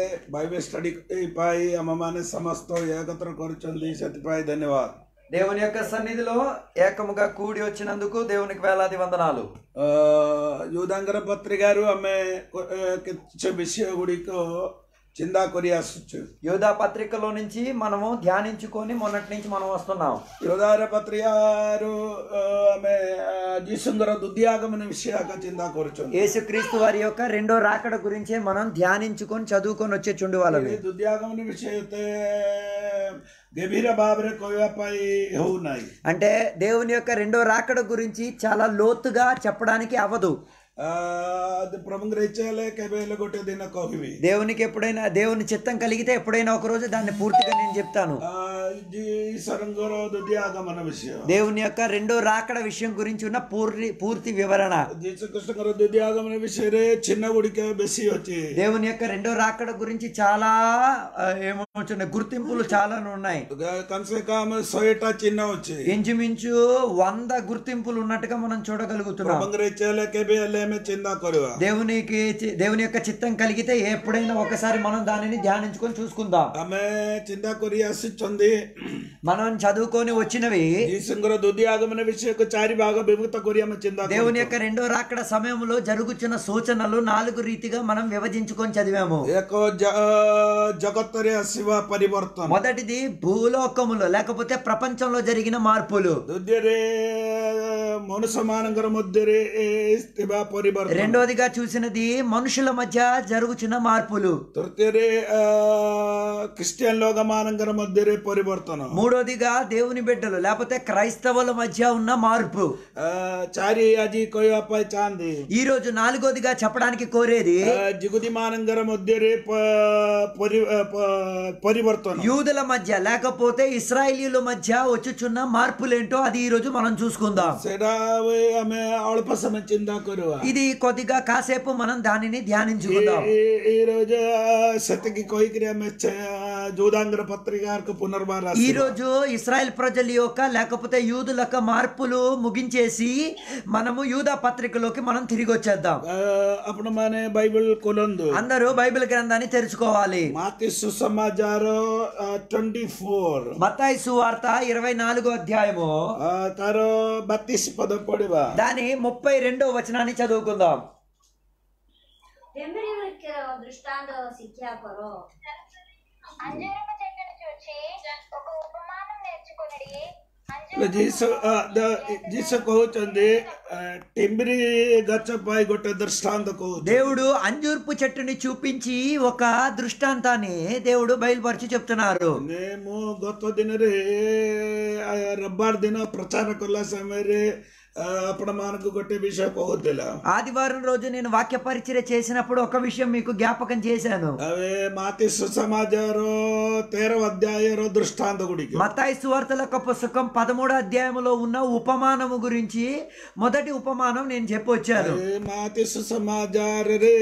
Bible study ପାଇଁ ଆମମାନେ ସମସ୍ତ ଏକତ୍ର କରୁଛନ୍ତି ସେଥିପାଇଁ ଧନ୍ୟବାଦ దేవుని యొక్క సన్నిధిలో ఏకముగా కూడి వచ్చినందుకు దేవునికి వేలాది వందనాలు ଅ, ୟୁଦାଙ୍କର ପତ୍ରିକାରୁ ଆମେ କ- ଏ, କିଛି ବିଷୟ ଗୁଡ଼ିକ ଚିନ୍ତା କରି ଆସୁଛୁ యోధా పత్రికలో నుంచి మనము ధ్యానించుకొని మొన్నటి నుంచి మనం వస్తున్నాం యోధాର ପତ୍ରିକାରୁ ଅ, ଆମେ ଅ, ଯୀଶୁଙ୍କର ଦ୍ୱିତୀୟ ଆଗମନ ବିଷୟ ଆଗ ଚିନ୍ତା କରୁଛନ୍ତି యేసుక్రీస్తు వారి యొక్క రెండో రాకడ గురించే మనం ధ్యానించుకొని చదువుకొని వచ్చే చుండు వాళ్ళని ଏ ଦ୍ୱିତୀୟ ଆଗମନ ବିଷୟ ଏତେ ଗଭୀର ଭାବରେ କହିବା ପାଇଁ ହେଉନାହିଁ అంటే దేవుని యొక్క రెండో రాకడ గురించి చాలా లోతుగా చెప్పడానికి అవ్వదు ଅ, ପ୍ରଭୁଙ୍କର ଇଚ୍ଛା ହେଲେ କେବେ ହେଲେ ଗୋଟେ ଦିନ କହିବି దేవునికి ఎప్పుడైనా దేవుని చిత్తం కలిగితే ఎప్పుడైనా ఒక రోజు దాన్ని పూర్తిగా నేను చెప్తాను ଅ, ఈశ్వరంଙ୍କର ଦ୍ୱିତୀୟ ଆଗମନ ବିଷୟ దేవుని యొక్క రెండో రాకడ విషయం గురించి ఉన్న పూర్తి పూర్తి వివరణ ଯୀଶୁଖ୍ରୀଷ୍ଟଙ୍କର ଦ୍ୱିତୀୟ ଆଗମନ ବିଷୟରେ ଚିହ୍ନ ଗୁଡ଼ିକ ବେଶୀ ଅଛି దేవుని యొక్క రెండో రాకడ గురించి చాలా ఆ, ఏమవుతున్నాయి గుర్తింపులు చాలా ఉన్నాయి କମ୍ ସେ କମ୍ ଶହେଟା ଚିହ୍ନ ଅଛି ఇంచుమించు వంద గుర్తింపులు ఉన్నట్టుగా మనం చూడగలుగుతున్నాం ପ୍ରଭୁଙ୍କର ଇଚ୍ଛା ହେଲେ କେବେ ହେଲେ ଆମେ ଚିନ୍ତା କରିବା దేవునికి చి- దేవుని యొక్క చిత్తం కలిగితే ఎప్పుడైనా ఒకసారి మనం దానిని ధ్యానించుకొని చూసుకుందాం ଆମେ ଚିନ୍ତା କରି ଆସିଛନ୍ତି మనం చదువుకొని వచ్చినవి ଯୀଶୁଙ୍କର ଦ୍ୱିତୀୟ ଆଗମନ ବିଷୟକୁ ଚାରି ଭାଗ ବିଭକ୍ତ କରି ଆମେ ଚିନ୍ତା దేవుని କରୁଛୁ యొక్క రెండో రాకడ సమయంలో జరుగుతున్న సూచనలు నాలుగు రీతిగా మనం విభజించుకొని చదివాము ଏକ ଜ- ଜଗତରେ ଆସିବା ପରିବର୍ତ୍ତନ మొదటిది భూలోకములో లేకపోతే ప్రపంచంలో జరిగిన మార్పులు ଦ୍ୱିତୀୟରେ ମନୁଷ୍ୟମାନଙ୍କର ମଧ୍ୟରେ ଏ ଥିବା ପରିବର୍ତ୍ତନ రెండోదిగా చూసినది మనుషుల మధ్య జరుగుతున్న మార్పులు ତୃତୀୟରେ ଅ, ଖ୍ରୀଷ୍ଟିଆନ ଲୋକମାନଙ୍କର ମଧ୍ୟରେ ପରିବର୍ତ୍ତନ మూడోదిగా దేవుని బిడ్డలు లేకపోతే క్రైస్తవుల మధ్య ఉన్న మార్పు ଅ, ଚାରି ଆଜି କହିବା ପାଇଁ ଚାହାନ୍ତି ఈ రోజు నాలుగోదిగా చెప్పడానికి కోరేది ଜିଗୁଦୀ ମାନଙ୍କର ମଧ୍ୟରେ ପ- ପରି- ଅ, ପ- ପରିବର୍ତ୍ତନ యూదుల మధ్య లేకపోతే ఇస్రాయేలీల మధ్య వచ్చుచున్న మార్పులేంటో అది ఈ రోజు మనం చూసుకుందాం ସେଇଟା ଆମେ ଅଳ୍ପ ସମୟ ଚିନ୍ତା କରିବା ఇది కొద్దిగా కాసేపు మనం దానిని ధ్యానించుకుందాం ఈ- ఈ- ఈ రోజు ସେତିକି କହିକିରି ଆମେ ଯୋଉଦାଙ୍ଗର ପତ୍ରିକାକୁ పునర్ବାର ఈ రోజు ఇస్రాయెల్ ప్రజల యొక్క లేకపోతే యూదుల యొక్క మార్పులు ముగించేసి మనము యూదా పత్రికలోకి మనం తిరిగి వచ్చేద్దాం ଆପଣ ମାନେ ବାଇବଲ ଖୋଲନ୍ତୁ అందరూ బైబిల్ గ్రంథాన్ని తెరుచుకోవాలి ମାତି ସୁସମାଚାର ଟ୍ୱେଣ୍ଟି ଫୋର మత్తాయి సువార్త ఇరవై నాలుగో అధ్యాయము ତାର ବାତିଶ ପଦ ପଢିବା దాని ముప్పై రెండో వచనాన్ని చదువుకుందాం తెమ్మిరివెక్కిన దృష్టాంత శిక్షా కొరో అంజూరపు చెట్టును చూచి ఒక ఉపమానం నేర్చుకుని ଯୀଶୁ ଆ, ଦ- ଯୀଶୁ କହୁଛନ୍ତି ଆ, ଟିମ୍ବରି ଗଛ ପାଇଁ ଗୋଟେ ଦୃଷ୍ଟାନ୍ତ କହୁଛି దేవుడు అంజూర్పు చెట్టుని చూపించి ఒక దృష్టాంతాన్ని దేవుడు బయలుపరిచి చెప్తున్నారు ମାନେ ମୁଁ ଗତ ଦିନରେ ଆ, ରବିବାର ଦିନ ପ୍ରଚାର କଲା ସମୟରେ ଆ, ଆପଣମାନଙ୍କୁ ଗୋଟେ ବିଷୟ କହୁଥିଲା ఆదివారం రోజు నేను వాక్య పరిచర్య చేసినప్పుడు ఒక విషయం మీకు జ్ఞాపకం చేశాను ଏବେ ମାତି ସୁସମାଜର ତେର ଅଧ୍ୟାୟର ଦୃଷ୍ଟାନ୍ତ ଗୁଡ଼ିକ మతాయి సువార్తల యొక్క పుస్తకం పదమూడో అధ్యాయంలో ఉన్న ఉపమానము గురించి మొదటి ఉపమానం నేను చెప్పొచ్చాను ଏ ମାତି ସୁସମାଚାରରେ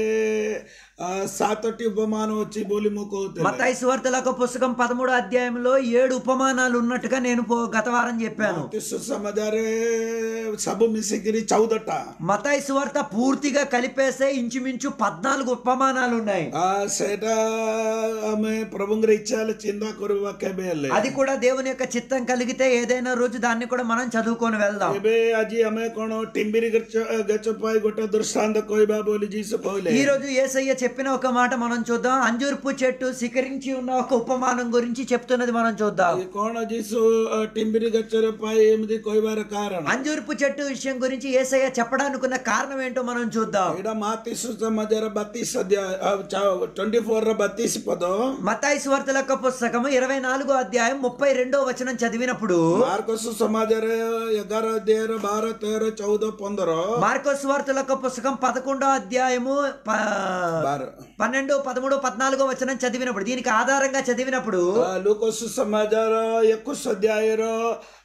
ଆ, ସାତଟି ଉପମାନ ଅଛି ବୋଲି ମୁଁ କହୁଥିଲି మతాయి సువార్తల యొక్క పుస్తకం పదమూడో అధ్యాయంలో ఏడు ఉపమానాలు ఉన్నట్టుగా నేను పో- గత వారం చెప్పాను ମାତି ସୁସମାଚାରରେ ସବୁ ମିଶିକିରି ଚଉଦଟା మతాయి సువార్త పూర్తిగా కలిపేస్తే ఇంచుమించు పద్నాలుగు ఉపమానాలు ఉన్నాయి ଆ, ସେଇଟା ଆମେ ପ୍ରଭୁଙ୍କର ଇଚ୍ଛା ହେଲେ ଚିନ୍ତା କରିବା କେବେ ହେଲେ అది కూడా దేవుని యొక్క చిత్తం కలిగితే ఏదైనా రోజు దాన్ని కూడా మనం చదువుకొని వెళ్దాం ଏବେ ଆଜି ଆମେ କଣ ଟିମ୍ବିରି ଗଛ ଗଛ ପାଇଁ ଗୋଟେ ଦୃଷ୍ଟାନ୍ତ କହିବା ବୋଲି ଯୀଶୁ କହିଲେ ఈ రోజు ఏసయ్య చెప్పిన ఒక మాట మనం చూద్దాం అంజూర్పు చెట్టు శిఖరించి ఉన్న ఒక ఉపమానం గురించి చెప్తున్నది మనం చూద్దాం ଏ କଣ ଯୀଶୁ ଅ, ଟିମ୍ବିରି ଗଛର ପାଇଁ ଏମିତି କହିବାର କାରଣ అంజూర్పు చెట్టు విషయం గురించి ఏసయ్య చెప్పడానికి ఉన్న కారణం ఏంటో మనం చూద్దాం ଏଇଟା ମାତି ସୁସମାଚାର ବାତିଶ ଅଧ୍ୟାୟ ଟ୍ୱେଣ୍ଟି ଫୋର ର ବାତିଶ ପଦ మతాయి సువార్తల యొక్క పుస్తకం ఇరవై నాలుగో అధ్యాయం ముప్పై రెండో వచనం చదివినప్పుడు ମାର୍କ ସୁସମାଚାର ଏଗାର ଅଧ୍ୟାୟର ବାର ତେର ଚଉଦ ପନ୍ଦର మార్కో సువార్తల యొక్క పుస్తకం పదకొండో అధ్యాయము ప- ବାର పన్నెండు పదమూడు పద్నాలుగో వచనం చదివినప్పుడు దీనికి ఆధారంగా చదివినప్పుడు ଲୋକ ସୁସମାଚାର ଏକୋଇଶ ଅଧ୍ୟାୟର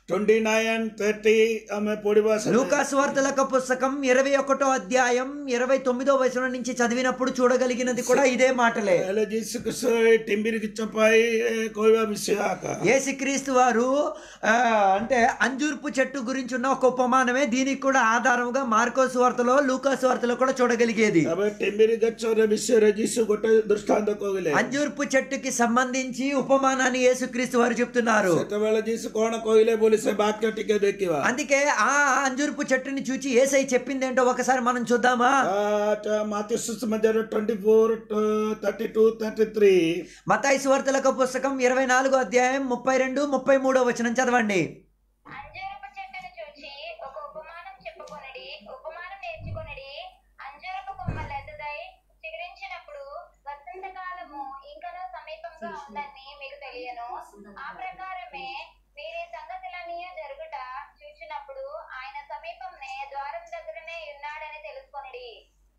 ట్వంటీ నైన్ థర్టీ ఆమె పొడి భాష లూకాసు వార్తలక పుస్తకం ఇరవై ఒకటో అధ్యాయం ఇరవై తొమ్మిదో వచనం నుంచి చదివినప్పుడు చూడగలిగినది కూడా ఇదే మాటలే ହେଲେ ଯୀଶୁ ଖ୍ରୀଷ୍ଟ ଟିମ୍ବିରିକି ଚପାଇ କହିବା ବିଷୟ ଆକା యేసుక్రీస్తు వారు ఆ, అంటే అంజూర్పు చెట్టు గురించి ఉన్న ఒక ఉపమానమే దీనికి కూడా ఆధారముగా మార్కోసు వార్తలో లూకాసు వార్తలో కూడా చూడగలిగేది ତାପରେ ଟିମ୍ବିରି ଗଛର ବିଷୟରେ ଯୀଶୁ ଗୋଟେ ଦୃଷ୍ଟାନ୍ତ କହିଲେ అంజూర్పు చెట్టుకి సంబంధించి ఉపమానాన్ని యేసుక్రీస్తు వారు చెప్తున్నారు ସେତେବେଳେ ଯୀଶୁ କଣ କହିଲେ ବୋଲି ସେ ବାକ୍ୟ ଟିକେ ଦେଖିବା అందుకే ఆ అంజూర్పు చెట్టుని చూచి ఏసై చెప్పింది ఏంటో ఒకసారి మనం చూద్దామా మాతి సుసమాచార twenty four thirty two thirty three మతాయి సువార్తలకు పుస్తకం ఇరవై నాలుగో అధ్యాయం ముప్పై రెండు ముప్పై మూడో వచనం చదవండి అంజూరపు చెట్టును చూచి ఒక ఉపమానం చెప్పుకొనడి ఉపమానం నేర్చుకొనడి అంజూరపు కొమ్మ లెద్దదై చిగురించినప్పుడు వసంతకాలము ఇంకనూ సమీపంగా ఉందని మీకు తెలియను ఆ ప్రకారమే మీరే సంగతులన్నీ జరుగుట చూచినప్పుడు ఆయన సమీపంనే ద్వారం దగ్గరనే ఉన్నాడని తెలుసుకొనడి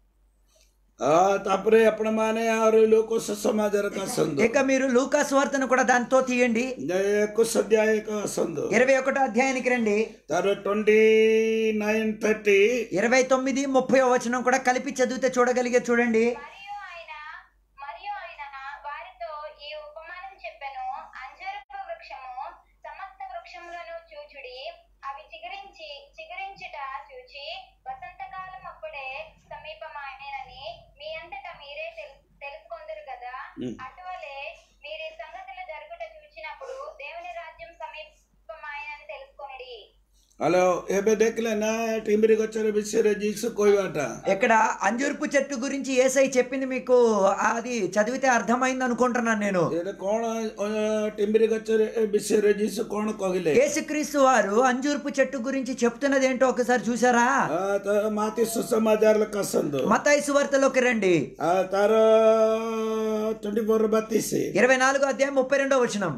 ତାପରେ ଆପଣମାନେ ଆହୁରି ଲୋକ ସୁସମାଚାରକୁ ଆସନ୍ତୁ ఇక మీరు లూకా సువార్తను కూడా దాంతో తీయండి ଏକୋଇଶ ଅଧ୍ୟାୟକୁ ଆସନ୍ତୁ ఇరవై ఒకటో అధ్యాయానికి రండి ତାର ଟ୍ୱେଣ୍ଟି ନାଇନ୍ థర్టీ ఇరవై తొమ్మిది ముప్పై వచనం కూడా కలిపి చదివితే చూడగలిగే చూడండి మరియు ఆయన మరియు ఆయన వారితో ఈ ఉపమానం చెప్పెను అంజరపు వృక్షము సమస్త వృక్షములను చూచుడి అవి చిగురించి చిగురించుట చూచి వసంతకాలం అప్పుడే సమీపమాయనని మీ అంతటా మీరే తెలు తెలుసుకొందరు కదా అటువలే మీరు ఈ సంగతులు జరుగుట చూచినప్పుడు దేవుని రాజ్యం సమీపమాయనని తెలుసుకొనిడి ହ୍ୟାଲୋ ଏବେ ଦେଖିଲେ ନା ଟିମ୍ବିରି ଗଛର ବିଷୟରେ ଯୀଶୁ କହିବାଟା ఇక్కడ అంజూర్పు చెట్టు గురించి ఏసై చెప్పింది మీకు అది చదివితే అర్థమైంది అనుకుంటున్నాను నేను ଏଇଟା କଣ ଅ, ଟିମ୍ବିରି ଗଛରେ ଏ ବିଷୟରେ ଯୀଶୁ କଣ କହିଲେ యేసుక్రీస్తు వారు అంజూర్పు చెట్టు గురించి చెప్తున్నది ఏంటో ఒకసారి చూసారా ଆ, ତ ମାତି ସୁସମାଚାର ଲେଖା ଆସନ୍ତୁ మతాయి సువార్తలోకి రండి ଆ, ତାର ଟ୍ୱେଣ୍ଟି ଫୋର ବତିଶ ఇరవై నాలుగో అధ్యాయం ముప్పై రెండో వచనం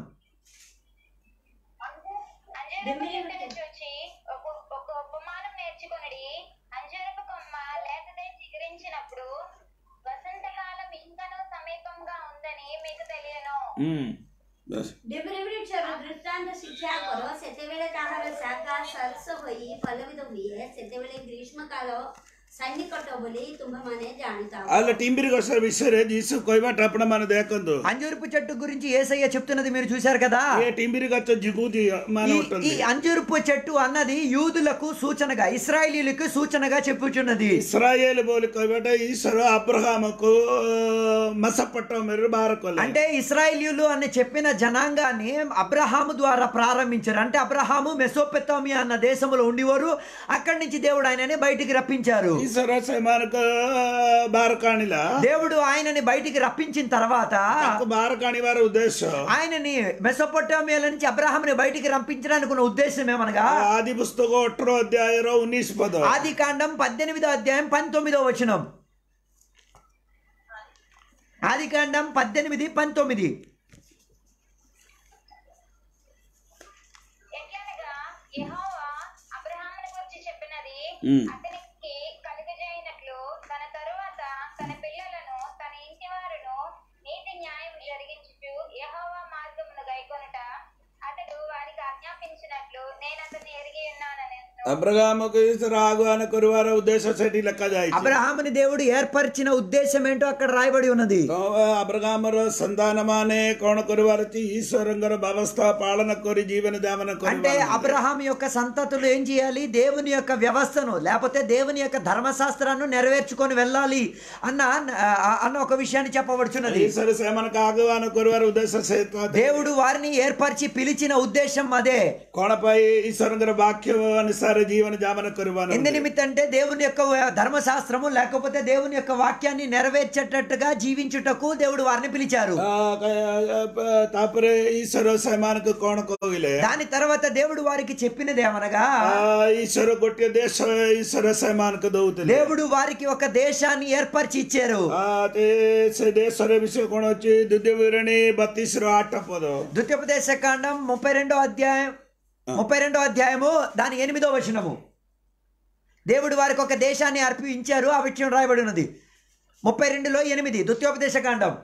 అంజూరపు చెట్టును చూచి ఒక ఒక ఉపమానం నేర్చుకొనిడి అంజూరపు కొమ్మ లేతదై చిగురించినప్పుడు వసంతకాలం ఇంకనూ సమీపంగా ఉందని మీకు తెలియను ହୁଁ ବାସ୍। ଡେବ୍ରିବ୍ରିଚର ଦୃଷ୍ଟାନ୍ତ ଶିକ୍ଷା କର ସେତେବେଳେ ତାହାର ଶାଖା ସରସ ହୋଇ ଫଲବିତ ହୁଏ ସେତେବେଳେ ଗ୍ରୀଷ୍ମ କାଳ ସନ୍ନିକଟ ବୋଲି ତୁମେମାନେ ଜାଣିଥାଅ ହେଲେ ଟିମ୍ବିରି ଗଛ ବିଷୟରେ ଯୀଶୁ କହିବାଟା ଆପଣମାନେ ଦେଖନ୍ତୁ అంజూర్పు చెట్టు గురించి ఏసయ్య చెప్తున్నది మీరు చూశారు కదా ఏ ଟିମ୍ବିରି గଛ జిగుది మన ఈ- ఉంటుంది ఈ అంజూర్పు చెట్టు అన్నది యూదులకు సూచనగా ఇస్రాయేలీలకు సూచనగా చెప్పుచున్నది ఇస్రాయేల్ బోలి କହିବାଟା ଈଶ୍ୱର అబ్రహాముకు మసపట్టమేరు బార କଲେ అంటే ఇస్రాయేలీయులు అని చెప్పిన జనాంగాన్ని అబ్రహాము ద్వారా ప్రారంభించారు అంటే అబ్రహాము మెసోపెతోమియా అన్న దేశంలో ఉండేవారు అక్కడి నుంచి దేవుడు ఆయనని బయటికి రప్పించారు ଈଶ୍ୱର ସେମାନଙ୍କ ବାହାର କାଣିଲା దేవుడు ఆయనని బయటికి రప్పించిన తర్వాత ତାକୁ ବାହାର କାଣିବାର ଉଦ୍ଦେଶ୍ୟ ఆయనని మెసోపొటామియాల నుంచి అబ్రహాముని బయటికి రప్పించడానికి ఉన్న ఉద్దేశం ఏమనగా ఆది పుస్తక ଅଠର ଅଧ୍ୟାୟର ଉଣେଇଶ ପଦ ఆది కాండం పద్దెనిమిదో అధ్యాయం పంతొమ్మిదో వచనం ఆది కాండం పద్దెనిమిది పంతొమ్మిది ఎట్లనగా యెహోవా అబ్రహామును గురించి చెప్పినది ఉమ్. అతనికి కలుగజేయనట్లు తన తరువాత తన పిల్లలను తన ఇంటి వారును నీతి న్యాయం జరిగించుచు యెహోవా మార్గమును గైకొనుట అతడు వారికి ఆజ్ఞాపించినట్లు నేను అతన్ని ఎరిగి ఉన్నానని అబ్రహాముకు ఈశ్వర ఆహ్వాన କରିବାର ଉଦ୍ଦେଶ୍ୟ ସେଠି ଲେଖାଯାଇଛି అబ్రహాముని దేవుడు ఏర్పరిచిన ఉద్దేశం ఏంటో అక్కడ రాయబడి ఉన్నది ତ అబ్రహాମର ସନ୍ତାନ ମାନେ କଣ କରିବାର ଅଛି ଈଶ୍ୱରଙ୍କର ବ୍ୟବସ୍ଥା ପାଳନ କରି ଜୀବନ ଯାପନ అంటే କରିବାର ଅଛି। అబ్రహాం యొక్క సంతతులు ఏం చేయాలి దేవుని యొక్క వ్యవస్థను లేకపోతే దేవుని యొక్క ధర్మశాస్త్రాన్ని నెరవేర్చుకొని వెళ్ళాలి అన్న ఆ- అన్న ఒక విషయాన్ని చెప్పబడుచున్నది ଈଶ୍ୱର ସେମାନଙ୍କୁ ଆହ୍ୱାନ କରିବାର ଉଦ୍ଦେଶ୍ୟ ସେ దేవుడు వారిని ఏర్పరిచి పిలిచిన ఉద్దేశం అదే କଣ ପାଇଁ ଈଶ୍ୱରଙ୍କର ବାକ୍ୟ ଅନୁସାରେ ଜୀବନ ଯାପନ କରିବାର ఎందు నిమిత్తం అంటే దేవుని యొక్క ధర్మశాస్త్రము లేకపోతే దేవుని యొక్క వాక్యాన్ని నెరవేర్చేటట్టుగా జీవించుటకు దేవుడు వారిని పిలిచారు ଆ, କ- ତାପରେ ଈଶ୍ୱର ସେମାନଙ୍କୁ କଣ କହିଲେ దాని తర్వాత దేవుడు వారికి చెప్పినది ఏమనగా ଆ, ଈଶ୍ୱର ଗୋଟିଏ ଦେଶ ଈଶ୍ୱର ସେମାନଙ୍କୁ ଦଉଥିଲେ దేవుడు వారికి ఒక దేశాన్ని ఏర్పరిచి ఇచ్చారు ଆ, ତେ- ସେ ଦେଶର ବିଷୟ କଣ ଅଛି ଦ୍ୱିତୀୟ ବିବରଣୀ ବତିଶର ଆଠ ପଦ ద్వితీయోపదేశ కాండం ముప్పై రెండో అధ్యాయం ముప్పై రెండో అధ్యాయము దాని ఎనిమిదో వచనము దేవుడు వారికి ఒక దేశాన్ని అర్పించారు ఆ విషయం రాయబడి ఉన్నది ముప్పై రెండులో ఎనిమిది ద్వితీయోపదేశ కాండం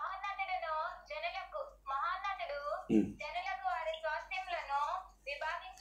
మహోన్నతుడును జనులకు మహోన్నతుడు జనులకు వారి స్వాస్థ్యములను విభాగించ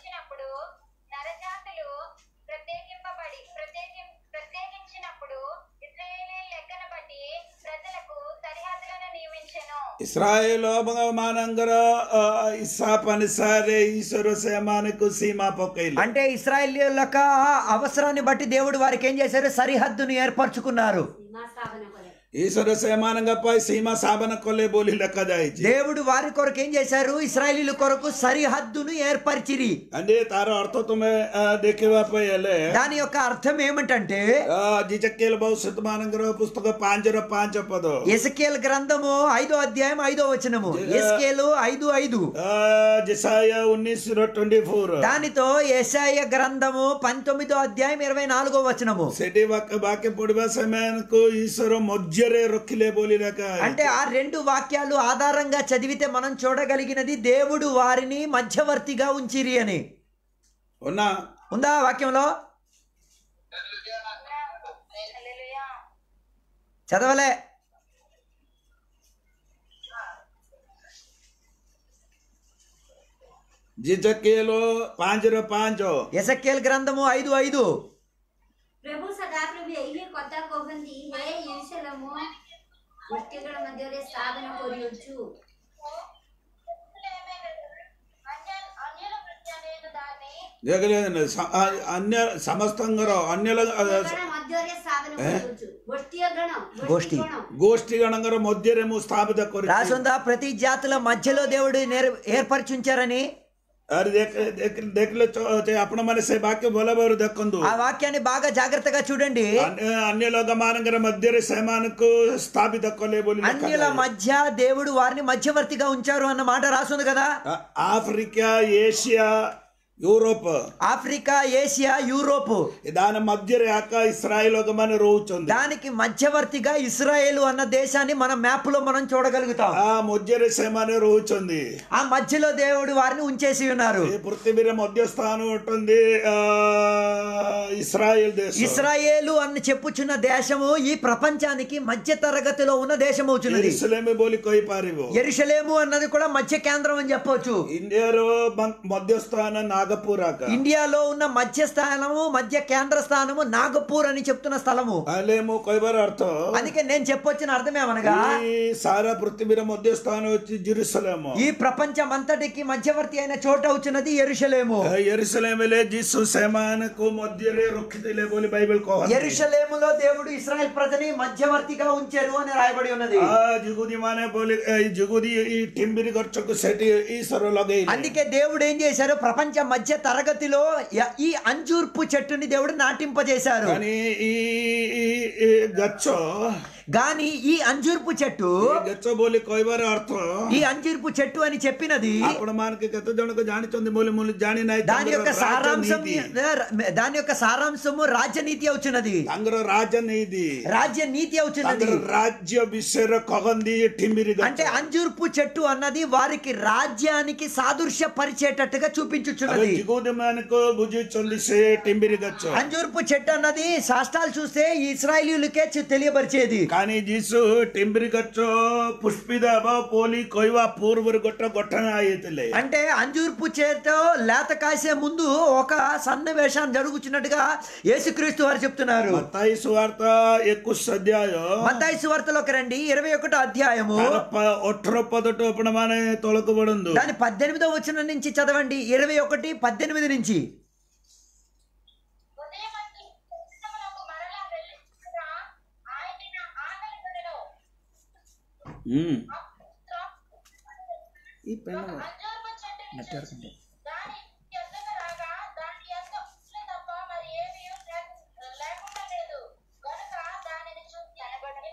ଇସ୍ରାଏଲ ମାନଙ୍କର ଅ, ଇସାପାనుସାରେ ଈଶ୍ୱର ସେମାନଙ୍କୁ ସୀମା ପକେଇଲେ అంటే ఇస్రాయేల్ యొక్క అవసరాన్ని బట్టి దేవుడు వారికి ఏం చేశారు సరిహద్దును ఏర్పరచుకున్నారు ସୀମା ସ୍ଥାପନ କଲେ ଈଶ୍ୱର ସେମାନଙ୍କ ପାଇଁ ସୀମା ସ୍ଥାପନ କଲେ ବୋଲି ଲେଖାଯାଇଛି దేవుడు వారి కొరకు ఏం చేశారు ఇస్రాయేలీల కొరకు సరిహద్దును ఏర్పరిచిరి అంటే ତାର ଅର୍ଥ ତୁମେ ଅ, ଦେଖିବା ପାଇଁ ହେଲେ దాని యొక్క అర్థం ఏమిటంటే ଜିଜକେଲ ଭବିଷ୍ୟତ ମାନଙ୍କର ପୁସ୍ତକ ପାଞ୍ଚର ପାଞ୍ଚ పଦ ఎసకేల్ గ్రంథము ఐదో అధ్యాయం ఐదో వచనము ఎస్కేలు ఐదు ఐదు జసాయ ఉన్నీస్ ట్వంటీ ఫోర్ దానితో యెషాయ గ్రంథము పంతొమ్మిదో అధ్యాయం ఇరవై నాలుగో వచనము ସେଠି ବାକ୍ୟ ବାକ୍ୟ ପଢିବା ସେମାନଙ୍କୁ ଈଶ୍ୱର ମధ్ୟରେ ରଖିଲେ ବୋଲି ଲେଖା అంటే ఆ రెండు వాక్యాలు ఆధారంగా చదివితే మనం చూడగలిగినది దేవుడు వారిని మధ్యవర్తిగా ఉంచిరి అని ఉన్నా ఉందా ఆ వాక్యంలో హల్లెలూయా చదవలే ଜିଜକେଲ ପାଞ୍ଚର ପାଞ୍ଚ ఎసకేల్ గ్రంథము ఐదు ఐదు ପ୍ରଭୁ ସଦାପ୍ରଭୁ ଏହି କଥା କହନ୍ତି ହେ ୟେରୁସଲେମ ଗୋଷ୍ଠୀಗಳ ମଧ୍ୟରେ ସ୍ଥାପନ କରିଅଛୁ అన్య అన్యుల ప్రత్యానేను దాన్ని ଦେଖିଲେ ସ- ଆ- ଅନ୍ୟ ସମସ୍ତଙ୍କର ଅନ୍ୟ ଲୋକ- ଆ, ଗୋଷ୍ଠୀଗଣ ମଧ୍ୟରେ ସ୍ଥାପନ କରିଅଛୁ ଗୋଷ୍ଠୀୟ ଗଣ ଗୋଷ୍ଠୀ। ଗଣ ଗୋଷ୍ଠୀ ଗଣଙ୍କର ମଧ୍ୟରେ ମୁଁ ସ୍ଥାପିତ କରିଛି రాసుందా ప్రతి జాతుల మధ్యలో దేవుడు నేర్- ఏర్పరిచి ఉంచారని ଆରେ ଦେଖ- ଦେଖ- ଦେଖିଲେ ଆପଣ ମାନେ ସେ ବାକ୍ୟ ଭଲ ଭାବରେ ଦେଖନ୍ତୁ ఆ వాక్యాన్ని బాగా జాగ్రత్తగా చూడండి ଅନ୍ୟ ଅନ୍ୟ ଲୋକମାନଙ୍କର ମଧ୍ୟରେ ସେମାନଙ୍କୁ ସ୍ଥାପିତ କଲେ ବୋଲି అన్యుల ଲେଖାଯାଇଛି। మధ్య దేవుడు వారిని మధ్యవర్తిగా ఉంచారు అన్న మాట రాసుంది కదా ଆ- Africa Asia Europe Africa Asia Europe దాని మధ్యରେ ଆକା ఇస్రాయేల్ ଲୋକମାନେ ରହୁଛନ୍ତି దానికి మధ్యవర్తిగా ఇస్రాయేలు అన్న దేశాన్ని మన మ్యాప్ లో మనం చూడగలుగుతాం ఆ మధ్ୟରେ ସେମାନେ ରହୁଛନ୍ତି ఆ మధ్యలో దేవుడు వారిని ఉంచేసి ఉన్నారు ఈ పృథివీରେ ମଧ୍ୟ ସ୍ଥାନ ఉంటుంది ఆ, ఇస్రాయేల్ దేశం ఇస్రాయేలు అని చెప్పుచున్న దేశము ఈ ప్రపంచానికి మధ్య తరగతిలో ఉన్న దేశం అవుతున్నది ఎరుసలేమి ବୋଲି କହିପାରିବ ఎరుషలేము అన్నది కూడా మధ్య కేంద్రం అని చెప్పవచ్చు ఇండియాର మ- ମଧ୍ୟସ୍ଥାନ ନାଗପୁର ଆକା ఇండియాలో ఉన్న మధ్య స్థానము మధ్య కేంద్ర స్థానము నాగపూర్ అని చెప్తున్న స్థలము ହେଲେ ମୁଁ କହିବାର ଅର୍ଥ అందుకే నేను చెప్పొచ్చిన అర్థమేమనగా ఈ ସାରା ପୃଥିବୀର ମଧ୍ୟସ୍ଥାନ ହେଉଛି ଜେରୁସଲେମ ఈ ప్రపంచం అంతటికి మధ్యవర్తి అయిన చోట అవుతున్నది ఎరుషలేము ఎరుసలేమిలే ଯୀଶୁ ସେମାନଙ୍କୁ ମଧ୍ୟରେ ରଖିଥିଲେ ବୋଲି ବାଇବେଲ କହନ୍ତି ఎరుషలేములో దేవుడు ఇస్రాయల్ ప్రజని మధ్యవర్తిగా ఉంచారు అని రాయబడి ఉన్నది ఆ జుగుది ମାନେ ବୋଲି ଏଇ జుగుది ఈ టింబిరి గచ్చకు సెటి ఈశ్వర లగైଲେ అందుకే దేవుడు ఏం చేశారు ప్రపంచ మధ్య తరగతిలో య- ఈ అంజూర్పు చెట్టుని దేవుడు నాటింపజేశారు కానీ ఈ ఈ- ఈ గచ్చ గాని ఈ అంజూర్పు చెట్టు ఈ గచ్చ ବୋଲି କହିବାର ଅର୍ଥ ఈ అంజూర్పు చెట్టు అని చెప్పినది ଆପଣ ମାନଙ୍କୁ କେତେ ଜଣକ ଜାଣିଛନ୍ତି ବୋଲି ମୁଁ ଜାଣି ନାହିଁ దాని యొక్క ତାଙ୍କର సారాంశం ରାଜନୀତି దాని యొక్క సారాంశము రాజనీతి అవుతున్నది ତାଙ୍କର ରାଜନୀତି రాజ్య నీతి అవుతున్నది ତାଙ୍କର ରାଜ୍ୟ ବିଷୟରେ କହନ୍ତି టింబిరి అంటే అంజూర్పు చెట్టు అన్నది వారికి రాజ్యానికి సాదృశ్య పరిచేటట్టుగా చూపించుచున్నది ଯୁଗୁଦି ମାନଙ୍କୁ ବୁଝୁଛନ୍ତି ସେ ଟିମ୍ବିରି ଗଛ అంజూర్పు చెట్టు అన్నది శాస్త్రాలు చూస్తే ఈ ఇస్రాయేలీలకే చె- తెలియపరిచేది కానీ ଯୀଶୁ ଟିମ୍ବିରି ଗଛ ପୁଷ୍ପିତ ହେବ ବୋଲି କହିବା ପୂର୍ବରୁ ଗୋଟେ ଗଠନ ହେଇଥିଲେ అంటే అంజూర్పు చేత లేత కాసే ముందు ఒక సన్నివేశం జరుగుతున్నట్టుగా యేసుక్రీస్తు వారు చెప్తున్నారు మత్తాయి సువార్త ఎకుଶ అధ్యాୟ మత్తాయి సువార్తలోకి రండి ఇరవై ఒకటో అధ్యాయము ତାର ପ- ଅଠର ପଦଠୁ ଆପଣ ମାନେ ତଳକୁ ବଢନ୍ତୁ దాని పద్దెనిమిదో వచ్చిన నుంచి చదవండి ఇరవై ఒకటి పద్దెనిమిది నుంచి ఉదయమందు ఉత్సవమునకు మరలా వెళ్ళుచుండగా ఆయన ఆకలి కొనెను. ହୁଁ। ఈ అంజూరపు చెట్టుని చూసి దాని యొద్దకు రాగా దాని యొద్ద ఉప్పులు తప్ప మరి ఏమీ లేకుండా లేదు కనుక దానిని చూసి అనబడి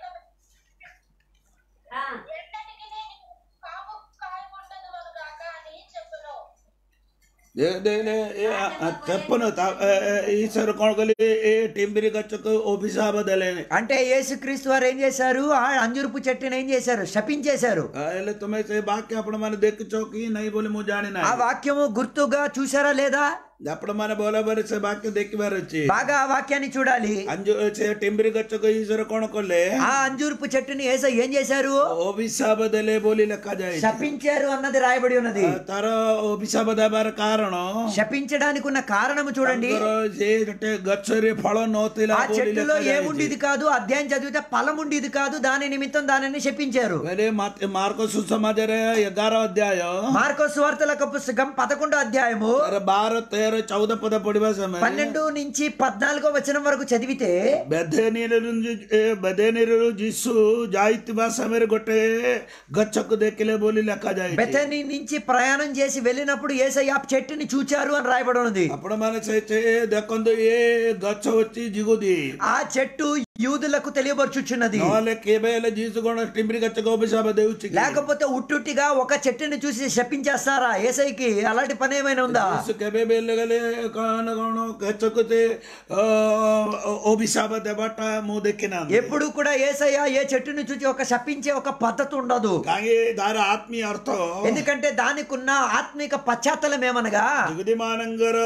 ఆ, ఎన్నటికి కాపు కాయకుండదు వలుగాక అని చెప్పును ଦେ- ଦେ- ଦେ- ଏ ଆ- ଆ- ତେପନ ତା- ଏ- ଏ- ఈశ్వరు କଣ କଲେ ଏ ଟିମ୍ବିରି ଗଛକୁ ଅଭିଶାପ ଦେଲେ అంటే యేసుక్రీస్తు వారు ఏం చేశారు ఆ అంజూరపు చెట్టుని ఏం చేశారు శపించేశారు ହେଲେ ତୁମେ ସେ ବାକ୍ୟ ଆପଣ ମାନେ ଦେଖିଛ କି ନାହିଁ ବୋଲି ମୁଁ ఆ ଜାଣିନାହିଁ వాక్యము గుర్తుగా చూసారా లేదా ଆପଣ ମାନେ ଭଲ ଭାବରେ ସେ ବାକ୍ୟ ଦେଖିବାର ଅଛି బాగా ఆ వాక్యాన్ని చూడాలి అంజు ସେ ଟିମ୍ବିରି ଗଛକୁ ଈଶ୍ୱର କଣ କଲେ ఆ అంజూర్పు చెట్టుని ఏసై ఏం చేశారు ଅଭିଶାପ ଦେଲେ ବୋଲି ଲେଖାଯାଇଛି శపించారు అన్నది రాయబడి ఉన్నది ତାର ଅଭିଶାପ ଦେବାର କାରଣ శపించడానికి ఉన్న కారణము చూడండి ତାଙ୍କର ଯେ ଗୋଟେ ଗଛରେ ଫଳ ନଥିଲା ఆ ବୋଲି చెట్టులో ଲେଖାଯାଇଛି। ఏముండేది కాదు అధ్యాయం చదివితే ఫలం ఉండేది కాదు దాని నిమిత్తం దానిని శపించారు వేరే మాత- మార్కు సుసమాజରେ ఎଗାర అధ్యాୟ మార్కో సువార్తలకు పుస్తకం పదకొండో అధ్యాయము ତାର ବାର ତେର ଚଉଦ ପଦ ପଢିବା ସମୟରେ పన్నెండు నుంచి పద్నాలుగో వచనం వరకు చదివితే ବେଦେନୀରୁ ବେଦେନୀରୁ ଯୀଶୁ ଯାଇଥିବା ସମୟରେ ଗୋଟେ ଗଛକୁ ଦେଖିଲେ ବୋଲି ଲେଖାଯାଇଛି బెతని నుంచి ప్రయాణం చేసి వెళ్ళినప్పుడు ఏసయ్య ఆ చెట్టుని చూచారు అని రాయబడి ఉన్నది ଆପଣ ମାନେ ସେ ସେ- ଦେଖନ୍ତୁ ଏ ଗଛ ହଉଛି ଜିଗୁଦି ఆ చెట్టు యూదులకు తెలియబరుచుచున్నది ନହେଲେ କେବେ ହେଲେ ଯୀଶୁ କଣ ଟିମ୍ବିରି ଗଛକୁ ଅଭିଶାପ ଦେଉଛି କି? లేకపోతే ఉట్టుట్టిగా ఒక చెట్టుని చూసి శపించేస్తారా ఏసైకి అలాంటి పని ఏమైనా ఉందా ଯୀଶୁ କେବେ ବି ହେଲେ ଗଲେ କଣ କଣ ଗଛକୁ ସେ ଅ, ଅଭିଶାପ ଦେବାଟା ମୁଁ ଦେଖିନାହାନ୍ତି ఎప్పుడు కూడా ఏసయ్య ఏ చెట్టుని చూసి ఒక శపించే ఒక పద్ధతి ఉండదు କାହିଁକି ତାର ଆତ୍ମୀୟ ଅର୍ଥ ఎందుకంటే దానికి ఉన్న ఆత్మిక పశ్చాత్తలం ఏమనగా ଯୁଗତି ମାନଙ୍କର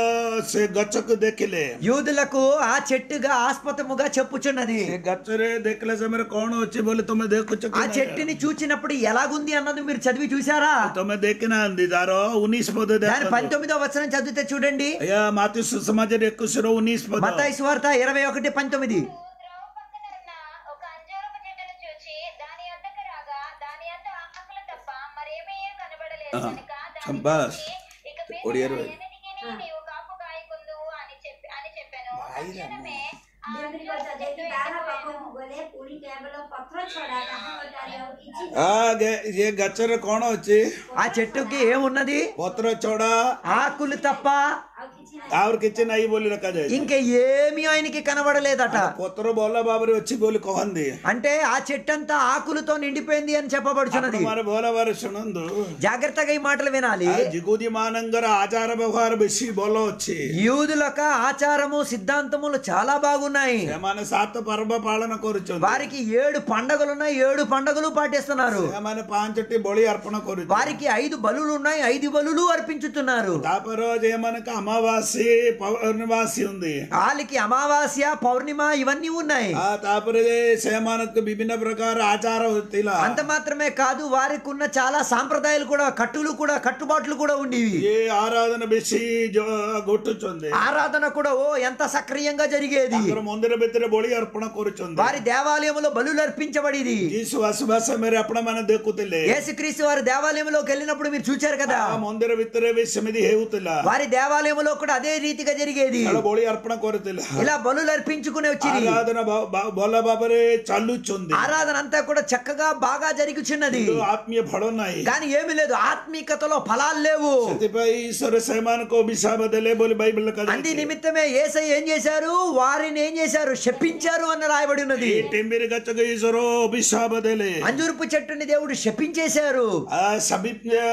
ସେ ଗଛକୁ ଦେଖିଲେ యూదులకు ఆ చెట్టుగా ఆస్పదముగా చెప్పుచున్నది ସେ ଗଛରେ ଦେଖିଲା ସମୟରେ କଣ ଅଛି ବୋଲି ତମେ ଦେଖୁଛ କି ఆ ନାହିଁ? చెట్టుని చూచినప్పుడు ఎలాగుంది అన్నది మీరు చదివి చూసారా ତମେ ଦେଖିନାହାନ୍ତି ତାର ଉଣେଇଶ ପଦ దాని ଦେଖନ୍ତୁ పంతొమ్మిదో వచనం చదివితే చూడండి అయ్యా మాతృ సుసమాజରେ ଏକୋଇଶର ଉଣେଇଶ పଦ మతాయి సువార్త ఇరవై ఒకటి పంతొమ్మిది త్రోవ పక్కన ఉన్న ఒక అంజూరపు చెట్టును చూచి దాని యొద్దకు రాగా దాని యొద్ద ఆకులు తప్ప మరేమీ కనబడలేదు ఆ, కనుక దాన్ని సంబాష్. చూచి, ఇక మీద ఒడియారు. ఎన్నటికిని నీవు కాపు కాయకుందువు అని చెప్పి అని చెప్పాను తక్షణమే ఆ ଯେମିତି అంజూరపు କଥା చెట్టు ଯଦି ବାହାର ఎండిపోయాను. ପାଖକୁ ଗଲେ ପୁଣି କେବଳ ପତ୍ର ଛଡା ତାହା କଟାରେ ଆଉ କିଛି ఆ గే- ఏ గଛରେ କଣ ଅଛି ఆ చెట్టుకి ఏమున్నది ପତ୍ର ଚଢା ఆకులు తప్ప ଆଉ କିଛି ନାହିଁ ଆହୁରି କିଛି ନାହିଁ ବୋଲି ଲେଖାଯାଇଛି ఇంక ఏమీ ఆయనకి కనబడలేదట ପତ୍ର ଭଲ ଭାବରେ ଅଛି ବୋଲି କହନ୍ତି అంటే ఆ చెట్టంతా ఆకులతో నిండిపోయింది అని చెప్పబడుచున్నది ଆପଣମାନେ ଭଲ ଭାବରେ ଶୁଣନ୍ତୁ జాగ్రత్తగా ఈ మాటలు వినాలి ଜିଗୁଦି ମାନଙ୍କର ଆଚାର ବ୍ୟବହାର ବେଶୀ ଭଲ ଅଛି యూదులక ఆచారము సిద్ధాంతములు చాలా బాగున్నాయి ସେମାନେ ସାତ ପର୍ବ ପାଳନ କରୁଛନ୍ତି వారికి ఏడు పండగలు ఉన్నాయి ఏడు పండగలు పాటిస్తున్నారు ସେମାନେ ପାଞ୍ଚଟି ବଳି ଅର୍ପଣ କରୁଛନ୍ତି వారికి ఐదు బలులు ఉన్నాయి ఐదు బలులు అర్పించుతున్నారు ତାପରେ ଯେମାନଙ୍କ అమావాస్య పౌర్ణమాసి ఉంది వాళ్ళకి అమావాస్య పౌర్ణిమ ఇవన్నీ ఉన్నాయి ఆ ତାପରେ ସେମାନଙ୍କୁ ବିଭିନ୍ନ ପ୍ରକାର ଆଚାର ଥିଲା అంత మాత్రమే కాదు వారికి ఉన్న చాలా సాంప్రదాయాలు కూడా కట్టులు కూడా కట్టుబాట్లు కూడా ఉండేవి ఏ ఆరాధన ବେଶୀ ଜୋ- ଘଟୁଛନ୍ତି ఆరాధన కూడా ఓ ఎంత సక్రియంగా జరిగేది ତାଙ୍କର ମନ୍ଦିର ଭିତରେ ବଳି ଅର୍ପଣ କରୁଛନ୍ତି వారి దేవాలయంలో బలులు అర్పించబడేది ଯୀଶୁ ଆସିବା ସମୟରେ ଆପଣମାନେ ଦେଖୁଥିଲେ యేసుక్రీస్తు వారి దేవాలయంలోకి వెళ్ళినప్పుడు మీరు చూచారు కదా ఆ ମନ୍ଦିର ଭିତରେ ବି ସେମିତି ହେଉଥିଲା వారి దేవాలయంలో కూడా అదే రీతిగా జరిగేది ତାର ବଳି ଅର୍ପଣ କରୁଥିଲା ఇలా బలులు అర్పించుకుని వచ్చింది ఆరాధన భ- భ- ଭଲ ଭାବରେ ଚାଲୁଛନ୍ତି ఆరాధన అంతా కూడా చక్కగా బాగా జరుగుచున్నది କିନ୍ତୁ ఆత్మీయ ଫଳ ନାହିଁ కానీ ఏమి లేదు ఆత్మీకతలో ఫలాలు లేవు ସେଥିପାଇଁ ଈଶ୍ୱର ସେମାନଙ୍କୁ ଅଭିଶାପ ଦେଲେ ବୋଲି ବାଇబଲ అంది నిమిత్తమే ఏసై ఏం చేశారు వారిని ఏం చేశారు శపించారు అని రాయబడి ఉన్నది ఈ టెంబిరి గచ్చకు ఈశ్వర అభిశాప ଦେଲେ అంజూరపు చెట్టుని దేవుడు శపించేశారు ఆ సబి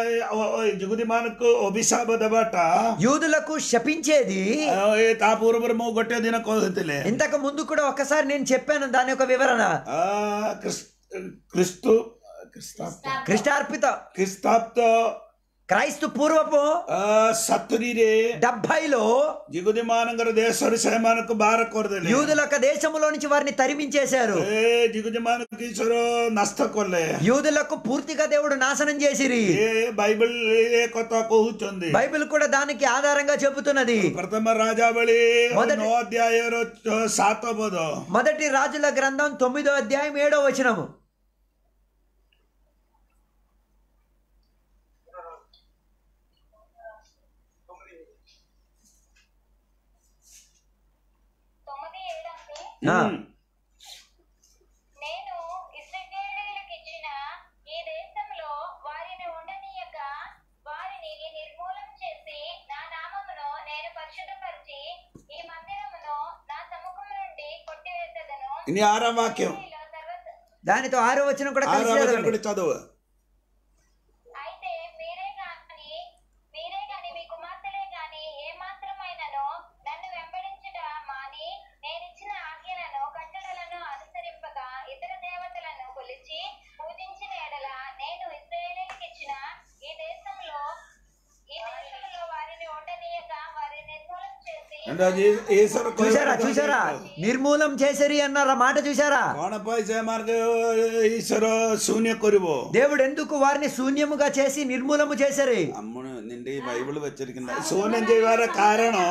జుగుది మనకు ଅଭିଶାପ ଦେବାଟା యూదులకు శపించేది ఆ, ଏ ତା ପୂର୍ବରୁ ମୁଁ ଗୋଟେ ଦିନ କହୁଥିଲେ ఇంతకు ముందు కూడా ఒకసారి నేను చెప్పాను దాని యొక్క వివరణ ఆ, క్రిస్- క్రిస్తు క్రిస్తాప్త క్రిస్టార్పిత క్రిస్తాప్త క్రైస్తు పూర్వపు ఆ, ସତୁରୀରେ డెబ్బైలో ଜିଗୁଦି ମାନଙ୍କର ଦେଶରେ ସେମାନଙ୍କୁ ବାହାର କରିଦେଲେ యూదుల యొక్క దేశములో నుంచి వారిని తరిమించేశారు ଏ ଜିଗୁଦି ମାନଙ୍କୁ ଈଶ୍ୱର ନାସ୍ତ କଲେ యూదులకు పూర్తిగా దేవుడు నాశనం చేసిరి ଏ ବାଇବଲ ଏ କଥା କହୁଛନ୍ତି బైబిల్ కూడా దానికి ఆధారంగా చెబుతున్నది ପ୍ରଥମ ରାଜାବଳୀ మొదటి- ନଅ ଅଧ୍ୟାୟର ଚ- ସାତ ପଦ మొదటి రాజుల గ్రంథం తొమ్మిదో అధ్యాయం ఏడో వచనము తొమ్మిది ఏడండి ఆ, నేను ఇశ్రాయేలీయులకు ఇచ్చిన ఈ దేశంలో వారిని ఉండనీయక వారిని నిర్మూలం చేసి నా నామమును నేను పరిశుద్ధపరిచి ఈ మందిరమును నా సముఖం నుండి కొట్టివేసేదను ఇని ఆరో వాక్యం ఇలా సర్వ దానితో ఆరో వచనం కూడా ఆరో కలిసి వచనం చదవండి. కూడా చదువు అయితే మీరే గాని మీరే గాని మీ కుమార్తెలే గాని ఏ మాత్రమైనను నన్ను వెంబడించుట మాని నేనిచ్చిన ఆజ్ఞలను కట్టడలను అనుసరింపగా ఇతర దేవతలను కొలిచి పూజించిన ఎడల నేను ఇశ్రాయేలీయులకు ఇచ్చిన ఈ దేశంలో ఈ దేశంలో వారిని ఉండనీయక వారి అంటే ఈ- ఈశ్వర చూసారా చూసారా నిర్మూలం చేసరి అన్నారు ఆ మాట చూసారా କଣ ପାଇଁ ସେମାନଙ୍କୁ ఈశ్వର శూన్య କରିବ దేవుడు ఎందుకు వారిని శూన్యముగా చేసి నిర్మూలము చేసరి అమ్ముడు నిండి బైబిల్ వెచ్చరికింద శూన్యం చేయవార కారణం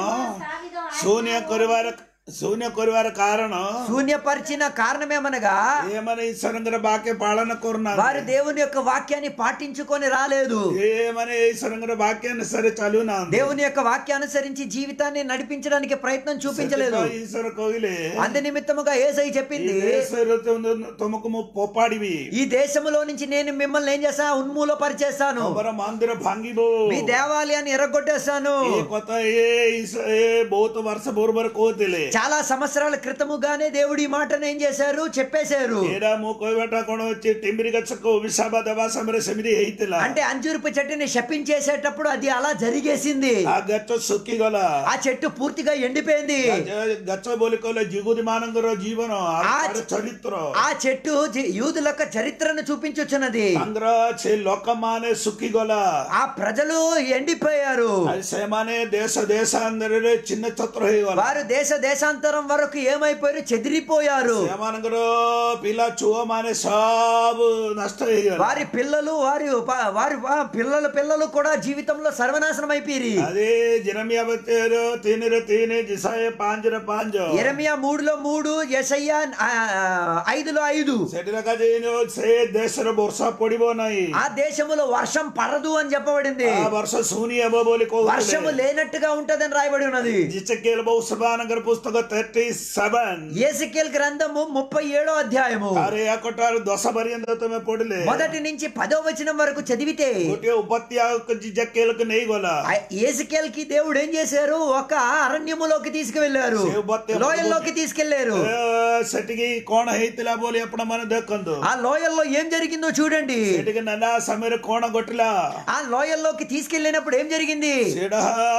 శూన్య కొరివార శూన్య కొరివార కారణం శూన్యపరిచిన కారణమేమనగా ఏమని ఈశ్వరంగర వాక్య పాలన కోరున్నారు వారు దేవుని యొక్క వాక్యాన్ని పాటించుకొని రాలేదు ఏమని ఈశ్వరంగర వాక్యాన్ని సరే చదువునా దేవుని యొక్క వాక్యానుసరించి జీవితాన్ని నడిపించడానికి ప్రయత్నం చూపించలేదు ఈశ్వర కోగిలే అందు నిమిత్తముగా ఏసై చెప్పింది ఈశ్వరు తుమకు పొప్పాడివి ఈ దేశములో నుంచి నేను మిమ్మల్ని ఏం చేస్తా ఉన్మూల పరిచేస్తాను ಅವರ ಮಂದಿರ ಭಾಂಗಿಬೋ మీ దేవాలయాన్ని ఎర్రగొట్టేస్తాను ಈ ಕೊತ್ತ ಏ ಈಸ- ಏ ಬಹುತ ವರ್ಷ ಬೋರ್ಬರ್ ಕೋತಿಲೆ చాలా సంవత్సరాల క్రితముగానే దేవుడు ఈ మాటను ఏం చేశారు చెప్పేశారు ఏడా మూ కోయబట్ట కొన వచ్చి టింబిరి గచ్చకు విశాఖ దవాసమర సమిది హైతిల అంటే అంజూరపు చెట్టుని శపించేసేటప్పుడు అది అలా జరిగేసింది ఆ గచ్చ సుక్కిగల ఆ చెట్టు పూర్తిగా ఎండిపోయింది గచ్చ బోలికోల జిగుది మానంగర జీవన ఆ ఆడ చరిత్ర ఆ చెట్టు జి- యూదుల యొక్క చరిత్రను చూపించుచున్నది ಅಂದ್ರ ಛೆ ಲೋಕಮಾನೆ ಸುಕ್ಕಿಗೊಲ ఆ ప్రజలు ఎండిపోయారు అది సేమానే దేశ దేಶ అందరే చిన్న చత్ర హేగల వారు దేశ దేశాంతరం వరకు ఏమైపోయారు చెదిరిపోయారు సేమానంగర పిల్ల చువ మానే సబ్ నష్ట హేగల వారి పిల్లలు వారి ప- వారి వా- పిల్లల పిల్లలు కూడా జీవితంలో సర్వనాశనం అయిపోయి అదే జనమియా బత్తేరు తినిర తిని జిసాయ పాంజర పాంజ ఇరమియా మూడులో మూడు యెషయ్య ఆ, ఐదులో ఐదు సెటిల కజేను సే దేశర వర్ష పొడిబో నాయి ఆ దేశములో వర్షం పడదు అని చెప్పబడింది ఆ వర్ష శూని అబో బోలి వర్షము లేనట్టుగా ఉంటదని రాయబడి ఉన్నది జిచకేల బౌ సభానగర్ పుస్తక థర్టీ సెవెన్ ఏసికేల్ గ్రంథము ముప్పై ఏడో అధ్యాయము అరే అకొటారు దశ పర్యంత తమే పొడిలే మొదటి నుంచి పదో వచనం వరకు చదివితే ఒకటే ఉపత్యాకు జిజకేలకు నెయ్యి గొల ఏసికేల్ కి దేవుడు ఏం చేశారు ఒక అరణ్యములోకి తీసుకువెళ్లారు సేవబత్య- లోయల్లోకి తీసుకెళ్లారు సెటికి కోణ హైతిలా బోలి ఎప్పుడు మన దక్కందు ఆ లోయల్లో ఏం జరిగిందో చూడండి సెటికి నన్నా సమీర కోణ గొట్టిలా ఆ లోయల్లోకి తీసుకెళ్ళినప్పుడు ఏం జరిగింది సెడ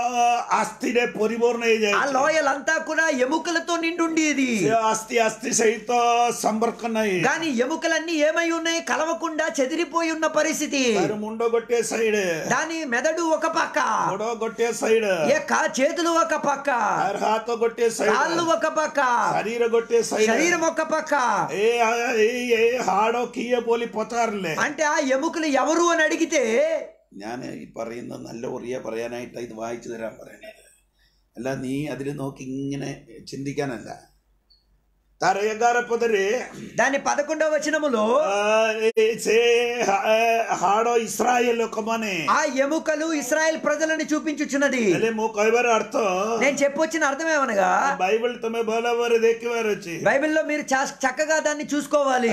ఆస్తినే పొరిబోర్న ఆ లోయలంతా కూడా ఎముకలతో నిండుండేది ఆస్తి ఆస్తి సహిత సంపర్కన్నాయి కానీ ఎముకలన్నీ ఏమై ఉన్నాయి కలవకుండా చెదిరిపోయి ఉన్న పరిస్థితి దాని ముండో కొట్టే సైడ్ దాని మెదడు ఒక పక్క గొడవ కొట్టే సైడ్ ఏ కా- చేతులు ఒక పక్క ఆర్ హాత కొట్టే సైడ్ కాళ్ళు ఒక పక్క శరీర కొట్టే సైడ్ శరీరం ఒక పక్క ఏ ఏ ఏ ഹാടോ കീയ പോലെ പൊത്താറില്ലേ అంటే ఆ ఎముకలు ఎవరు అని అడిగితే ഞാൻ ഈ പറയുന്ന നല്ല ഒറിയ പറയാനായിട്ട് ഇത് വായിച്ചു തരാൻ പറയണത് അല്ല നീ അതിൽ നോക്കി ഇങ്ങനെ ചിന്തിക്കാനല്ല തറയകാരപ്പതര് దాని పదకొండవ వచనములో ഹാടോ ഇസ്രായേൽ ഒക്കെ മോനെ ఆ ఎముకలు ఇస్రాయెల్ ప్రజలని చూపించుచున్నది అదే మో కైవర అర్థం నేను చెప్పొచ్చిన అర్థం ఏమనగా బైబిల్ తమే బోలవరు దేకివారు వచ్చి బైబిల్లో మీరు చా- చక్కగా దాన్ని చూసుకోవాలి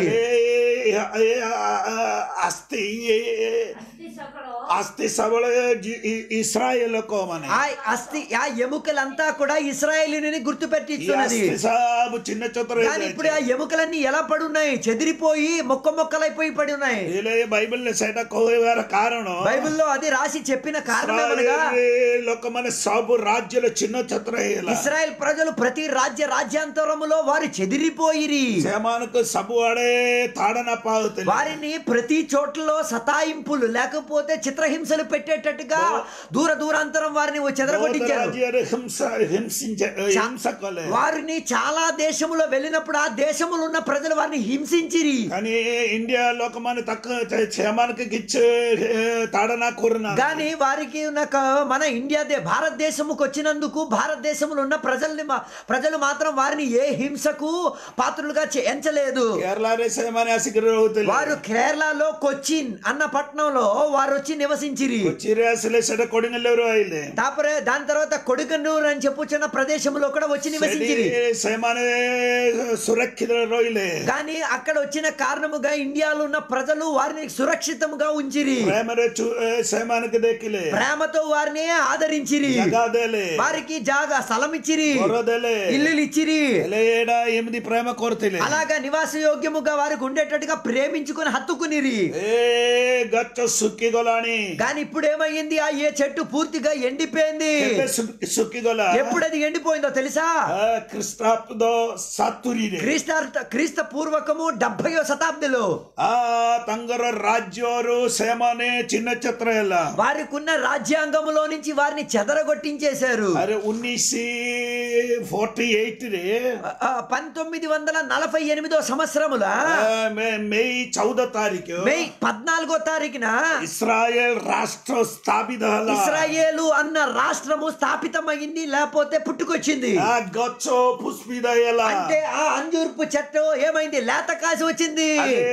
అస్థి అస్థి సకలో అస్థి సబళ ఇస్రాయేల్ ഒക്കെ മോനെ ఆ అస్థి ఆ ఎముకలంతా కూడా ఇస్రాయేలీని గుర్తు ఈ పెట్టిస్తున్నది అస్థి సాబు చిన్న చతుర కానీ ఇప్పుడు ఆ ఎముకలన్నీ ఎలా పడి ఉన్నాయి చెదిరిపోయి మొక్క మొక్కలైపోయి పడి ఉన్నాయి ఇలే బైబిల్ సెట కోయవార కారణం బైబిల్లో అది రాసి చెప్పిన కారణం ఏమనగా ఇస్రాయేల్ లోకమైన సాబు రాజ్యాల చిన్న చతుర ఇస్రాయెల్ ప్రజలు ప్రతి రాజ్య రాజ్యాంతరములో వారు చెదిరిపోయిరి సేమానికి సబు ఆడే తాడన పాగుతుంది వారిని ప్రతి చోట్లలో సతాయింపులు లేకపోతే చిత్రహింసలు పెట్టేటట్టుగా దూర దూరాంతరం వారిని చెదరగొట్టించారు రాజ్యాలు హింస హింసించే హింసకలే వారిని చాలా దేశములో వెళ్ళినప్పుడు ఆ దేశములో ఉన్న ప్రజలు వారిని హింసించిరి కానీ ఇండియా లోకమాన్ని తక్కువ క్షేమానికి గిచ్చు తాడన కూరిన కానీ వారికి ఉన్న క- మన ఇండియా దే భారతదేశముకు వచ్చినందుకు భారతదేశంలో ఉన్న ప్రజల్ని మా- ప్రజలు మాత్రం వారిని ఏ హింసకు పాత్రులుగా చే- ఎంచలేదు కేరళ సేమాని అసిగిరి అవుతుంది వారు కేరళలో కొచ్చిన్ అన్న పట్టణంలో వారు వచ్చి నివసించిరి చిరాసలే సెట కొడినెల్లెవరు అయింది తాపరే దాని తర్వాత కొడుకన్నూరు అని చెప్పుచున్న ప్రదేశంలో కూడా వచ్చి నివసించిరి సేమానే సురక్షిత రోయిలే కానీ అక్కడ వచ్చిన కారణముగా ఇండియాలో ఉన్న ప్రజలు వారిని సురక్షితముగా ఉంచిరి ప్రేమరే చూ- ఏ, సేమానికి దక్కిలే ప్రేమతో వారిని ఆదరించిరి జగాదేలే వారికి జాగా స్థలం ఇచ్చిరి కొరదేలే ఇల్లులు ఇచ్చిరి ఏడ ఎనిమిది ప్రేమ కోరతిలే అలాగా నివాస యోగ్యముగా వారికి ఉండేటట్టుగా ప్రేమించుకుని హత్తుకునిరి ఏ ଗଛ ଶୁଖିଗଲାଣି కానీ ఇప్పుడు ఏమైంది ఆ ఏ చెట్టు పూర్తిగా ఎండిపోయింది କେବେ ଶୁ- ଶୁଖିଗଲା ఎప్పుడు అది ఎండిపోయిందో తెలుసా ଆ, ଖ୍ରୀଷ୍ଟାବ୍ଦ ସାତୁରୀରେ క్రీస్తార్థ క్రీస్త పూర్వకము డెబ్బయో శతాబ్దిలో ଆ ତାଙ୍କର ରାଜ୍ୟରୁ ସେମାନେ ଚିହ୍ନଚତ୍ର ହେଲା వారికి ఉన్న రాజ్యాంగములో నుంచి వారిని చెదరగొట్టించేశారు ଆରେ ଉଣେଇଶ ଫର୍ଟି ଏଇଟରେ ఆ, పంతొమ్మిది వందల నలభై ఎనిమిదో సంవత్సరముల ମେ ଚଉଦ ତାରିଖ మే పద్నాలుగో తారీఖున ଇସ୍ରାଏଲ ରାଷ୍ଟ୍ର ସ୍ଥାପିତ ହେଲା ఇస్రాయేలు అన్న రాష్ట్రము స్థాపితమైంది లేకపోతే పుట్టుకొచ్చింది ଆ ଗଛ ପୁଷ୍ପିତ ହେଲା అంటే ఆ అంజూర్పు చెట్టు ఏమైంది లేత కాసి వచ్చింది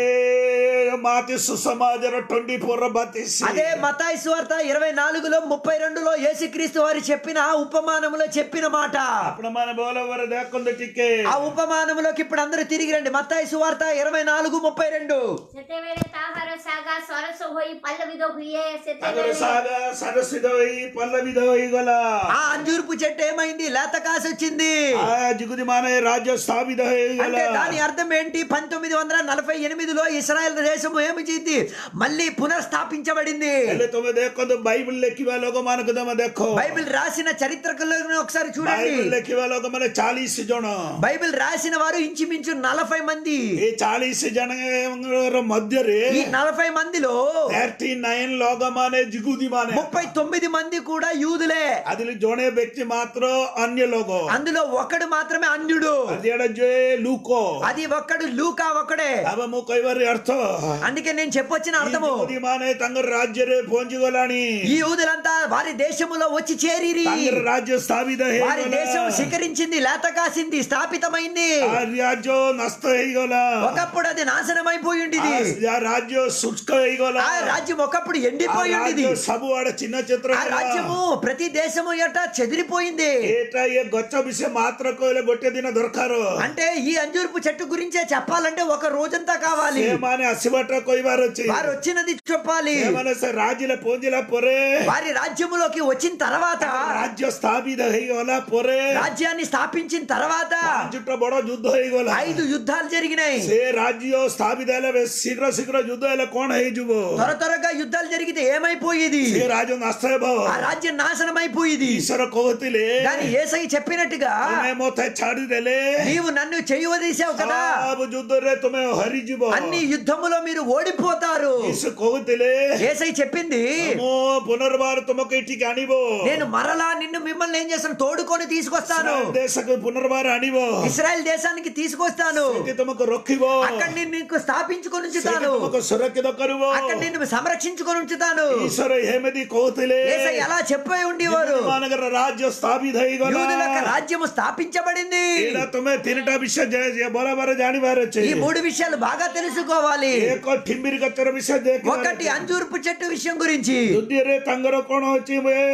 అదే మాతి సుసమాజర ట్వంటీ ఫోర్ బతిసి అదే మతాయి సువార్త ఇరవై నాలుగులో ముప్పై రెండులో యేసుక్రీస్తు వారు చెప్పిన ఆ ఉపమానములో చెప్పిన మాట ଆପଣ ମାନେ ଭଲ ଭାବରେ ଦେଖନ୍ତୁ ଟିକେ ఆ ఉపమానములోకి ఇప్పుడు అందరూ తిరిగి రండి మత్తాయి సువార్త ఇరవై నాలుగు ముప్పై రెండు ସେତେବେଳେ ତାହାର ଶାଗା ସରସ ହୋଇ ପଲ୍ଲବିତ ହୁଏ ତାଙ୍କର ସେତେବେଳେ ସାଗ ସରସିତ ହୋଇ ପଲ୍ଲବିତ ହୋଇଗଲା ఆ అంజూర్పు చెట్టు ఏమైంది లేత కాసి వచ్చింది ఆ జిగుది మానే రాజ్య స్థాపిత అంటే ହୋଇଗଲା దాని అర్థం ఏంటి పంతొమ్మిది వందల నలభై ఎనిమిదిలో ఇస్రాయల్ దేశము ఏమి చేయింది మళ్ళీ పునర్స్థాపించబడింది ହେଲେ ତମେ ଦେଖନ୍ତୁ ବାଇବଲ ଲେଖିବା ଲୋକମାନଙ୍କୁ ତମେ ଦେଖ బైబిల్ రాసిన చరిత్రకులను ఒకసారి చూడండి ବାଇବଲ ଲେଖିବା ଲୋକମାନେ ଚାଳିଶ ଜଣ బైబిల్ రాసిన వారు ఇంచుమించు నలభై మంది ଏ ଚାଳିଶ ଜଣଙ୍କର ମଧ୍ୟରେ ఈ నలభై మందిలో ଥାର୍ଟି ନାଇନ ଲୋକମାନେ ଜିଗୁଦି ମାନେ ముప్పై తొమ్మిది మంది కూడా యూదులే അതിൽ ଜଣେ ବ୍ୟକ୍ତି ମାତ୍ର ଅନ୍ୟ ଲୋକ అందులో ఒకడు మాత్రమే అన్యుడు అదేడ ଯେ ଲୁକ అది ఒక్కడు లూకా ఒక్కడే अब ମୁଁ କହିବାର ଅର୍ଥ అందుకే నేను చెప్పొచ్చిన అర్థము ମାନେ ତାଙ୍କର ରାଜ୍ୟରେ ପହଞ୍ଚିଗଲାଣି ఈ యూదులంతా వారి దేశములో వచ్చి చేరిరి ତାଙ୍କର ରାଜ୍ୟ ସ୍ଥାପିତ వారి దేశం ହେଇଗଲା శిఖరించింది లేత కాసింది స్థాపితమైంది ఆ రాజ్ୟ నଷ୍ଟ ହେଇଗଲା ఒకప్పుడు అది నాశనమైపోయి ఉండేది ఆ రాజ్ୟ ଶୁଷ୍କ ହେଇଗଲା ఆ రాజ్యం ఒకప్పుడు ఆ ఎండిపోయి ఉండేది ରାଜ୍ୟ ସବୁଆଡେ ଚିହ୍ନ ଚିତ୍ର ఆ రాజ్యము ప్రతి దేశము ఎట చెదిరిపోయింది ଏଇଟା ଇଏ ଗଛ ବିଷୟ ମାତ୍ର କହିଲେ ଗୋଟେ ଦିନ ଦରକାର అంటే ఈ అంజూర్పు చెట్టు గురించే చెప్పాలంటే ఒక రోజంతా కావాలి ସେମାନେ ଆସିବାଟା କହିବାର ଅଛି వారు వచ్చినది చెప్పాలి ସେମାନେ ସେ ରାଜ୍ୟରେ ପହଞ୍ଚିଲା ପରେ వారి రాజ్యములోకి వచ్చిన తర్వాత ରାଜ୍ୟ ସ୍ଥାପିତ ହେଇଗଲା ପରେ రాజ్యాన్ని స్థాపించిన తర్వాత ପାଞ୍ଚଟା ବଡ ଯୁଦ୍ଧ ହେଇଗଲା ఐదు యుద్ధాలు జరిగినాయి ସେ ରାଜ୍ୟ ସ୍ଥାପିତ ହେଲେ ବେ- ଶୀଘ୍ର ଶୀଘ୍ର ଯୁଦ୍ଧ ହେଲେ କଣ ହେଇଯିବ త్వర త్వరగా యుద్ధాలు జరిగితే ఏమైపోయేది ସେ ରାଜ୍ୟ ନଷ୍ଟ ହେବ ఆ రాజ్యం నాశనం అయిపోయేది ଈଶ୍ୱର କହୁଥିଲେ కానీ ఏసై చెప్పినట్టుగా ତୁମେ ମତେ ଛାଡିଦେଲେ నీవు నన్ను చేయవదీసావు కదా ସବୁ ଯୁଦ୍ଧରେ ତୁମେ ହରିଯିବ అన్ని యుద్ధములో మీరు ఓడిపోతారు ଯୀଶୁ କହୁଥିଲେ ఏసై చెప్పింది ମୁଁ ପୁନର୍ବାର ତୁମକୁ ଏଠିକି ଆଣିବ నేను మరలా నిన్ను మిమ్మల్ని ఏం చేస్తాను తోడుకొని తీసుకొస్తాను ଇସ୍ରାଏଲ దేశକୁ పునర్ବାର ଆଣିବ ఇస్రాయల్ దేశానికి తీసుకొస్తాను ସେଠି ତୁମକୁ ରଖିବ అక్కడ నేను నీకు స్థాపించుకొని ସେଠି ఉంచుతాను ତୁମକୁ ସୁରକ୍ଷିତ କରିବ అక్కడ నిన్ను సంరక్షించుకొని ఉంచుతాను ଈଶ୍ୱର ଏମିତି କହୁଥିଲେ ఏసై ఎలా చెప్పే ఉండేవారు ମାନଙ୍କର ରାଜ୍ୟ ସ୍ଥାପିତ ହେଇଗଲା యూదుల యొక్క రాజ్యము స్థాపించబడింది ଏଇଟା ତୁମେ ତିନିଟା ବିଷୟ ଜା- ଜା- ବରାବର ଜାଣିବାର ଅଛି ఈ మూడు విషయాలు బాగా తెలుసుకోవాలి ଏକ ଠିମ୍ବିରି ଗଛର ବିଷୟ ଦେଖିବାର ఒకటి ଅଛି। అంజూర్పు చెట్టు విషయం గురించి ଦ୍ୱିତୀୟରେ ତାଙ୍କର କଣ ଅଛି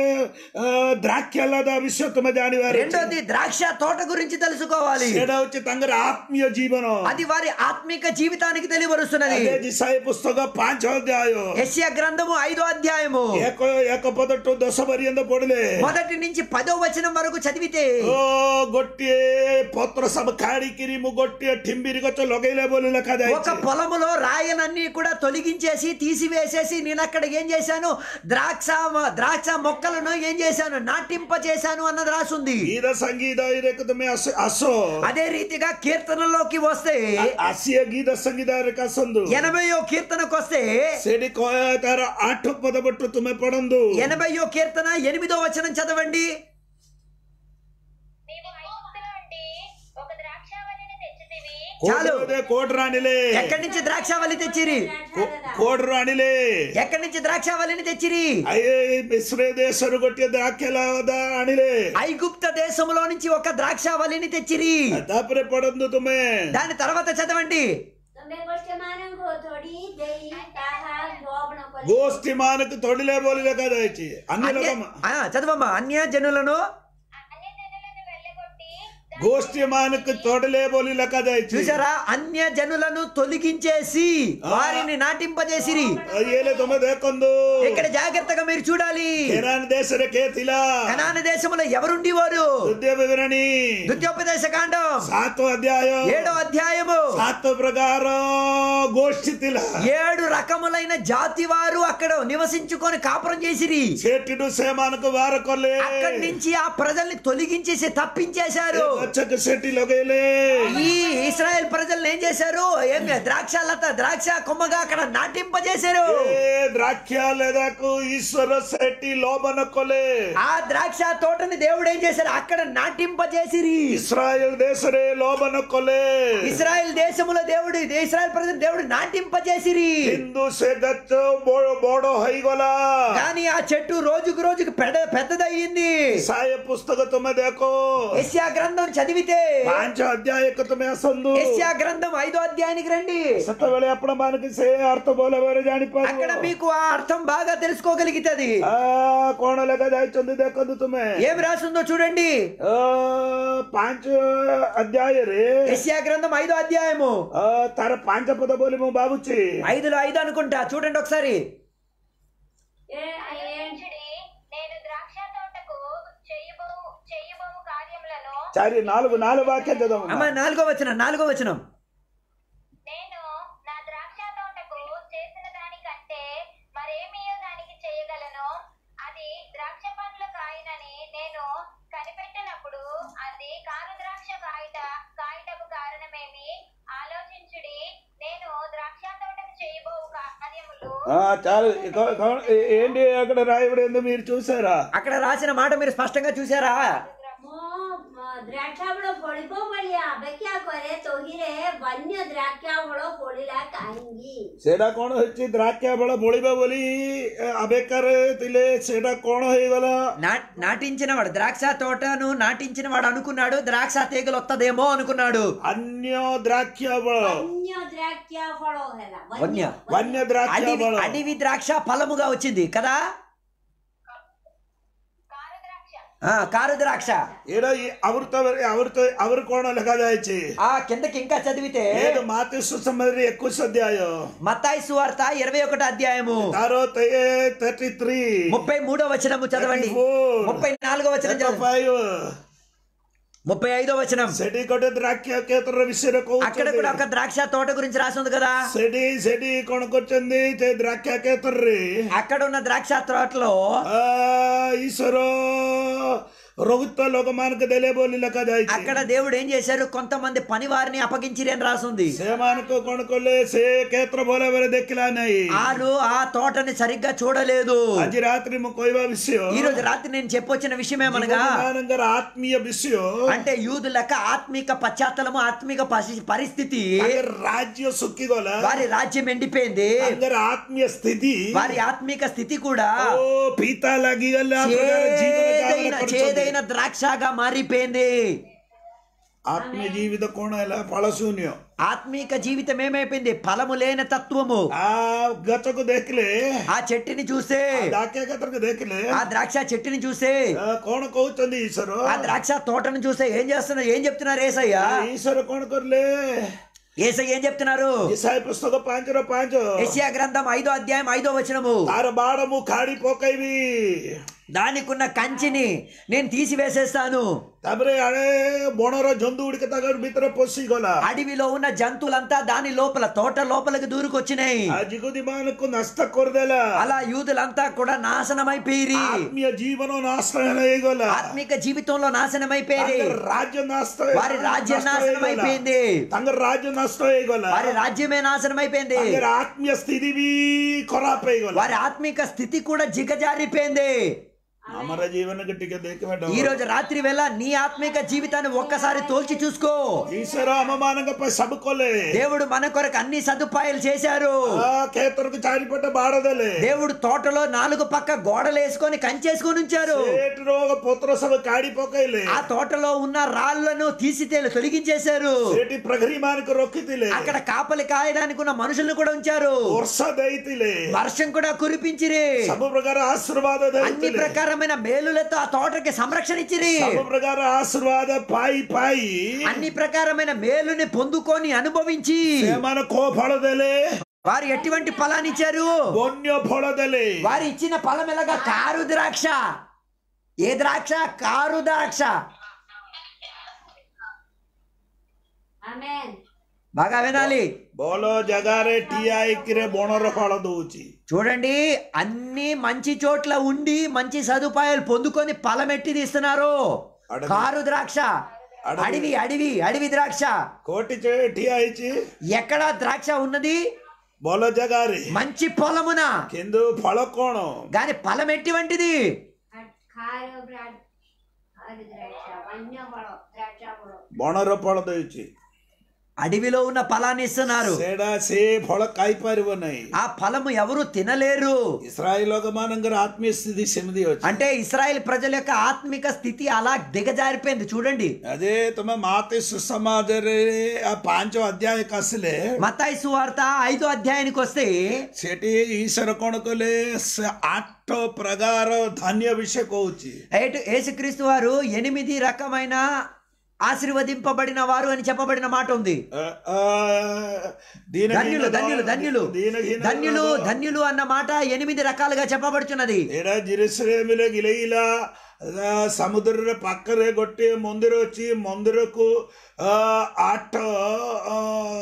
ଦ୍ରାକ୍ଷା ଲତା ବିଷୟ ତୁମେ ଜାଣିବାର ଅଛି రెండోది ద్రాక్ష తోట గురించి తెలుసుకోవాలి ସେଇଟା ହଉଛି ତାଙ୍କର ଆତ୍ମୀୟ ଜୀବନ అది వారి ఆత్మిక జీవితానికి తెలియవరుస్తున్నది అదే జిସାଇ పుస్తକ ପାଞ୍ଚ ଅଧ୍ୟାୟ యెషయా గ్రంథము ఐదో అధ్యాయము ଏକ ଏକ ପଦ ଟୁ ଦଶ ପର୍ଯ୍ୟନ୍ତ ପଢିଲେ మొదటి నుంచి పదో వచనం వరకు చదివితే ଓ ଗୋଟିଏ ପତ୍ର ସବୁ କାଢିକିରି ମୁଁ ଗୋଟିଏ ଠିମ୍ବିରି ଗଛ ଲଗେଇଲେ ବୋଲି ఒక ଲେଖାଯାଇଛି పొలములో రాయలన్నీ కూడా తొలగించేసి తీసివేసేసి నేను అక్కడ ఏం చేశాను ద్రాక్ష ద్రాక్ష మొక్కలను ఏం చేశాను నాటింప చేశాను అన్నది రాసుంది ଗୀତ ସଙ୍ଗୀତ ଏଇରେ ତୁମେ ଆସ ଆସ అదే రీతిగా కీర్తనలోకి వస్తే ଆସିଏ ଗୀତ ସଙ୍ଗୀତ ଆସନ୍ତୁ ఎనభయో కీర్తనకు వస్తే ସେଠି କହ ତାର ଆଠ ପଦ ପଟୁ ତୁମେ ପଢନ୍ତୁ ఎనభయో కీర్తన ఎనిమిదో వచనం చదవండి నీవు ఐగుప్తులో నుండి ఒక ద్రాక్షావల్లిని తెచ్చితివి చాలు. କୋଟରେ କୋଟରୁ ଆଣିଲେ ఎక్కడి నుంచి ద్రాక్షావల్లి తెచ్చిరి କୋଟରୁ ଆଣିଲେ ఎక్కడి నుంచి ద్రాక్షావల్లిని తెచ్చిరి ଆଏ ମିଶ୍ର ଦେଶରୁ ଗୋଟିଏ ଦ୍ରାକ୍ଷାଲତା ଆଣିଲେ ఐగుప్త దేశంలో నుంచి ఒక ద్రాక్షావల్లిని తెచ్చిరి ତାପରେ ପଢନ୍ତୁ ତୁମେ దాని తర్వాత చదవండి ତମେ ଗୋଷ୍ଠୀମାନଙ୍କୁ ଥୋଡ଼ି ଦେଇ ତାହା ଭୋବନ କଲେ ଗୋଷ୍ଠୀ ମାନଙ୍କୁ ତୋଡ଼ିଲେ ବୋଲି ଲେଖାଯାଇଛି ଅନ୍ୟ అన్య- ଲୋକ ఆ, చదవమ్మా అన్య జనులను అన్య జనులను వెళ్ళగొట్టి गोष्ठी मानक तोडले बोली लका जायची చూసారా అన్య జనులను తొలగించేసి వారిని నాటింపజేసిరి ఏలే తొమ్మిది దేకొందు ఇక్కడ జాగ్రత్తగా మీరు చూడాలి ಕೆರಾನ್ ದೇಶದ ಕೇತಿಲ కనాన దేశంలో ఎవరుండేవారు ದುದ್ಯ ವಿವರಣಿ ద్వితీయోపదేశ కాండం ಸಾತು ಅಧ್ಯಾಯ ఏడో అధ్యాయము ಸಾತು ಪ್ರಕಾರ ಗೋಷ್ಠಿ ತಿಲ ఏడు రకములైన జాతి వారు అక్కడ నివసించుకొని కాపురం చేసిరి ಸೇಟಿಡು ಸೇಮಾನಕ ವಾರ ಕೊಲ್ಲೆ అక్కడి నుంచి ఆ ప్రజల్ని తొలగించేసి తప్పించేశారు వచ్చక సెట్టి లొగైలే ఈ ఇస్రాయెల్ ప్రజల్ని ఏం చేశారు ఏం ద్రాక్ష లత ద్రాక్ష కొమ్మగా అక్కడ నాటింపజేశారు ఏ ద్రాక్ష లేదాకు ఈశ్వర శెట్టి లోబన కొలే ఆ ద్రాక్ష తోటని దేవుడు ఏం చేశారు అక్కడ నాటింపజేసిరి ఇస్రాయల్ దేశరే లోబన కొలే ఇస్రాయెల్ దేశములో దేవుడు ఇస్రాయెల్ ప్రజలు దేవుడు నాటింపజేసిరి హిందూ సే గచ్చు బో- బోడో హైగోలా కానీ ఆ చెట్టు రోజుకు రోజుకు పెద్ద పెద్దదయ్యింది సాయ పుస్తక తుమ్మె దేకో ఎస్యా గ్రంథం చదివితే పాంచ అధ్యాయకు తుమ్మె అసందు ఎస్యా గ్రంథం ఐదో అధ్యాయానికి రండి ಸತ್ತವೇಳೆ ಅಪ್ಪಣ ಮಾನಕ್ಕೆ ಸೇ ಅರ್ಥ ಬೋಲ ಬೇರೆ ಜಾಣಿಪಾರು అక్కడ మీకు ఆ అర్థం బాగా తెలుసుకోగలిగితది ಆ ಕೋಣ ಲೆಕ್ಕ ಜಾಯ್ಚೊಂದು ದೇಕೊಂದು ತುಮೆ ఏం రాసిందో చూడండి ಆ, ಪಾಂಚ ಅಧ್ಯಾಯ ರೀ ఎస్యా గ్రంథం ఐదో అధ్యాయము ಆ, ತರ ಪಾಂಚ ಪದ ಬೋಲಿ ಮು ಬಾಬುಚ್ಚಿ ఐదులో ఐదు అనుకుంటా చూడండి ఒకసారి ఆలోచించుడి నేను ద్రాక్ష తోటకు చేయబో చేయబోవు కార్యములను చారి నాలుగు నాలుగు వాక్యం చదవ అమ్మ నాలుగో వచనం నాలుగో వచనం నేను నా ద్రాక్ష తోటకు చేసిన దానికంటే మరేమియో దానికి చేయగలను అది ద్రాక్ష పండ్ల కాయనని నేను కనిపెట్టినప్పుడు అది కారు ద్రాక్ష కాయట కాయటకు కారణమేమి ఆలోచించుడి నేను ద్రాక్ష తోటకు చేయబోవు కార్యములు ఆ, చాలు ఇక- ఇక- ఏంటి అక్కడ రాయబడింది మీరు చూసారా అక్కడ రాసిన మాట మీరు స్పష్టంగా చూసారా ମୋ ଦ୍ରାକ୍ଷା ବେଳ ପଡିବ ବୋଲି ଅପେକ୍ଷା କରେ ତହିଁରେ ବନ୍ୟ ଦ୍ରାକ୍ଷା ବେଳ ପଡିଲା କାହିଁକି ସେଟା କଣ ହେଇଛି ଦ୍ରାକ୍ଷା ବେଳ ବଳିବ ବୋଲି అబేకర్ ଥିଲେ ସେଟା କଣ ହେଇଗଲା నా- నాటించినవాడు ద్రాక్ష తోటను నాటించినవాడు అనుకున్నాడు ద్రాక్ష తీగలు వత్తదేమో అనుకున్నాడు ଅନ୍ୟ ଦ୍ରାକ୍ଷା ବେଳ ବନ୍ୟ ଦ୍ରାକ୍ଷା ଫଳ ହେଲା వన్య వన్య ద్రాక్ష అడవి ବେଳ అడవి ద్రాక్ష ఫలముగా వచ్చింది కదా కారు ద్రాక్ష ఆ కారు ద్రాక్ష ଏଇଟା ଆବୃତ ଆବୃତ ଆହୁରି କଣ ଲେଖାଯାଇଛି ఆ కిందకి ఇంకా చదివితే ఏడు మాతి సుసమరి ఎక్కువ అధ్యాయం మత్తాయి సువార్త ఇరవై ఒకటి అధ్యాయము తారో థర్టీ త్రీ ముప్పై మూడో వచనము చదవండి ముప్పై నాలుగో వచనం చదవండి ఫైవ్ ముప్పై ఐదో వచనం ସେଠି ଗୋଟେ ଦ୍ରାକ୍ଷ କ୍ଷେତ୍ରର ବିଷୟରେ అక్కడ కూడా କହୁଛନ୍ତି ఒక ద్రాక్ష తోట గురించి రాసి ఉంది కదా ସେଠି ସେଠି କଣ କରୁଛନ୍ତି ସେ ଦ୍ରାକ୍ଷ କ୍ଷେତ୍ରରେ అక్కడ ఉన్న ద్రాక్ష తోటలో ଆ, ଈଶ୍ୱର ରହୁତ ଲୋକମାନଙ୍କୁ ଦେଲେ ବୋଲି ଲେଖାଯାଇଛି అక్కడ దేవుడు ఏం చేశారు కొంతమంది పని వారిని అప్పగించిరి అని రాసింది ସେମାନଙ୍କୁ କଣ କଲେ ସେ କ୍ଷେତ୍ର ଭଲ ଭାବରେ ଦେଖିଲା ନାହିଁ వాళ్ళు ఆ తోటని సరిగ్గా చూడలేదు ଆଜି ରାତ୍ରି ମୁଁ କହିବା ବିଷୟ ఈ రోజు రాత్రి నేను చెప్పొచ్చిన విషయం ఏమనగా ମାନଙ୍କର ఆత్మీయ విషୟ అంటే యూదులక ఆత్మిక పశ్చాత్తలము ఆత్మిక పసి- పరిస్థితి ତାଙ୍କର ରାଜ୍ୟ ଶୁଖିଗଲା వారి రాజ్యం ఎండిపోయింది ତାଙ୍କର ଆତ୍ମୀୟ ସ୍ଥିତି వారి ఆత్మిక స్థితి కూడా ଓ ପିତା ଲାଗିଗଲା ପ୍ରକାର ଜୀବନ చేదైన ଯାପନ କରୁଛନ୍ତି। చేదైన ద్రాక్షగా మారిపోయింది ఆత్మీయ జీవిత కోణ ହେଲା ଫଳ ଶୂନ୍ୟ ఆత్మిక జీవితం ఏమైపోయింది ఫలము లేని తత్వము ఆ గచ్చకు ଦେଖିଲେ ఆ చెట్టుని చూస్తే ଡାକିଆ କ୍ଷେତ୍ରକୁ ଦେଖିଲେ ఆ ద్రాక్ష చెట్టుని చూస్తే ଆ, କଣ କହୁଛନ୍ତି ଈଶ୍ୱର ఆ ద్రాక్ష తోటను చూస్తే ఏం చేస్తున్నారు ఏం చెప్తున్నారు ఏసయ్య ଈଶ୍ୱର କଣ କରିଲେ ఏసయ్య ఏం చెప్తున్నారు ଇସାଇ ପୁସ୍ତକ ପାଞ୍ଚର ପାଞ୍ଚ ఏషియా గ్రంథం ఐదో అధ్యాయం ఐదో వచనము ତାର ବାଡ଼ ମୁଁ ଖାଡ଼ି ପକେଇବି దానికున్న కంచిని నేను తీసివేసేస్తాను ତାପରେ ଆଡେ ବଣର ଜନ୍ତୁ ଗୁଡ଼ିକ ତାଙ୍କ ଭିତରେ ପଶିଗଲା అడవిలో ఉన్న జంతువులంతా దాని లోపల తోట లోపలికి దూరుకొచ్చినాయి ఆ జిగుది ମାନଙ୍କୁ ନଷ୍ଟ କରିଦେଲା అలా యూదులంతా కూడా నాశనమైపోయి ఆత్మీయ జీవନ నాశన ହେଇଗଲା ఆత్మిక జీవితంలో నాశనమైపోయి ତାଙ୍କର ରାଜ୍ୟ ନଷ୍ଟ వారి రాజ్యం ନଷ୍ଟ నాశనం ହେଇଗଲା। అయిపోయింది ତାଙ୍କର ରାଜ୍ୟ ନଷ୍ଟ ହେଇଗଲା వారి రాజ్యమే నాశనం అయిపోయింది ତାଙ୍କର ଆତ୍ମୀୟ ସ୍ଥିତି ବି ଖରାପ ହେଇଗଲା వారి ఆత్మిక స్థితి కూడా జిగజారిపోయింది ଆମର ଜୀବନକୁ ଟିକେ ଦେଖିବା ఈ రోజు రాత్రి వేళ నీ ఆత్మిక జీవితాన్ని ఒక్కసారి తోల్చి చూసుకో ଈଶ୍ୱର ଆମ ମାନଙ୍କ ପାଇଁ ସବୁ କଲେ దేవుడు మన కొరకు అన్ని సదుపాయాలు చేశారు ఆ କ୍ଷେତ୍ରକୁ ଚାରିପଟେ ବାଡ଼ ଦେଲେ దేవుడు తోటలో నాలుగు పక్క గోడలు వేసుకొని కంచేసుకొని ఉంచారు ସେଠିର ପତ୍ର ସବୁ କାଢି ପକେଇଲେ ఆ తోటలో ఉన్న రాళ్లను తీసి తేలి తొలగించేశారు ସେଠି ପ୍ରହରୀ ମାନଙ୍କୁ ରଖିଥିଲେ అక్కడ కాపలి కాయడానికి ఉన్న మనుషులను కూడా ఉంచారు ବର୍ଷା ଦେଇଥିଲେ వర్షం కూడా కురిపించిరి ସବୁ ପ୍ରକାର ଆଶୀର୍ବାଦ అన్ని ଦେଇଥିଲେ ప్రకారమైన ప్రకారమైన మేలులతో ఆ తోటకి సంరక్షణ ఇచ్చిరి ସବୁ ପ୍ରକାର ଆଶୀର୍ବାଦ ପାଇ ପାଇ అన్ని ప్రకారమైన మేలుని పొందుకొని అనుభవించి ସେମାନେ କୋଉ ଫଳ ଦେଲେ వారు ఎటువంటి ఫలాన్ని ఇచ్చారు ବନ୍ୟ ଫଳ ଦେଲେ వారు ఇచ్చిన ఫలం ఎలాగా కారు ద్రాక్ష ఏ ద్రాక్ష కారు ద్రాక్ష ଆମେନ୍ బాగా వినాలి ଭଲ ଜାଗାରେ ଠିଆ ହେଇକିରେ ବଣର ଫଳ ଦଉଛି చూడండి అన్ని మంచి చోట్ల ఉండి మంచి సదుపాయాలు పొందుకొని ఫలమెట్టి తీస్తున్నారు అడవి. కారు ద్రాక్ష అడవి. అడవి అడవి అడవి ద్రాక్ష କୋଉଠି ଚେ- ଠିଆ ହେଇଛି ఎక్కడ ద్రాక్ష ఉన్నది ଭଲ ଜାଗାରେ మంచి పొలమున କିନ୍ତୁ ଫଳ କଣ గాని ఫలం ఎటువంటిది ଖାର ଖାର ଦ୍ରାక్ష ବନ୍ୟ ଫଳ ଦ୍ରାక్ష ଫଳ ବଣର ଫଳ ଦଉଛି అడవిలో ఉన్న ఫలాన్ని ఇస్తున్నారు ସେଇଟା ସେ ଫଳ ଖାଇପାରିବ ନାହିଁ ఆ ఫలము ఎవరు తినలేరు ଇସ୍ରାଏଲ ଲୋକମାନଙ୍କର ଆତ୍ମୀୟ ସ୍ଥିତି ସେମିତି ଅଛି అంటే ఇస్రాయేల్ ప్రజల యొక్క ఆత్మిక స్థితి అలా దిగజారిపోయింది చూడండి అదే ତମେ ମାତେ ସୁସମାଜରେ ఆ ପାଞ୍ଚ ଅଧ୍ୟାୟକୁ ଆସିଲେ మతాయి సువార్త ఐదో అధ్యాయానికి వస్తే ସେଠି ଈଶ୍ୱର କଣ କଲେ ସେ ଆଠ ପ୍ରକାର ଧାନ୍ୟ ବିଷୟ କହୁଛି ఏటు యేసుక్రీస్తు వారు ఎనిమిది రకమైన ఆశీర్వదింపబడిన వారు అని చెప్పబడిన మాట ఉంది ଅ, ଅ, దీనహీన ధన్యులు ధన్యులు ధన్యులు దీనహీన ధన్యులు ధన్యులు అన్న మాట ఎనిమిది రకాలుగా చెప్పబడుచున్నది ଏଇଟା ଜିରୁସଲେମରେ ଗିଲେଇଲା ଆ, ସମୁଦ୍ରର ପାଖରେ ଗୋଟିଏ ମନ୍ଦିର ଅଛି ମନ୍ଦିରକୁ ଆ, ଆଠ ଆ,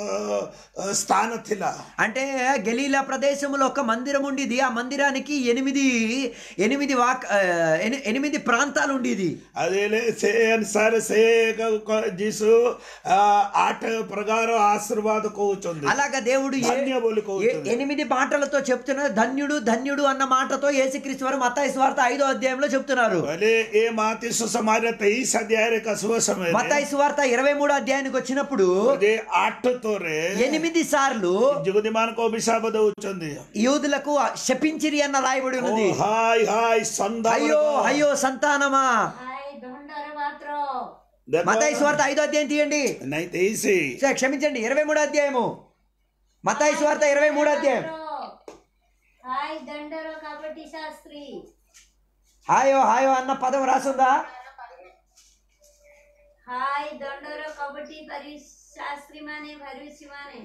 ଆ, ସ୍ଥାନ ଥିଲା అంటే గలీలా ప్రదేశంలో ఒక మందిరం ఉండేది ఆ మందిరానికి ఎనిమిది ఎనిమిది వాక్ ఆ, ఎని- ఎనిమిది ప్రాంతాలు ఉండేది ಅದೇಲೆ ಸೇ ಅನುಸಾರ ಸೇ ಕ- ಕ- ಜೀಸು ಆ, ಆಟ ಪ್ರಕಾರ ಆಶೀರ್ವಾದ ಕହୁଛନ୍ତି అలాగా దేవుడు ఏ- ధన్య బోలి ఏ- కହୁతుంది ఎనిమిది మాటలతో చెప్తున్నారు ధన్యుడు ధన్యుడు అన్న మాటతో యేసుక్రీస్తు వారు మత్తాయి స్వార్థ ఐదో అధ్యాయంలో చెప్తున్నారు భలే ఏ మాతి సుసమార్య తెయిస్ అధ్యాయ కసువ సమయ మత్తాయి స్వార్థ ఇరవై మూడో అధ్యాయానికి వచ్చినప్పుడు అదే ఆట తోరే ఎనిమిది సార్లు జుగుది మనకు అభిశాప దవుతుంది యూదులకు శపించిరి అన్న రాయబడి ఓ ఉన్నది హాయ్ హాయ్ సంద అయ్యో అయ్యో సంతానమా ହାଇ ଦଣ୍ଡର ପାତ୍ର మతాయి స్వార్థ ఐదో అధ్యాయం తీయండి నై తెయిసి సరే, క్షమించండి ఇరవై మూడో అధ్యాయము మతాయి స్వార్థ ఇరవై మూడో అధ్యాయం ହାଇ ଦଣ୍ଡର କପଟି ଶାସ୍ତ୍ରୀ హాయో హాయో అన్న పదం రాసుందా ହାଇ ଦଣ୍ଡର କପଟି ପରି ଶାସ୍ତ୍ରୀ ମାନେ ଫରିସି ମାନେ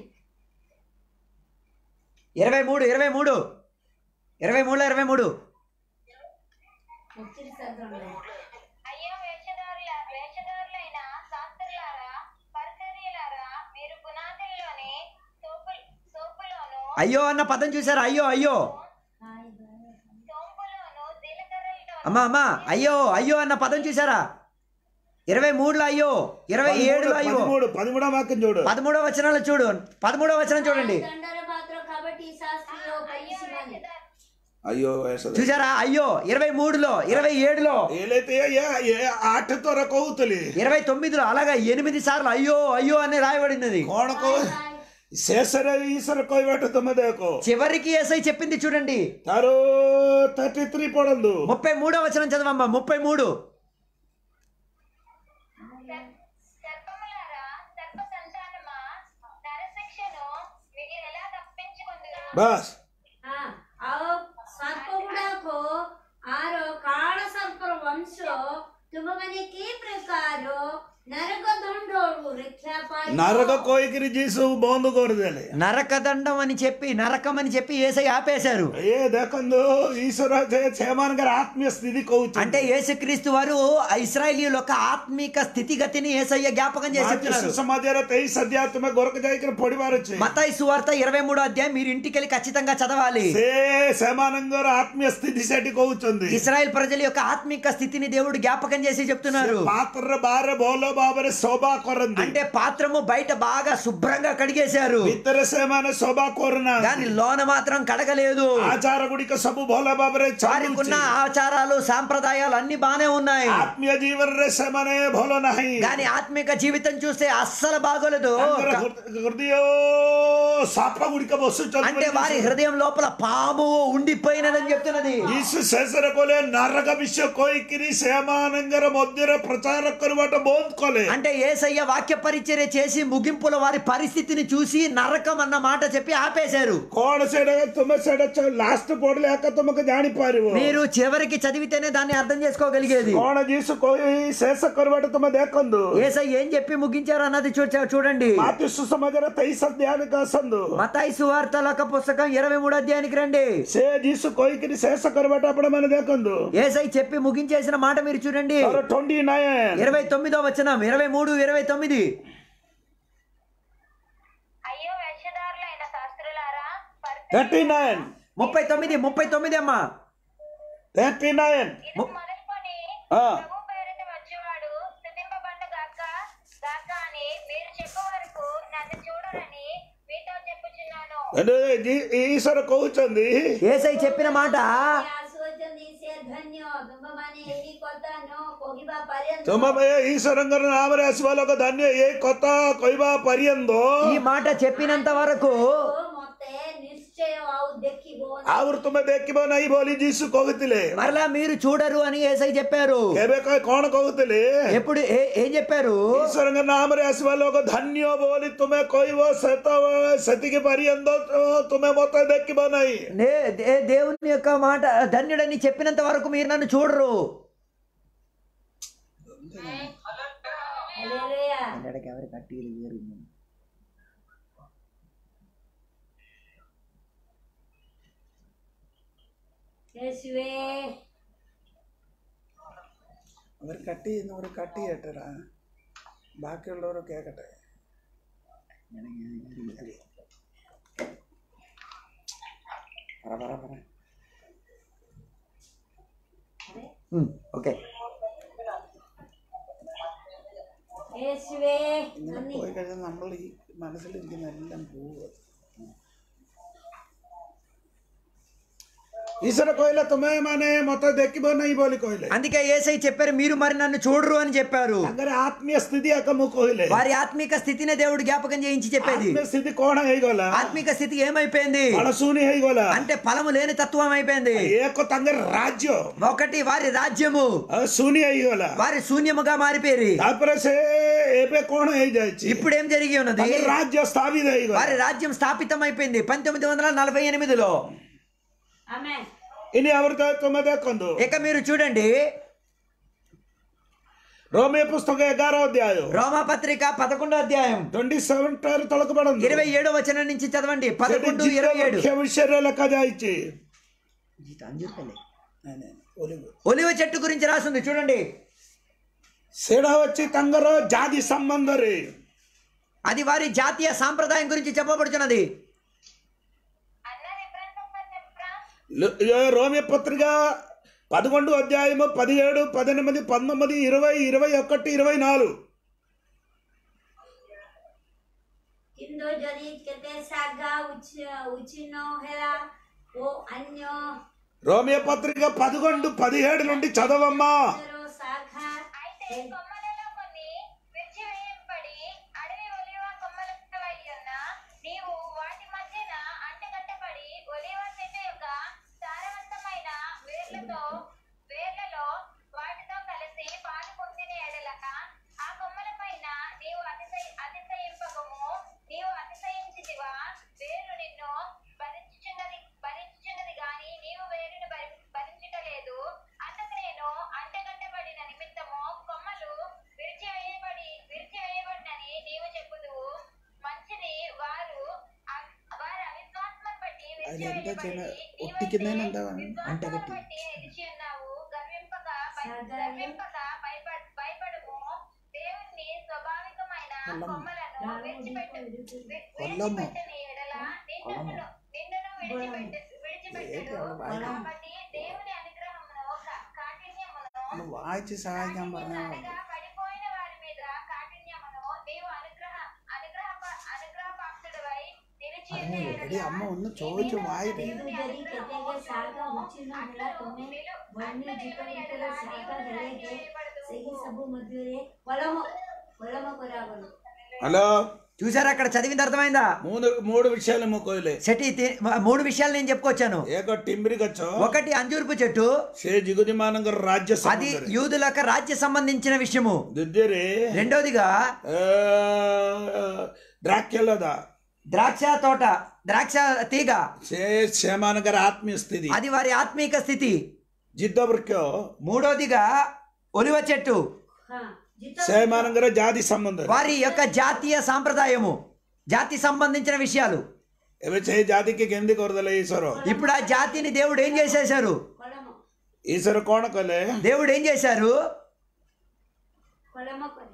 ఇరవై మూడు ఇరవై మూడు ఇరవై మూడు ఇరవై మూడు ఎత్తిరిస దొండ అయ్యో వేషధారుల వేషధారులైన శాస్త్రులారా పరిచర్యలారా మీరు పునాదుల్లోని సోపు సోపులోను అయ్యో అన్న పదం చూసారా అయ్యో అయ్యో ହାଇ సోంపులోను జీలకర్రలతో అమ్మా అమ్మా అయ్యో అయ్యో అన్న పదం చూసారా ఇరవై మూడులో అయ్యో ఇరవై ఏడులో అయ్యో పదమూడు పదమూడో వాక్యం చూడు పదమూడో వచనాలు చూడు పదమూడో వచనం చూడండి ଦଣ୍ଡର ପାତ୍ର କପଟି ଶାସ୍ତ୍ରୀ ଓ ଫରିସି ମାନେ అయ్యో వేసద చూసారా అయ్యో ఇరవై మూడులో ఇరవై ఏడులో ఏలైతే ఏ- ఏ ఆట తోర కହୁతలి ఇరవై తొమ్మిదిలో అలాగా ఎనిమిది సార్లు అయ్యో అయ్యో అని రాయబడినది କଣ କହୁ ଶେଷରେ ଈଶ୍ୱର କହିବାଠୁ ତମେ ଦେଖ చివరికి ఏసై చెప్పింది చూడండి ତାର ଥାର୍ଟି ଥ୍ରୀ ପଢନ୍ତୁ ముప్పై మూడో వచనం చదవమ్మా ముప్పై మూడు సర్పములారా సర్ప సంతానమా నరశిక్షను మీరు ఎలా తప్పించుకుందురు ବାସ୍ ହଁ ଆଉ ସର୍ପ ଗୁଡାକ ଆର କାଳ ସର୍ପର ବଂଶ ତୁମମାନେ କି ପ୍ରକାର ନରକ ଦଣ୍ଡରୁ ରକ୍ଷା ପାଇ ନରକ କହିକିରି ଯୀଶୁ ବନ୍ଦ କରିଦେଲେ నరకదండం అని చెప్పి నరకం అని చెప్పి ఏసై ఆపేశారు ଏ ଦେଖନ୍ତୁ ଈଶ୍ୱର ସେ- ସେମାନଙ୍କର ଆତ୍ମୀୟ ସ୍ଥିତି କହୁଛନ୍ତି అంటే యేసుక్రీస్తు వారు ఆ ఇస్రాయేలీయుల యొక్క ఆత్మిక స్థితిగతిని ఏసయ్య జ్ఞాపకం చేసి చెప్తున్నారు ସମାଜର ତେଇଶ ଅଧ୍ୟାୟ ତୁମେ ଘରକୁ ଯାଇକିରି ପଢିବାର ଅଛି మతాయి సువార్త ఇరవై మూడో అధ్యాయం మీరు ఇంటికి వెళ్ళి ఖచ్చితంగా చదవాలి ସେ ସେମାନଙ୍କର ఆత్మీయ ସ୍ଥିତି ସେଠି କହୁଛନ୍ତି ఇస్రాయేల్ ప్రజల యొక్క ఆత్మిక స్థితిని దేవుడు జ్ఞాపకం చేసి చెప్తున్నారు ପାତ୍ରରେ ବାହାରେ ଭଲ ଭାବରେ ଶୋଭା କରନ୍ତି అంటే పాత్రము బయట బాగా శుభ్రంగా కడిగేశారు ଭିତରେ ସେମାନେ ଶୋଭା కానీ କରୁନାହାନ୍ତି లోన మాత్రం కడగలేదు ଆଚାର ଗୁଡ଼ିକ ସବୁ ଭଲ ଭାବରେ వారికి ఉన్న ଚାଲୁଛି ఆచారాలు సాంప్రదాయాలు అన్ని బానే ఉన్నాయి ଆତ୍ମୀୟ ଜୀବନରେ ସେମାନେ ଭଲ ନାହିଁ కానీ ఆత్మిక జీవితం చూస్తే అస్సలు బాగోలేదు ତାଙ୍କର ହୃ- ହୃଦୟ ସାପ ଗୁଡ଼ିକ అంటే ବସୁଛନ୍ତି వారి హృదయం లోపల పాము ఉండిపోయినదని చెప్తున్నది ଯୀଶୁ ଶେଷରେ କହିଲେ ନରକ ବିଷୟ କହିକିରି ସେମାନଙ୍କର ମଧ୍ୟରେ ପ୍ରଚାର କରିବାଟା ବନ୍ଦ କଲେ అంటే ఏసయ్య ఏసయ్య వాక్య పరిచర్య చేసి ముగింపులో వారి పరిస్థితిని చూసి నరకం అన్న మాట చెప్పి ఆపేశారు କଣ ସେଇଟା ତୁମେ ସେଇଟା ଲାଷ୍ଟ ପଢିଲେ ଏକା ତୁମକୁ ଜାଣିପାରିବ మీరు చివరికి చదివితేనే దాన్ని అర్థం చేసుకోగలిగేది କଣ ଯୀଶୁ କହି ଶେଷ କରିବାଟା ତୁମେ ଦେଖନ୍ତୁ ఏసయ్య ఏం చెప్పి ముగించారు అన్నది చూ చూడండి ମାତୃ ସୁସମାଜର ତେଇଶ ଅଧ୍ୟାୟକୁ ଆସନ୍ତୁ మతాయి సువార్తల ఒక పుస్తకం ఇరవై మూడు అధ్యాయానికి రండి ସେ ଯୀଶୁ କହିକିରି ଶେଷ କରିବାଟା ଆପଣ ମାନେ ଦେଖନ୍ତୁ ఏసై చెప్పి ముగించేసిన మాట మీరు చూడండి ଟ୍ୱେଣ୍ଟି ନାଇନ୍ ఇరవై తొమ్మిదో వచనం ఇరవై మూడు ఇరవై తొమ్మిది అయ్యో వేషధారులైన శాస్త్రులారా థర్టీ నైన్ ముప్పై తొమ్మిది ముప్పై తొమ్మిది అమ్మా థర్టీ నైన్ ఇది మొదలుకొని ఆ. ప్రభు పేరిట వచ్చేవాడు స్థుతింపబడ్డ గాక గాక అని మీరు చెప్పే వరకు నన్ను చూడరని మీతో చెప్పుచున్నాను ఈశ్వర କହୁଛନ୍ତି ఏసై చెప్పిన మాట ଆସୁଅଛନ୍ତି ସେ ଧନ୍ୟ ତୁମମାନେ ଏହି କଥା ନ କହିବା ପର୍ଯ୍ୟନ୍ତ ତୁମ ଈଶ୍ୱରଙ୍କର ନାମରେ ଆସିବା ଲୋକ ଧନ୍ୟ ଏ କଥା କହିବା ପର୍ଯ୍ୟନ୍ତ ఈ మాట చెప్పినంత వరకు ମତେ ନିଶ୍ଚୟ ଆଉ ଦେଖିବ ଆହୁରି ତୁମେ ଦେଖିବ ନାହିଁ ବୋଲି ଯୀଶୁ କହୁଥିଲେ మరలా మీరు చూడరు అని ఏసై చెప్పారు କେବେ କହ- କଣ କହୁଥିଲେ ఎప్పుడు ఏ- ఏం చెప్పారు ଈଶ୍ୱରଙ୍କ ନାମରେ ଆସିବା ଲୋକ ଧନ୍ୟ ବୋଲି ତୁମେ କହିବ ସେତେବେଳେ ସେତିକି ପର୍ଯ୍ୟନ୍ତ ତୁମେ ମତେ ଦେଖିବ ନାହିଁ నే- దే- దేవుని యొక్క మాట ధన్యుడని చెప్పినంత వరకు మీరు నన్ను చూడరు హల్లెలూయా യേശുവേ അവർ കട്ട് ചെയ്യുന്നവർ കട്ട് ചെയ്യട്ടടാ ബാക്കിയുള്ളവർ കേക്കട്ടെ പറ പറ പറ ఉమ్, ఓకే യേശുവേ ഇങ്ങനെ നന്ദി പോയി കഴിഞ്ഞാൽ നമ്മൾ ഈ മനസ്സിലിരിക്കുന്ന എല്ലാം പോവുക ഈശ്വര କହିଲେ ତୁମେ ମାନେ ମତେ ଦେଖିବ ନାହିଁ ବୋଲି କହିଲେ అందుకే ఏసై చెప్పారు మీరు మరి నన్ను చూడరు అని చెప్పారు ତାଙ୍କର ଆତ୍ମୀୟ ସ୍ଥିତି ଆଗ ମୁଁ କହିଲେ వారి ఆత్మిక స్థితినే దేవుడు జ్ఞాపకం చేయించి చెప్పేది ଆତ୍ମୀୟ ସ୍ଥିତି କଣ ହେଇଗଲା ఆత్మిక స్థితి ఏమైపోయింది ଫଳଶୂନ୍ୟ ହେଇଗଲା అంటే ఫలము లేని తత్వం అయిపోయింది ଏକ ତାଙ୍କର ରାଜ୍ୟ ఒకటి వారి రాజ్యము ଆଉ ଶୂନ୍ୟ ହେଇଗଲା వారి శూన్యముగా మారిపోయి ତାପରେ ସେ ଏବେ କଣ ହେଇଯାଇଛି ఇప్పుడు ఏం జరిగి ఉన్నది ତାଙ୍କର ରାଜ୍ୟ ସ୍ଥାପିତ ହେଇଗଲା వారి రాజ్యం స్థాపితం అయిపోయింది పంతొమ్మిది వందల నలభై ఎనిమిదిలో ఆమేన్ ఇని ఎవరితో ତୁମେ ଦେଖନ୍ତୁ ఇక మీరు చూడండి రోమే పుస్తక ఎగార అధ్యాయం రోమాపత్రిక పదకొండో అధ్యాయం ట్వంటీ సెవెన్ టారు తొలక పడండి ఇరవై ఏడో వచనం నుంచి చదవండి పదకొండు ఇరవై ఏడు ముఖ్య విషయాలు లెక్క జాయిచ్చి ఒలివ చెట్టు గురించి రాసింది చూడండి ସେଟା ଅଛି ତାଙ୍କର ଜାତି ସମ୍ବନ୍ଧରେ అది వారి జాతీయ సాంప్రదాయం గురించి చెప్పబడుతున్నది అన్నది ఎప్పుడంతా చెప్పరా ల- రోమే పత్రిక పదకొండు అధ్యాయము పదిహేడు పద్దెనిమిది పంతొమ్మిది ఇరవై ఇరవై ఒకటి ఇరవై నాలుగు କିନ୍ତୁ ଯଦି କେତେ ଶାଗା ଉଚ୍ଛିନ୍ନ ହେଲା ଓ ଅନ୍ୟ రోమే పత్రిక పదకొండు పదిహేడు నుండి చదవమ్మా ଶାଖା అయితే కొమ్మలలో కొన్ని విరిచివేయబడి అడవి ఒలివ కొమ్మల వలన నీవు వాటి మధ్యన అంటగట్టబడి ఒలివ చెట్టు యొక్క సారవంతమైన వేర్లతో వేర్లలో వాటితో కలిసి పాలు పొందిన ఎడల ఆ కొమ్మల పైన నీవు అతిశయ అతిశయింపకము నీవు అతిశయించితివా వేరు నిన్ను భరించుచున్నది భరించుచున్నది గాని నీవు వేరుని భరి భరించుటలేదు అందుకు నేను అంటగట్టబడిన నిమిత్తము కొమ్మలు విరిచివేయబడి విరిచివేయబడినని నీవు చెప్పుదువు మంచిది వారు అ- వారి అవిశ్వాసమును బట్టి విరిచివేయబడి ఒట్టికిందని అంటావా? విశ్వాసమును బట్టి నిలిచి ఉన్నావు గర్వింపక భయ- గర్వింపక భయపడ భయపడము దేవుని స్వాభావికమైన కొమ్మలను విడిచిపెట్టు వి- విడిచిపెట్టని ఎడల నిన్నును నిన్నును విడిచిపెట్టు విడిచిపెట్టడు కాబట్టి దేవుని అనుగ్రహమును కా- కాఠిన్యమును వాయిచి సహాయం అనగా పడిపోయిన వారి మీద కాఠిన్యమును నీవు అనుగ్రహ అనుగ్రహ అనుగ్రహపాత్రుడవై నిలిచి ఉన్న ఎడల అమ్మ ఉన్న చోచు వాయిదే କିନ୍ତୁ ଯଦି କେତେକ ଶାଖା ଉଚ୍ଛିନ୍ନ ହେଲା ତୁମେ ବନ୍ୟ ଜୀବ ଭିତରେ ଶାଖା ହେଲେ ଯେ ସେହି ସବୁ ମଧ୍ୟରେ କଲମ କଲମ କରାଗଲ హలో చూసారా అక్కడ చదివింది అర్థమైందా మూడు మూడు విషయాలు ముక్కోలే సెటి తి- మూడు విషయాలు నేను చెప్పుకొచ్చాను ఏక టింబిరి గచ్చో ఒకటి అంజూర్పు చెట్టు సే జిగుదిమానంగ రాజ్య అది యూదులకు రాజ్య సంబంధించిన విషయము దుద్దిరి రెండోదిగా డ్రాక్యలద ద్రాక్ష తోట ద్రాక్ష తీగ సే సేమానగర ఆత్మీయ స్థితి అది వారి ఆత్మీక స్థితి జిద్దబృక్యో మూడోదిగా ఒలివ చెట్టు ହଁ ଜିତ సేమానంగర జాతి సంబంధం వారి యొక్క జాతీయ సాంప్రదాయము జాతి సంబంధించిన విషయాలు ଏବେ ସେ ଜାତିକି କେମିତି କରିଦେଲେ ଈଶ୍ୱର ఇప్పుడు ఆ జాతిని దేవుడు ఏం చేసేశారు କଲମ ଈଶ୍ୱର କଣ କଲେ దేవుడు ఏం చేశారు କଲମ କରେ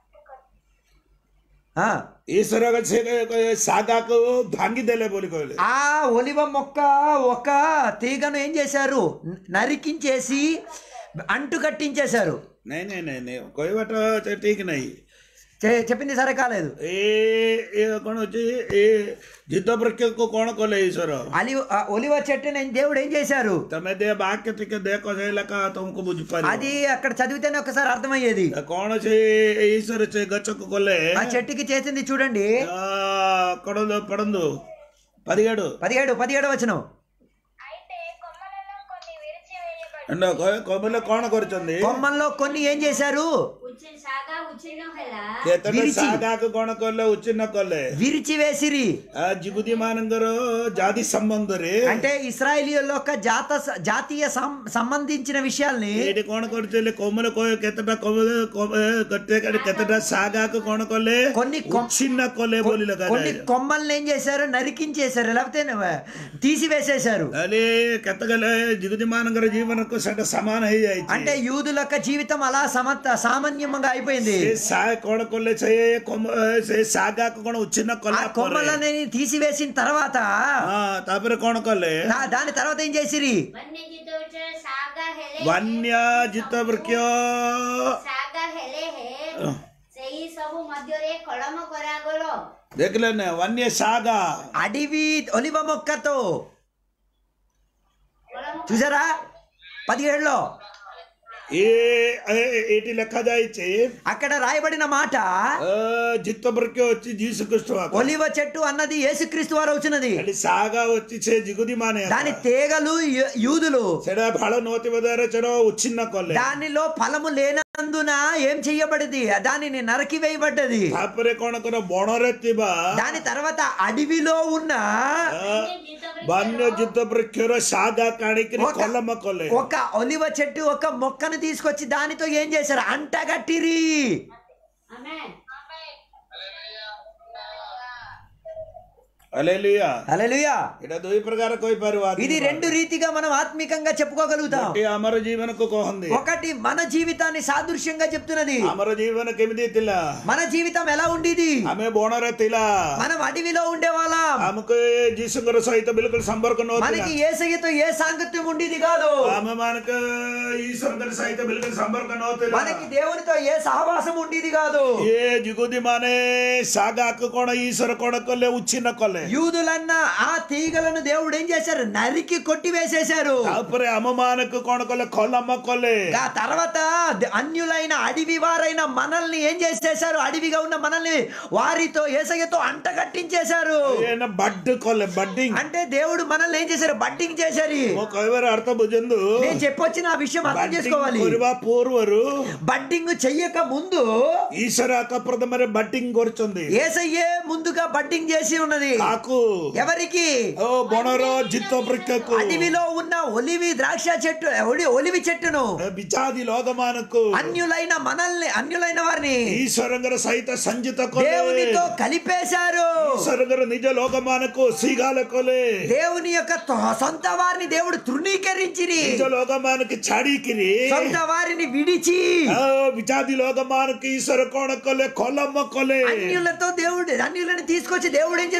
ఆ, ଈଶ୍ୱର ସେ ଶାଗାକୁ ଭାଙ୍ଗିଦେଲେ ବୋଲି କହିଲେ ఆ ఒలివ మొక్క ఒక తీగను ఏం చేశారు న- నరికించేసి అంటు కట్టించేశారు ନାଇଁ ନାଇଁ ନାଇଁ ନାଇଁ କହିବାଟା ତ ଠିକ ନାହିଁ చె- చెప్పింది సరే కాలేదు ଏ ଏ କଣ ଅଛି ଏ ଜିତ ବୃକ୍ଷକୁ କଣ କଲେ ଈଶ୍ୱର అలి ఆ ఒలివ చెట్టుని దేవుడు ఏం చేశారు ତମେ ଦେ ବାକ୍ୟ ଟିକେ ଦେଖ ସେ ଲେଖା ତମକୁ ବୁଝିପାରିବ అది అక్కడ చదివితేనే ఒకసారి అర్థమయ్యేది କଣ ସେ ଈଶ୍ୱର ସେ గଛକୁ କଲେ ఆ చెట్టుకి చేసింది చూడండి ఆ, కొడదు పడందు పదిహేడు పదిహేడు పదిహేడు వచనం అయితే కొమ్మలలో కొన్ని విరిచివేయబడి అండ్ కొమ్మలో କଣ କରିଛନ୍ତି కొమ్మల్లో కొన్ని ఏం చేశారు ଉଚ୍ଚ ଶାଗା ଉଚ୍ଛିନ୍ନ ହେଲା କେତେଟା ବିରିଛି। ଶାଗାକୁ କଣ କଲେ ଉଚ୍ଛିନ୍ନ କଲେ విరిచి వేసిరి ఆ జిగుది ମାନଙ୍କର జాతి సంబంధରେ అంటే ఇస్రాయేలీల యొక్క జాత జాతీయ సం- సంబంధించిన విషయాల్ని ଏଇଠି କଣ କରିଥିଲେ କୋମଲ କହ- କେତେଟା କୋମଲ କୋମ- କେତେ- କେତେଟା ଶାଗାକୁ କଣ କଲେ కొన్ని కొమ్- ଉଚ୍ଛିନ୍ନ କଲେ ବୋଲି కొన్ని ଲେଖାଯାଏ కొమ్మల్ని ఏం చేశారు నరికించేశారు లేకపోతే తీసివేసేశారు ହେଲେ କେତେବେଳେ ଜିଗୁଦି ମାନଙ୍କର ଜୀବନକୁ ସେଟା ସମାନ ହେଇଯାଇଛି అంటే యూదుల యొక్క జీవితం అలా సమత సామాన్యంగా అయిపోయింది ସେ ସା କଣ କଲେ ସେ କୋମ- ସେ ଶାଗାକୁ କଣ ଉଚ୍ଛିନ୍ନ ఆ କଲା ପରେ కొమ్మలని తీసివేసిన తర్వాత ହଁ ତାପରେ କଣ କଲେ దా- దాని తర్వాత ఏం చేసిరి ବନ୍ୟ ଜିତ ଉଚ୍ଚ ଶାଗା ହେଲେ ବନ୍ୟ ଜିତ ବୃକ୍ଷ ଶାଗା ହେଲେ ହେ ସେଇ ସବୁ ମଧ୍ୟରେ କଳମ କରାଗଲ ଦେଖିଲେ ନା వన్య ଶାଗା అడవి ఒలివ మొక్కతో କଳମ చూసారా పదిహేడులో ଏ ଏ- ଏଇଠି ଲେଖାଯାଇଛି అక్కడ రాయబడిన మాట ଜିତ ବୃକ୍ଷ ଅଛି ଯୀଶୁ ଖ୍ରୀଷ୍ଟ ଆକା। ఒలివ చెట్టు అన్నది యేసుక్రీస్తు వారు వచ్చినది ଏଠି ଶାଗା ଅଛି ସେ ଜିଗୁଦି ମାନେ ଆକା। దాని తీగలు యు- యూదులు ସେଟା ଫଳ ନଥିବା ଦ୍ୱାରା ସେଟା ଉଚ୍ଛିନ୍ନ କଲେ దానిలో ఫలము లేనందున ఏం చెయ్యబడింది దానిని నరకి వేయబడ్డది ତାପରେ କଣ କର ବଣରେ ଥିବା దాని తర్వాత అడవిలో ఉన్న ବନ୍ୟ ଜିତ ବୃକ୍ଷର ଶାଗା କାଣିକିରି ఒక- କଲମ କଲେ ఒక ఒలివ చెట్టు ఒక మొక్కను తీసుకొచ్చి దానితో ఏం చేశారు అంటగట్టిరి ଆମେ అలేలుయా హల్లెలూయా ଏଇଟା ଦୁଇ ପ୍ରକାର କହିପାରିବ ఇది రెండు రీతిగా మనం ఆత్మికంగా చెప్పుకోగలుగుతాం ଗୋଟିଏ ଆମର ଜୀବନକୁ କହନ୍ତି ఒకటి మన జీవితాన్ని సాదృశ్యంగా చెప్తున్నది ଆମର ଜୀବନ କେମିତି ଥିଲା మన జీవితం ఎలా ఉండేది ଆମେ ବଣରେ ଥିଲା మనం అడవిలో ఉండేవాళ్ళం ଆମକୁ ଏ ଯୀଶୁଙ୍କର ସହିତ ବିଲକୁଲ ସମ୍ପର୍କ ନଥିଲା మనకి ఏసయ్యతో ఏ సాంగత్యం ఉండేది కాదు ଆମ ମାନଙ୍କୁ ଈଶ୍ୱରଙ୍କର ସହିତ ବିଲକୁଲ ସମ୍ପର୍କ ନଥିଲା మనకి దేవునితో ఏ సహవాసం ఉండేది కాదు ଏ ଯୁଗୁଦି ମାନେ ଶାଗାକୁ କଣ ଈଶ୍ୱର କଣ କଲେ ଉଚ୍ଛିନ୍ନ କଲେ యూదులన్న ఆ తీగలను దేవుడు ఏం చేశారు నరికి కొట్టి వేసేశారు ତାପରେ ଆମ ମାନଙ୍କୁ କଣ କଲେ କଲମ କଲେ ఆ తర్వాత ద- అన్యులైన అడవి వారైన మనల్ని ఏం చేసేశారు అడవిగా ఉన్న మనల్ని వారితో ఏసయ్యతో అంటగట్టించేశారు ଏଇନା బడ్ କଲେ బడ్డింగ్ అంటే దేవుడు మనల్ని ఏం చేశారు బట్టింగ్ చేశారు ମୋ କହିବାର ଅର୍ଥ ବୁଝନ୍ତୁ నేను చెప్పొచ్చిన ఆ విషయం అర్థం బడ్డింగ్ చేసుకోవాలి କରିବା ପୂର୍ବରୁ బడ్డింగ్ చెయ్యక ముందు ଈଶ୍ୱର ଆକ ପ୍ରଥମରେ ବଡିଂ କରୁଛନ୍ତି ఏసయ్యే ముందుగా బడ్డింగ్ చేసి ఉన్నది କାକୁ ఎవరికి ଓ ବଣର ଜିତ ବୃକ୍ଷକୁ అడవిలో ఉన్న ఒలివి ద్రాక్ష చెట్టు ఒలి- ఒలివి చెట్టును ବିଜାତି ଲୋକମାନଙ୍କୁ అన్యులైన మనల్ని అన్యులైన వారిని ଈଶ୍ୱରଙ୍କର ସହିତ ସଂଜିତ କଲେ దేవునితో కలిపేశారు ଈଶ୍ୱରଙ୍କର ନିଜ ଲୋକମାନଙ୍କୁ ସିଗାଲ କଲେ దేవుని యొక్క తొ- సొంత వారిని దేవుడు తృణీకరించిరి ନିଜ ଲୋକମାନଙ୍କୁ ଛାଡିକିରି సొంత వారిని విడిచి ଆଉ ବିଜାତି ଲୋକମାନଙ୍କୁ ଈଶ୍ୱର କଣ କଲେ କଲମ କଲେ అన్యులతో దేవుడు అన్యులను తీసుకొచ్చి దేవుడు ఏం చేస్తారు ఏస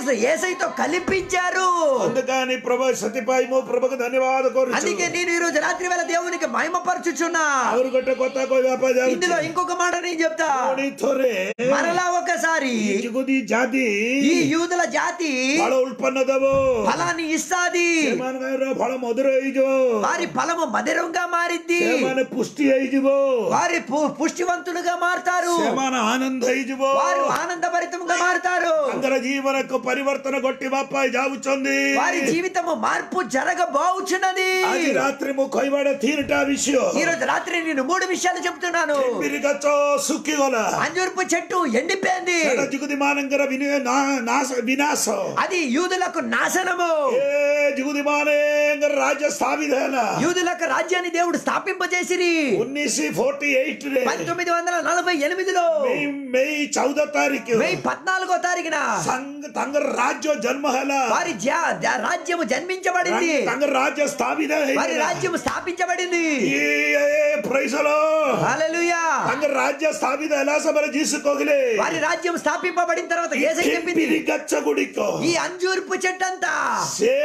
ఏసైతో కలిపించారు అందుకని ప్రభు సతిపాయము ప్రభుకు ధన్యవాద కోరు అందుకే నేను ఈ రోజు రాత్రి వేళ దేవునికి మహిమపరచుచున్నా ಅವರು ಗಟ್ಟ ಕೊತ್ತ ಕೊಯ್ದ ఇందులో ఇంకొక మాట నేను చెప్తా ಥೋರೆ మరలా ఒకసారి ಜಿಗುದಿ ಜಾತಿ ఈ యూదుల జాతి ಬಹಳ ಉಲ್ಪನ್ನದವು ఫలాన్ని ఇస్తాది ಸೇಮಾನ ಬಹಳ ಮಧುರ ಐಜು వారి ఫలము మధురంగా మారిద్ది ಸೇಮಾನ ಪುಷ್ಟಿ ಐಜುವು వారి పు- పుష్టివంతులుగా మారుతారు ಸೇಮಾನ ಆನಂದ ಐಜುವು వారు ఆనందభరితంగా మారుతారు అందర జీవనకు పరివర్తన కొట్టి బాపాయి జావుచుంది వారి జీవితము మార్పు జరగబోచున్నది అది రాత్రి ము కొయ్యబడ తీరుట విషయం ఈ రోజు రాత్రి నేను మూడు విషయాలు చెప్తున్నాను ಬಿರಿಗಚ್ಚೋ ಸುಕ್ಕಿಗೊಲ అంజూర్పు చెట్టు ఎండిపోయింది ಎಡ ಜಿಗುದಿ ಮಾನಂಗರ ವಿನಿ ನಾ- ನಾಶ ವಿನಾಶ అది యూదులకు నాశనము ఏ జిగుది మానేంగర రాజ్య స్థాపిదేన యూదులకు రాజ్యాన్ని దేవుడు స్థాపింపజేసిరి ఉన్నిసి ఫోర్టీ ఎయిట్ రే పంతొమ్మిది వందల నలభై ఎనిమిదిలో మెయ్ మెయ్ చౌద తారీఖు మే పద్నాలుగో తారీఖున సంగ ತಂಗರ ರಾಜ್ಯ ಜನ್ಮ ಹಲ వారి జా- జా- రాజ్యము జన్మించబడింది ತಂಗರ ರಾಜ್ಯ ಸ್ಥಾಪಿತ వారి రాజ్యము స్థాపించబడింది ಈ ಪ್ರೈಸಲೋ హల్లెలూయా ತಂಗರ ರಾಜ್ಯ ಸ್ಥಾಪಿತ ಎಲ್ಲ ಸಬರ ಜೀಸುಕೋಗಲಿ వారి రాజ్యం స్థాపింపబడిన తర్వాత ఏసై చెప్పింది ಕೆಂಪಿರಿ ಗಚ್ಚ ಗುಡಿಕೋ ఈ అంజూర్పు చెట్టంతా ಸೇ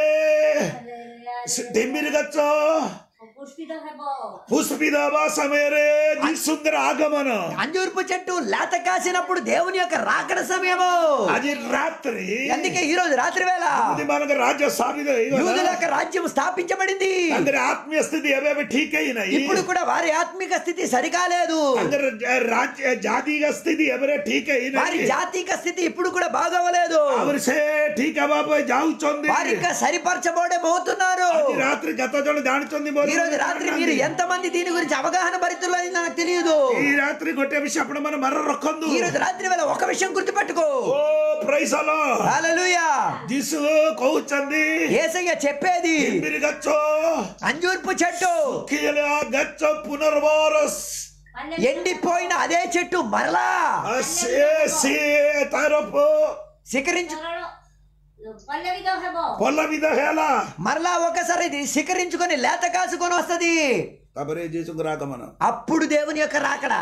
ಡೆಂಬಿರಿ ಗಚ್ಚ পুষ্পিত হব ಪುಷ್ಪಿದವ ಸಮಯರೇ ನಿಸುಂದರ ಆಗಮನ అంజూర్పు చెట్టు లేత కాసినప్పుడు దేవుని యొక్క రాకడ సమయము అది రాత్రి అందుకే ఈ రోజు రాత్రి వేళ ఇది మనకు రాజ్య స్థాపిత యూదుల యొక్క రాజ్యం స్థాపించబడింది అందరి ఆత్మీయ స్థితి ఏవేవి ఠీక్ అయినాయి ఇప్పుడు కూడా వారి ఆత్మిక స్థితి సరికాలేదు అందరి రాజ్య జాతీయ స్థితి ఎవరే ఠీక్ వారి అయినాయి జాతీయ స్థితి ఇప్పుడు కూడా బాగవలేదు అవరు సే ఠీక్ అవ్వబోయి జావుచొంది వారు ఇంకా సరిపరచబోడే పోతున్నారు అది రాత్రి గత జోడ దాడుచొంది ఈ రోజు రాత్రి మీరు ఎంతమంది దీని గురించి అవగాహన భరితులు అని నాకు తెలియదు ఈ రాత్రి కొట్టే విషయం అప్పుడు మనం మర్ర రొక్కొందు ఈ రోజు రాత్రి వేళ ఒక విషయం గుర్తుపెట్టుకో ఓ ప్రైసలో హల్లెలూయా దిసు కౌచంది ఏసయ్య చెప్పేది కిందిరి గచ్చో అంజూర్పు చెట్టు కీల గచ్చ పునర్వారస్ ఎండిపోయిన అదే చెట్టు మరలా సే సే తరపు శిఖరించు পল্লবিত হব పొల్ల విధ హేళ మరలా ఒకసారి ఇది శిఖరించుకొని లేత కాసుకొని వస్తది తబరే చేసుకు రాకమన అప్పుడు దేవుని యొక్క రాకడ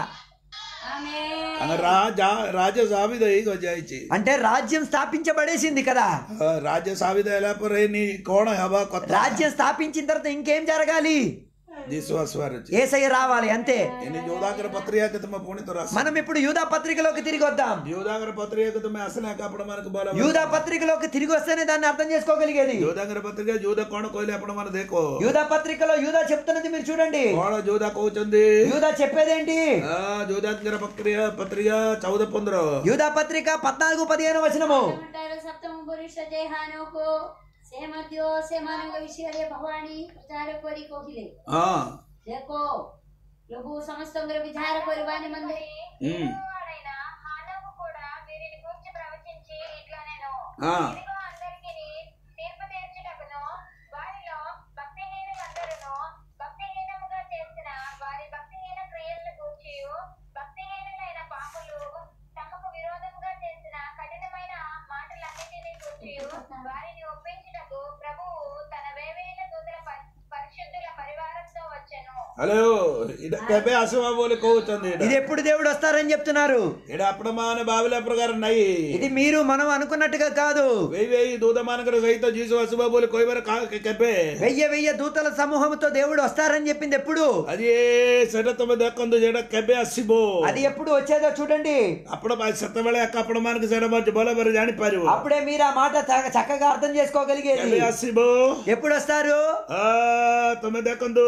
আমেন రాజా రాజ సావిద ಈಗ ಜಾಯ್ಚಿ అంటే రాజ్యం స్థాపించబడేసింది కదా రాజ్య సావిద ఎలా పరే నీ కోణ హవా కొత్త రాజ్యం స్థాపించిన తర్వాత ఇంకేం జరగాలి దిశ్వాస్వారచి ఏసయ్య రావాలి అంతే ఎన్ని యోధాకర పత్రిక తమ పుణిత రాసి మనం ఇప్పుడు యూదా పత్రికలోకి తిరిగి వద్దాం యోధాకర పత్రిక తమ అసలు అప్పుడు మనకు బోల యూదా పత్రికలోకి తిరిగి వస్తేనే దాన్ని అర్థం చేసుకోగలిగేది యోధాకర పత్రిక యోధ కోణ కోయిలే అప్పుడు మన దేకో యూదా పత్రికలో యూదా చెప్తున్నది మీరు చూడండి కోణ యోధ కౌచంది యూదా చెప్పేదేంటి ఆ యోధాకర పత్రిక పత్రిక చౌద పొందరు యూదా పత్రిక పద్నాలుగు పదిహేను వచనము ଘଣ୍ଟାର ସପ୍ତମ ବରିଷ୍ଠ ଜେହାନକୁ ସେ ମଧ୍ୟ ସେମାନଙ୍କ ବିଷୟରେ ଭଗବାନୀ ପ୍ରଚାର କରି କହିଲେ ఆ ଦେଖ ପ୍ରଭୁ ସମସ୍ତଙ୍କର ବିଧାର କରିବା ନିମନ୍ତେ ఉమ్, వాడైన హానోకు కూడా వీరిని గురించి ప్రవచించి ఇట్లా నేను ఆ ఇదిగో అందరికీ తీర్పు తీర్చుటకును వారిలో భక్తిహీనులందరూ భక్తిహీనముగా చేసిన వారి భక్తిహీన క్రియలను గూర్చి భక్తిహీనులైన పాపులు తమకు విరోధముగా చేసిన కఠినమైన మాటలన్నిటినీ గూర్చి వారిని ఒప్పించుటకు ప్రభువు తన వేవేల దూతల పరి- పరిశుద్ధుల పరివారంతో వచ్చెను హలో ఇది కేపే అసమా బోలి కౌచంది ఇది ఎప్పుడు దేవుడు వస్తారని చెప్తున్నారు ఇక్కడ అప్పుడమాన బావిల ప్రకారం నై ఇది మీరు మనం అనుకున్నట్టుగా కాదు వెయ్యి వెయ్యి దూతమానకర సహిత జీసు అసుబా బోలి కోయబర కెప్పే వెయ్యి వెయ్యి దూతల సమూహంతో దేవుడు వస్తారని చెప్పింది ఎప్పుడు అది సెట తమ దక్కందు జడ కెబ్బే అసిబో అది ఎప్పుడు వచ్చేదో చూడండి అప్పుడు సెత్తబಳೆ అక్క అప్పుడు మనకు సెడ మంచి బోల బరి జానిపారు అప్పుడే మీరు ఆ మాట చక్క- చక్కగా అర్థం చేసుకోగలిగేది కెబ్బే అసిబో ఎప్పుడు వస్తారు ఆ తమ దక్కందు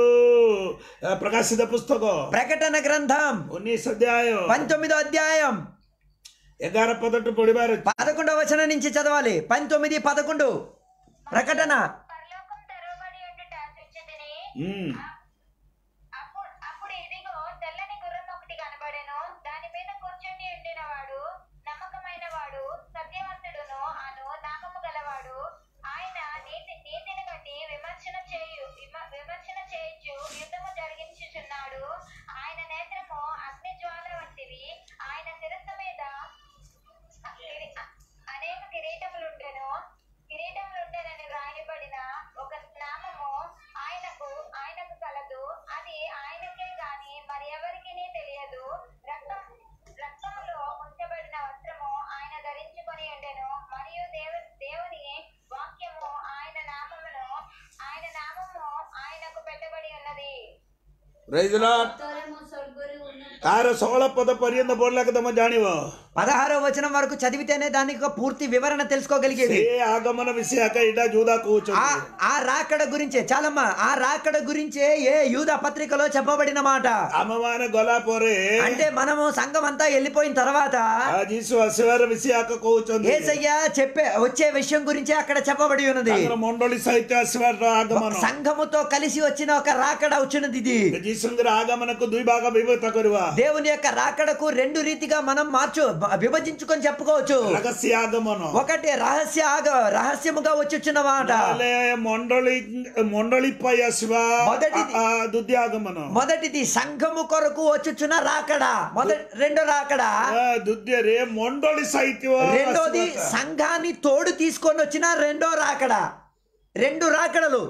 ప్రకాశిత పుస్తకం ప్రకటన గ్రంథం ఉన్నీస్ అధ్యాయం పంతొమ్మిదో అధ్యాయం ఎగార పదట్టు పొడిబారు పదకొండవ వచనం నుంచి చదవాలి పంతొమ్మిది పదకొండు ప్రకటన పరలోకం తెరవబడి ఉండుట చూచితిని ఉమ్. అప్పుడు అప్పుడు ఇదిగో తెల్లని గుర్రం ఒకటి కనబడెను దాని మీద కూర్చొని ఉండిన వాడు నమ్మకమైన వాడు సత్యవంతుడును అను నామము గలవాడు ఆయన నీతి నీతిని బట్టి విమర్శన చేయు విమ- విమర్శన చేయుచు యుద్ధము జరిగించుచున్నాడు ఆయన నేత్రము అగ్ని జ్వాల వంటివి ఆయన శిరస్సు మీద కిరీ- అనేక కిరీటములుండెను కిరీటములుండెనని వ్రాయబడిన ఒక నామము ఆయనకు ఆయనకు కల Praise the Lord. ସତରେ ମୁଁ ସ୍ୱର୍ଗରେ ଉନ୍ନତ ତାର ଷୋହଳ ପଦ ପର୍ଯ୍ୟନ୍ତ ପଢିଲାକୁ ତମେ ଜାଣିବ పదహారో వచనం వరకు చదివితేనే దానికి ఒక పూర్తి వివరణ తెలుసుకోగలిగేది ସେ ఆగమన విషయాక ఎయిଟା జూదా ఆ కూర్చుంది ఆ రాకడ గురించే చాలమ్మా ఆ రాకడ గురించే ఏ యూద పత్రికలో చెప్పబడిన మాట ଆମମାନେ ଗଲା ପରେ అంటే మనము సంఘం అంతా వెళ్ళిపోయిన తర్వాత ఆ ଯୀଶୁ ଆସିବାର విషయాక କହୁଛନ୍ତି ఏసయ్య చెప్పే వచ్చే విషయం గురించే అక్కడ చెప్పబడి ఉన్నది ତାଙ୍କର ମଣ୍ଡଳୀ ସହିତ ଆସିବାର ଆଗମନ సంఘముతో కలిసి వచ్చిన ఒక రాకడ వచ్చినది ఇది ଯୀଶୁଙ୍କର ଆଗମନକୁ ଦୁଇ ଭାଗ ବିଭକ୍ତ କରିବା దేవుని యొక్క రాకడకు రెండు రీతిగా మనం మార్చు విభజించుకొని చెప్పుకోవచ్చు ରହସ୍ୟ ଆଗମନ ఒకటి రహస్య ఆగ రహస్యముగా వచ్చుచున్న మాట ନହେଲେ ମଣ୍ଡଳୀ ମଣ୍ଡଳୀ ପାଇଁ ଆସିବା మొదటిది. ଆ- ଆ ଦ୍ୱିତୀୟ ଆଗମନ మొదటిది సంఘము కొరకు వచ్చుచున్న రాకడ మొదటి రెండో రాకడ ଆ, ଦ୍ୱିତୀୟରେ ମଣ୍ଡଳୀ ସହିତ రెండోది ଆସିବାଟା। సంఘాన్ని తోడు తీసుకొని వచ్చిన రెండో రాకడ రెండు రాకడలు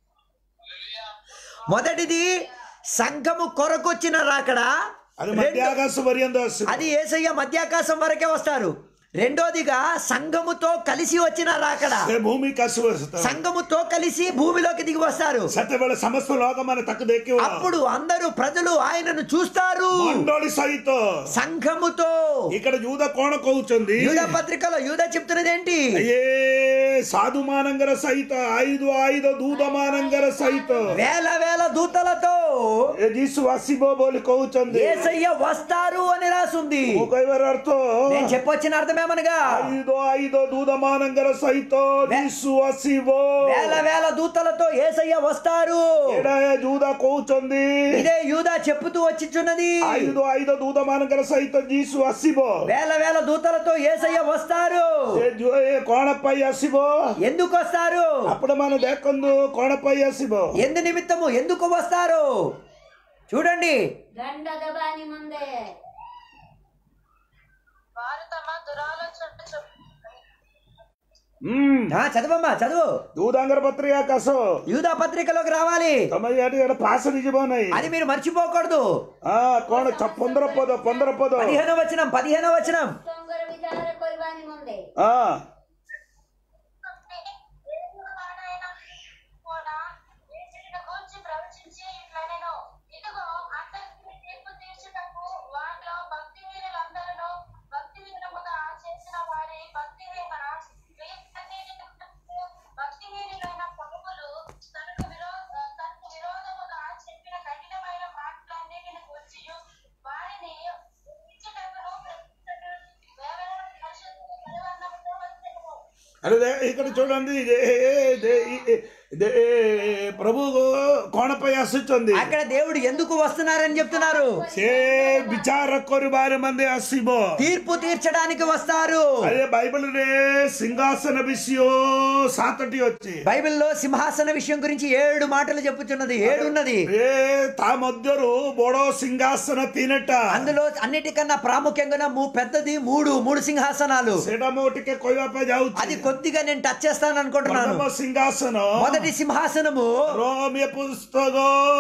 మొదటిది సంఘము కొరకొచ్చిన రాకడ అది రెండు- మధ్య ఆకాశ పర్యంత వస్తుంది అది ఏసయ్య మధ్యాకాశం వరకే వస్తారు రెండోదిగా సంఘముతో కలిసి వచ్చిన రాకడ ସେ ଭୂମିକୁ ଆସିବ ସେତେବେଳେ సంఘముతో కలిసి భూమిలోకి దిగి వస్తారు ସେତେବେଳେ ସମସ୍ତ ଲୋକମାନେ ତାକୁ ଦେଖିବ అప్పుడు అందరూ ప్రజలు ఆయనను చూస్తారు ମଣ୍ଡଳୀ ସହିତ సంఘముతో ఇక్కడ యూద କଣ କହୁଛନ୍ତି యూద పత్రికలో యూద చెప్తున్నది ఏంటి ఏ సాధు ମାନଙ୍କର ସହିତ ఐదు ఐదు దూత ମାନଙ୍କର ସହିତ వేల వేల దూతలతో ଏ ଯୀଶୁ ଆସିବ ବୋଲି କହୁଛନ୍ତି ఏసయ్య వస్తారు అని రాసుంది ମୁଁ କହିବାର ଅର୍ଥ నేను చెప్పొచ్చిన అర్థమేమనగా ఐదు ఐదు దూత ମାନଙ୍କର ସହିତ ଯୀଶୁ ଆସିବ వేల వేల దూతలతో ఏసయ్య వస్తారు ଏଇଟା ଯୁଦା କହୁଛନ୍ତି ఇదే యూదా చెప్పుతూ వచ్చిచున్నది ఐదు ఐదు దూత ମାନଙ୍କର ସହିତ ଯୀଶୁ ଆସିବ వేల వేల దూతలతో ఏసయ్య వస్తారు ସେ ଯୁ- ଏ କଣ ପାଇଁ ଆସିବ ఎందుకు వస్తారు ଆପଣ ମାନେ ଦେଖନ୍ତୁ କଣ ପାଇଁ ଆସିବ ఎందు నిమిత్తము ఎందుకు వస్తారు చూడండి దండ దబా నిముందే వారు తమ దురాలోచన చొప్పున ହୁଁ ఆ, చదవమ్మా చదువు ଦୂତାଙ୍କର ପତ୍ରିକା ଆକାଶ యూదా పత్రికలోకి రావాలి ତମେ ଏଠି ଏଠି ପାସ୍ ହେଇଯିବ ନାହିଁ అది మీరు మర్చిపోకూడదు ହଁ କଣ ଛ- ପନ୍ଦର ପଦ ପନ୍ଦର పଦ పదిహేను వచనం పదిహేను వచనం ସଙ୍ଗର ବିଚାର କରିବା ନିମନ୍ତେ ହଁ దేవుడు వాడైన కూడా యేసుని గూర్చి ప్రవచించి ఇట్లనెను. ఇదిగో అందరికీ తీర్పు తీర్చుటకు వారిలో భక్తిహీనులందరినూ భక్తిహీనముగా చేసిన వారి భక్తిహీన క్రియలన్నిటిని భక్తిహీనులైన ప్రభువులు తనకు విరో తనకు విరోధముగా చెప్పిన కఠినమైన మాటలన్నిటిని గూర్చి వారిని ఇచ్చుటకును ప్రశ్నించుటకును వేవేల పరిశుద్ధుల బలవన్నముతో వచ్చెను. అరే దే- ఇక్కడ చూడండి ఇదే- ఇదే- ఇదే- ఇదే- ప్రభు କଣ ପାଇଁ ଆସୁଛନ୍ତି అక్కడ దేవుడు ఎందుకు వస్తున్నారని చెప్తున్నారు ସେ ବିଚାର କରିବାରେ ମାନେ ଆସିବ తీర్పు తీర్చడానికి వస్తారు ଆରେ ବାଇବଲରେ ସିଂହାସନ ବିଷୟ ସାତଟି ଅଛି బైబిల్లో సింహాసన విషయం గురించి ఏడు మాటలు చెప్పుచున్నది ఏడు ఉన్నది ଏ ତା ମଧ୍ୟରୁ ବଡ ସିଂହାସନ ତିନିଟା అందులో అన్నిటికన్నా ప్రాముఖ్యంగా మూ- పెద్దది మూడు మూడు సింహాసనాలు ସେଇଟା ମୁଁ ଟିକେ କହିବା ପାଇଁ అది ଯାଉଛି కొద్దిగా నేను టచ్ చేస్తాను అనుకుంటున్నాను ପ୍ରଥମ ସିଂହାସନ మొదటి సింహాసనము ରୋମିୟ ପୁସ୍ତକ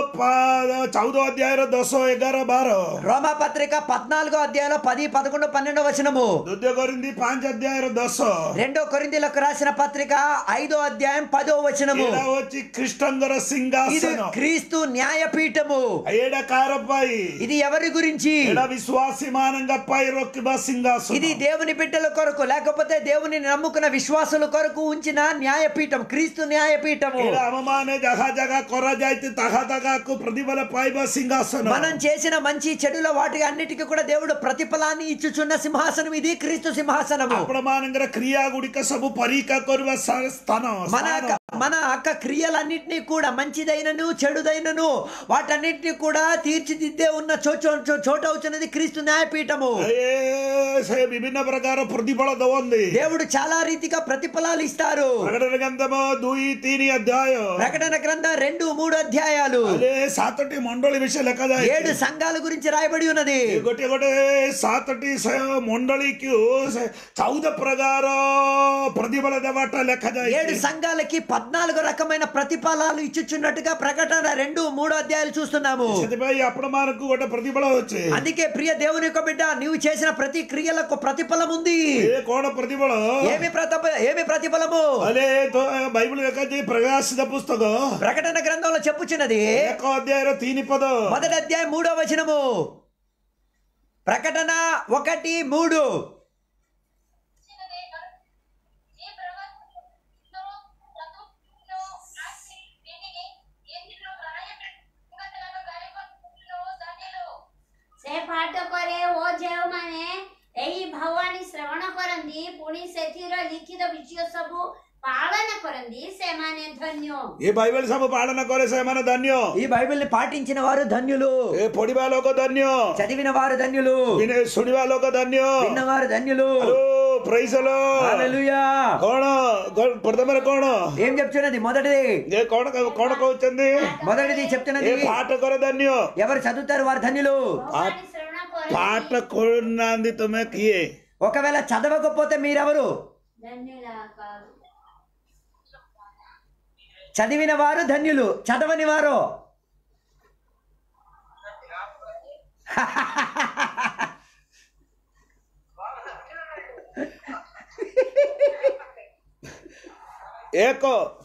ପା- ଚଉଦ ଅଧ୍ୟାୟର ଦଶ ଏଗାର ବାର రోమా పత్రిక పద్నాలుగో అధ్యాయంలో పది పదకొండు పన్నెండు వచనము ଦ୍ୱିତୀୟ କରିନ୍ତି ପାଞ୍ଚ ଅଧ୍ୟାୟର ଦଶ రెండో కొరిందీలకు రాసిన పత్రిక ఐదో అధ్యాయం పదో వచనము ଏଇଟା ହଉଛି ଖ୍ରୀଷ୍ଟଙ୍କର ఇది ସିଂହାସନ క్రీస్తు న్యాయపీఠము ଏଇଟା କାହାର ପାଇଁ ఇది ఎవరి గురించి ଏଇଟା ବିଶ୍ୱାସୀ ମାନଙ୍କ ପାଇଁ ରଖିବା ସିଂହାସନ ఇది దేవుని బిడ్డల కొరకు లేకపోతే దేవుని నమ్ముకున్న విశ్వాసుల కొరకు ఉంచిన న్యాయపీఠం క్రీస్తు న్యాయపీఠము ଏଇଟା ଆମମାନେ ଯାହା ଯାହା କରାଯାଇଛି ତାହା ତାହାକୁ ପ୍ରତିଫଳ ପାଇବା ସିଂହାସନ మనం చేసిన మంచి చెడుల వాటి అన్నిటికీ కూడా దేవుడు ప్రతిఫలాన్ని ఇచ్చుచున్న సింహాసనం ఇది క్రీస్తు సింహాసనము ଆପଣ ମାନଙ୍କର క్రియా ଗୁଡିକ ସବୁ ପରୀକ୍ଷା କରିବା ସା- ସ୍ଥାନ మన ସ୍ଥାନ। యొక్క- మన యొక్క క్రియలన్నింటినీ కూడా మంచిదైనను చెడుదైనను వాటన్నిటిని కూడా తీర్చిదిద్దే ఉన్న చో చో- చో- చోట అవుతున్నది క్రీస్తు న్యాయపీఠము ଏ ସେ ବିଭିନ୍ନ ପ୍ରକାର ପ୍ରତିଫଳ ଦବନ୍ତି దేవుడు చాలా రీతిగా ప్రతిఫలాలు ఇస్తారు ପ୍ରକଟନ ଗ୍ରନ୍ଥମ ଦୁଇ ତିନି ଅଧ୍ୟାୟ ప్రకటన గ్రంథ రెండు మూడు అధ్యాయాలు ହେଲେ ସାତଟି ମଣ୍ଡଳୀ ବିଷୟ ఏడు ଲେଖାଯାଇଛି సంఘాల గురించి రాయబడి ఉన్నది ଗୋଟେ ଗୋଟେ ସାତଟି ସେ ମଣ୍ଡଳୀକୁ ସେ ଚଉଦ ପ୍ରକାର ପ୍ରତିଫଳ ଦେବାଟା ఏడు ଲେଖାଯାଇଛି సంఘాలకి పద్నాలుగు రకమైన ప్రతిఫలాలు ఇచ్చుచున్నట్టుగా ప్రకటన రెండు మూడో అధ్యాయాలు చూస్తున్నాము ସେଥିପାଇଁ ଆପଣ ମାନଙ୍କୁ ଗୋଟେ ପ୍ରତିଫଳ ଅଛି అందుకే ప్రియ దేవుని యొక్క బిడ్డ నీవు చేసిన ప్రతి క్రియలకు ప్రతిఫలం ఉంది ଏ କଣ ପ୍ରତିଫଳ ఏమి ప్రతిఫ ఏమి ప్రతిఫలము ହେଲେ ତ ବାଇବଲ ଲେଖାଛି ପ୍ରକାଶିତ పుస్తକ ప్రకటన గ్రంథంలో చెప్పుచున్నది ଏକ ଅଧ୍ୟାୟର ତିନି పଦ మొదటి అధ్యాయం మూడో వచనము ప్రకటన ఒకటి మూడు ఈ ప్రవక్తను ప్రభువును రాసి విని ఇందులో రాయబడిన సంగతులను గైకొనుటకు ధన్యులు. ସେ ପାଠ କରେ ଓ ଯେଉଁମାନେ ଏହି ଭବାନୀ ଶ୍ରବଣ କରନ୍ତି ପୁଣି ସେଥିର ଲିଖିତ ବିଷୟ ସବୁ ପାଳନ କରନ୍ତି ସେମାନେ ଧନ୍ୟ ଏ ବାଇବେଲ ସବୁ ପାଳନ କରେ ସେମାନେ ଧନ୍ୟ ఈ బైబిల్ ని పాటించిన వారు ధన్యులు ଏ ପଢିବା ଲୋକ ଧନ୍ୟ చదివిన వారు ధన్యులు ବିନେ- ଶୁଣିବା ଲୋକ ଧନ୍ୟ విన్నవారు ధన్యులు ପ୍రైସଲ హల్లెలూయా. କଣ କ- ପ୍ରଥମରେ କଣ ఏం చెప్తున్నది మొదటిది ଏ କଣ କଣ କହୁଛନ୍ତି మొదటిది ଏ చెప్తున్నది ପାଠ କର ଧନ୍ୟ ఎవరు చదువుతారు వారు ధన్యులు ଭବାନୀ ଶ୍ରବଣ ପାଠ କରନ୍ତି କରୁନାହାନ୍ତି ତମେ କିଏ ఒకవేళ చదవకపోతే మీరెవరు ଧନ୍ୟ କାరు చదివిన వారు ధన్యులు చదవని వారు ଏକ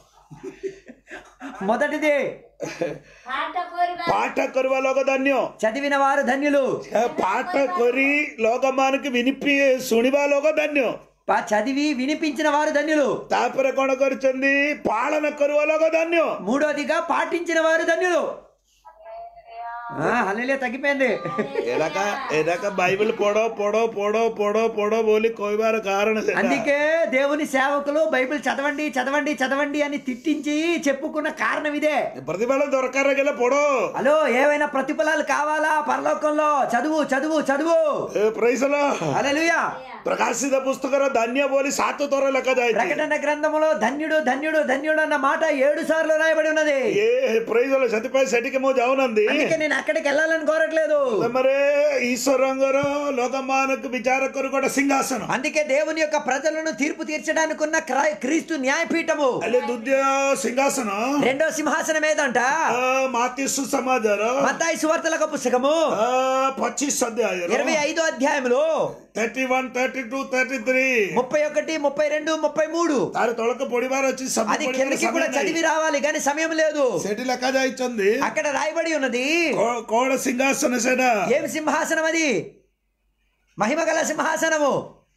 మొదటిది ପାଠ କରିବା ପାଠ କରିବା ଲୋକ ଧନ୍ୟ చదివిన వారు ధన్యులు ଏ ପାଠ କରି ଲୋକମାନଙ୍କୁ ବିନିପି ଶୁଣିବା ଲୋକ ଧନ୍ୟ పా- చదివి వినిపించిన వారు ధన్యులు ତାପରେ କଣ କରିଛନ୍ତି ପାଳନ କରିବା ଲୋକ ଧନ୍ୟ మూడోదిగా పాటించిన వారు ధన్యులు ఆ, హల్లెలూయా తగ్గిపోయింది ଏରାକା ଏରାକା ବାଇବଲ ପଢ ପଢ ପଢ ପଢ ପଢ ବୋଲି କହିବାର କାରଣ ସେଇଟା। అందుకే దేవుని సేవకులు బైబిల్ చదవండి చదవండి చదవండి అని తిట్టించి చెప్పుకున్న కారణం ఇదే ପ୍ରତିଫଳ ଦରକାର ଗଲେ ପଢ హలో ఏవైనా ప్రతిఫలాలు కావాలా పరలోకంలో చదువు చదువు చదువు ପ୍రైସଲ హల్లెలూయా ପ୍ରକାଶିତ ପୁସ୍ତକର ଧାନ୍ୟ ବୋଲି ସାତ ଥର ଲେଖାଯାଇଛି ప్రకటన గ్రంథములో ధన్యుడు ధన్యుడు ధన్యుడు అన్న మాట ఏడు సార్లు రాయబడి ఉన్నది ଏ ପ୍రైସଲ ସେଥିପାଇଁ ସେଠିକି ମୁଁ ଯାଉନାହାନ୍ତି అందుకే నేను అక్కడికి వెళ్ళాలని కోరట్లేదు ତମରେ ଈଶ୍ୱରଙ୍କର ଲୋକମାନଙ୍କୁ ବିଚାର କରୁ ଗୋଟେ ସିଂହାସନ అందుకే దేవుని యొక్క ప్రజలను తీర్పు తీర్చడానికి ఉన్న క్రై- క్రీస్తు న్యాయపీఠము ହେଲେ ଦ୍ୱିତୀୟ ସିଂହାସନ రెండో సింహాసనం ఏదంట ଆ, ମାତି ସୁସମାଜର మత్తాయి సువార్తల పుస్తకము ଆ, ପଚିଶ ଅଧ୍ୟାୟର ఇరవై ఐదో అధ్యాయంలో thirty one thirty two thirty three ముప్పై ఒకటి ముప్పై రెండు ముప్పై మూడు ତାର ତଳକୁ ପଢିବାର ଅଛି ସବୁ అది ପଢିବାର కిందకి ସମୟ కూడా ନାହିଁ। చదివి రావాలి కానీ సమయం లేదు ସେଠି ଲେଖା ଯାଇଛନ୍ତି అక్కడ రాయబడి ఉన్నది କ- କଣ ସିଂହାସନ ସେଟା ఏం సింహాసనం అది మహిమ గల సింహాసనము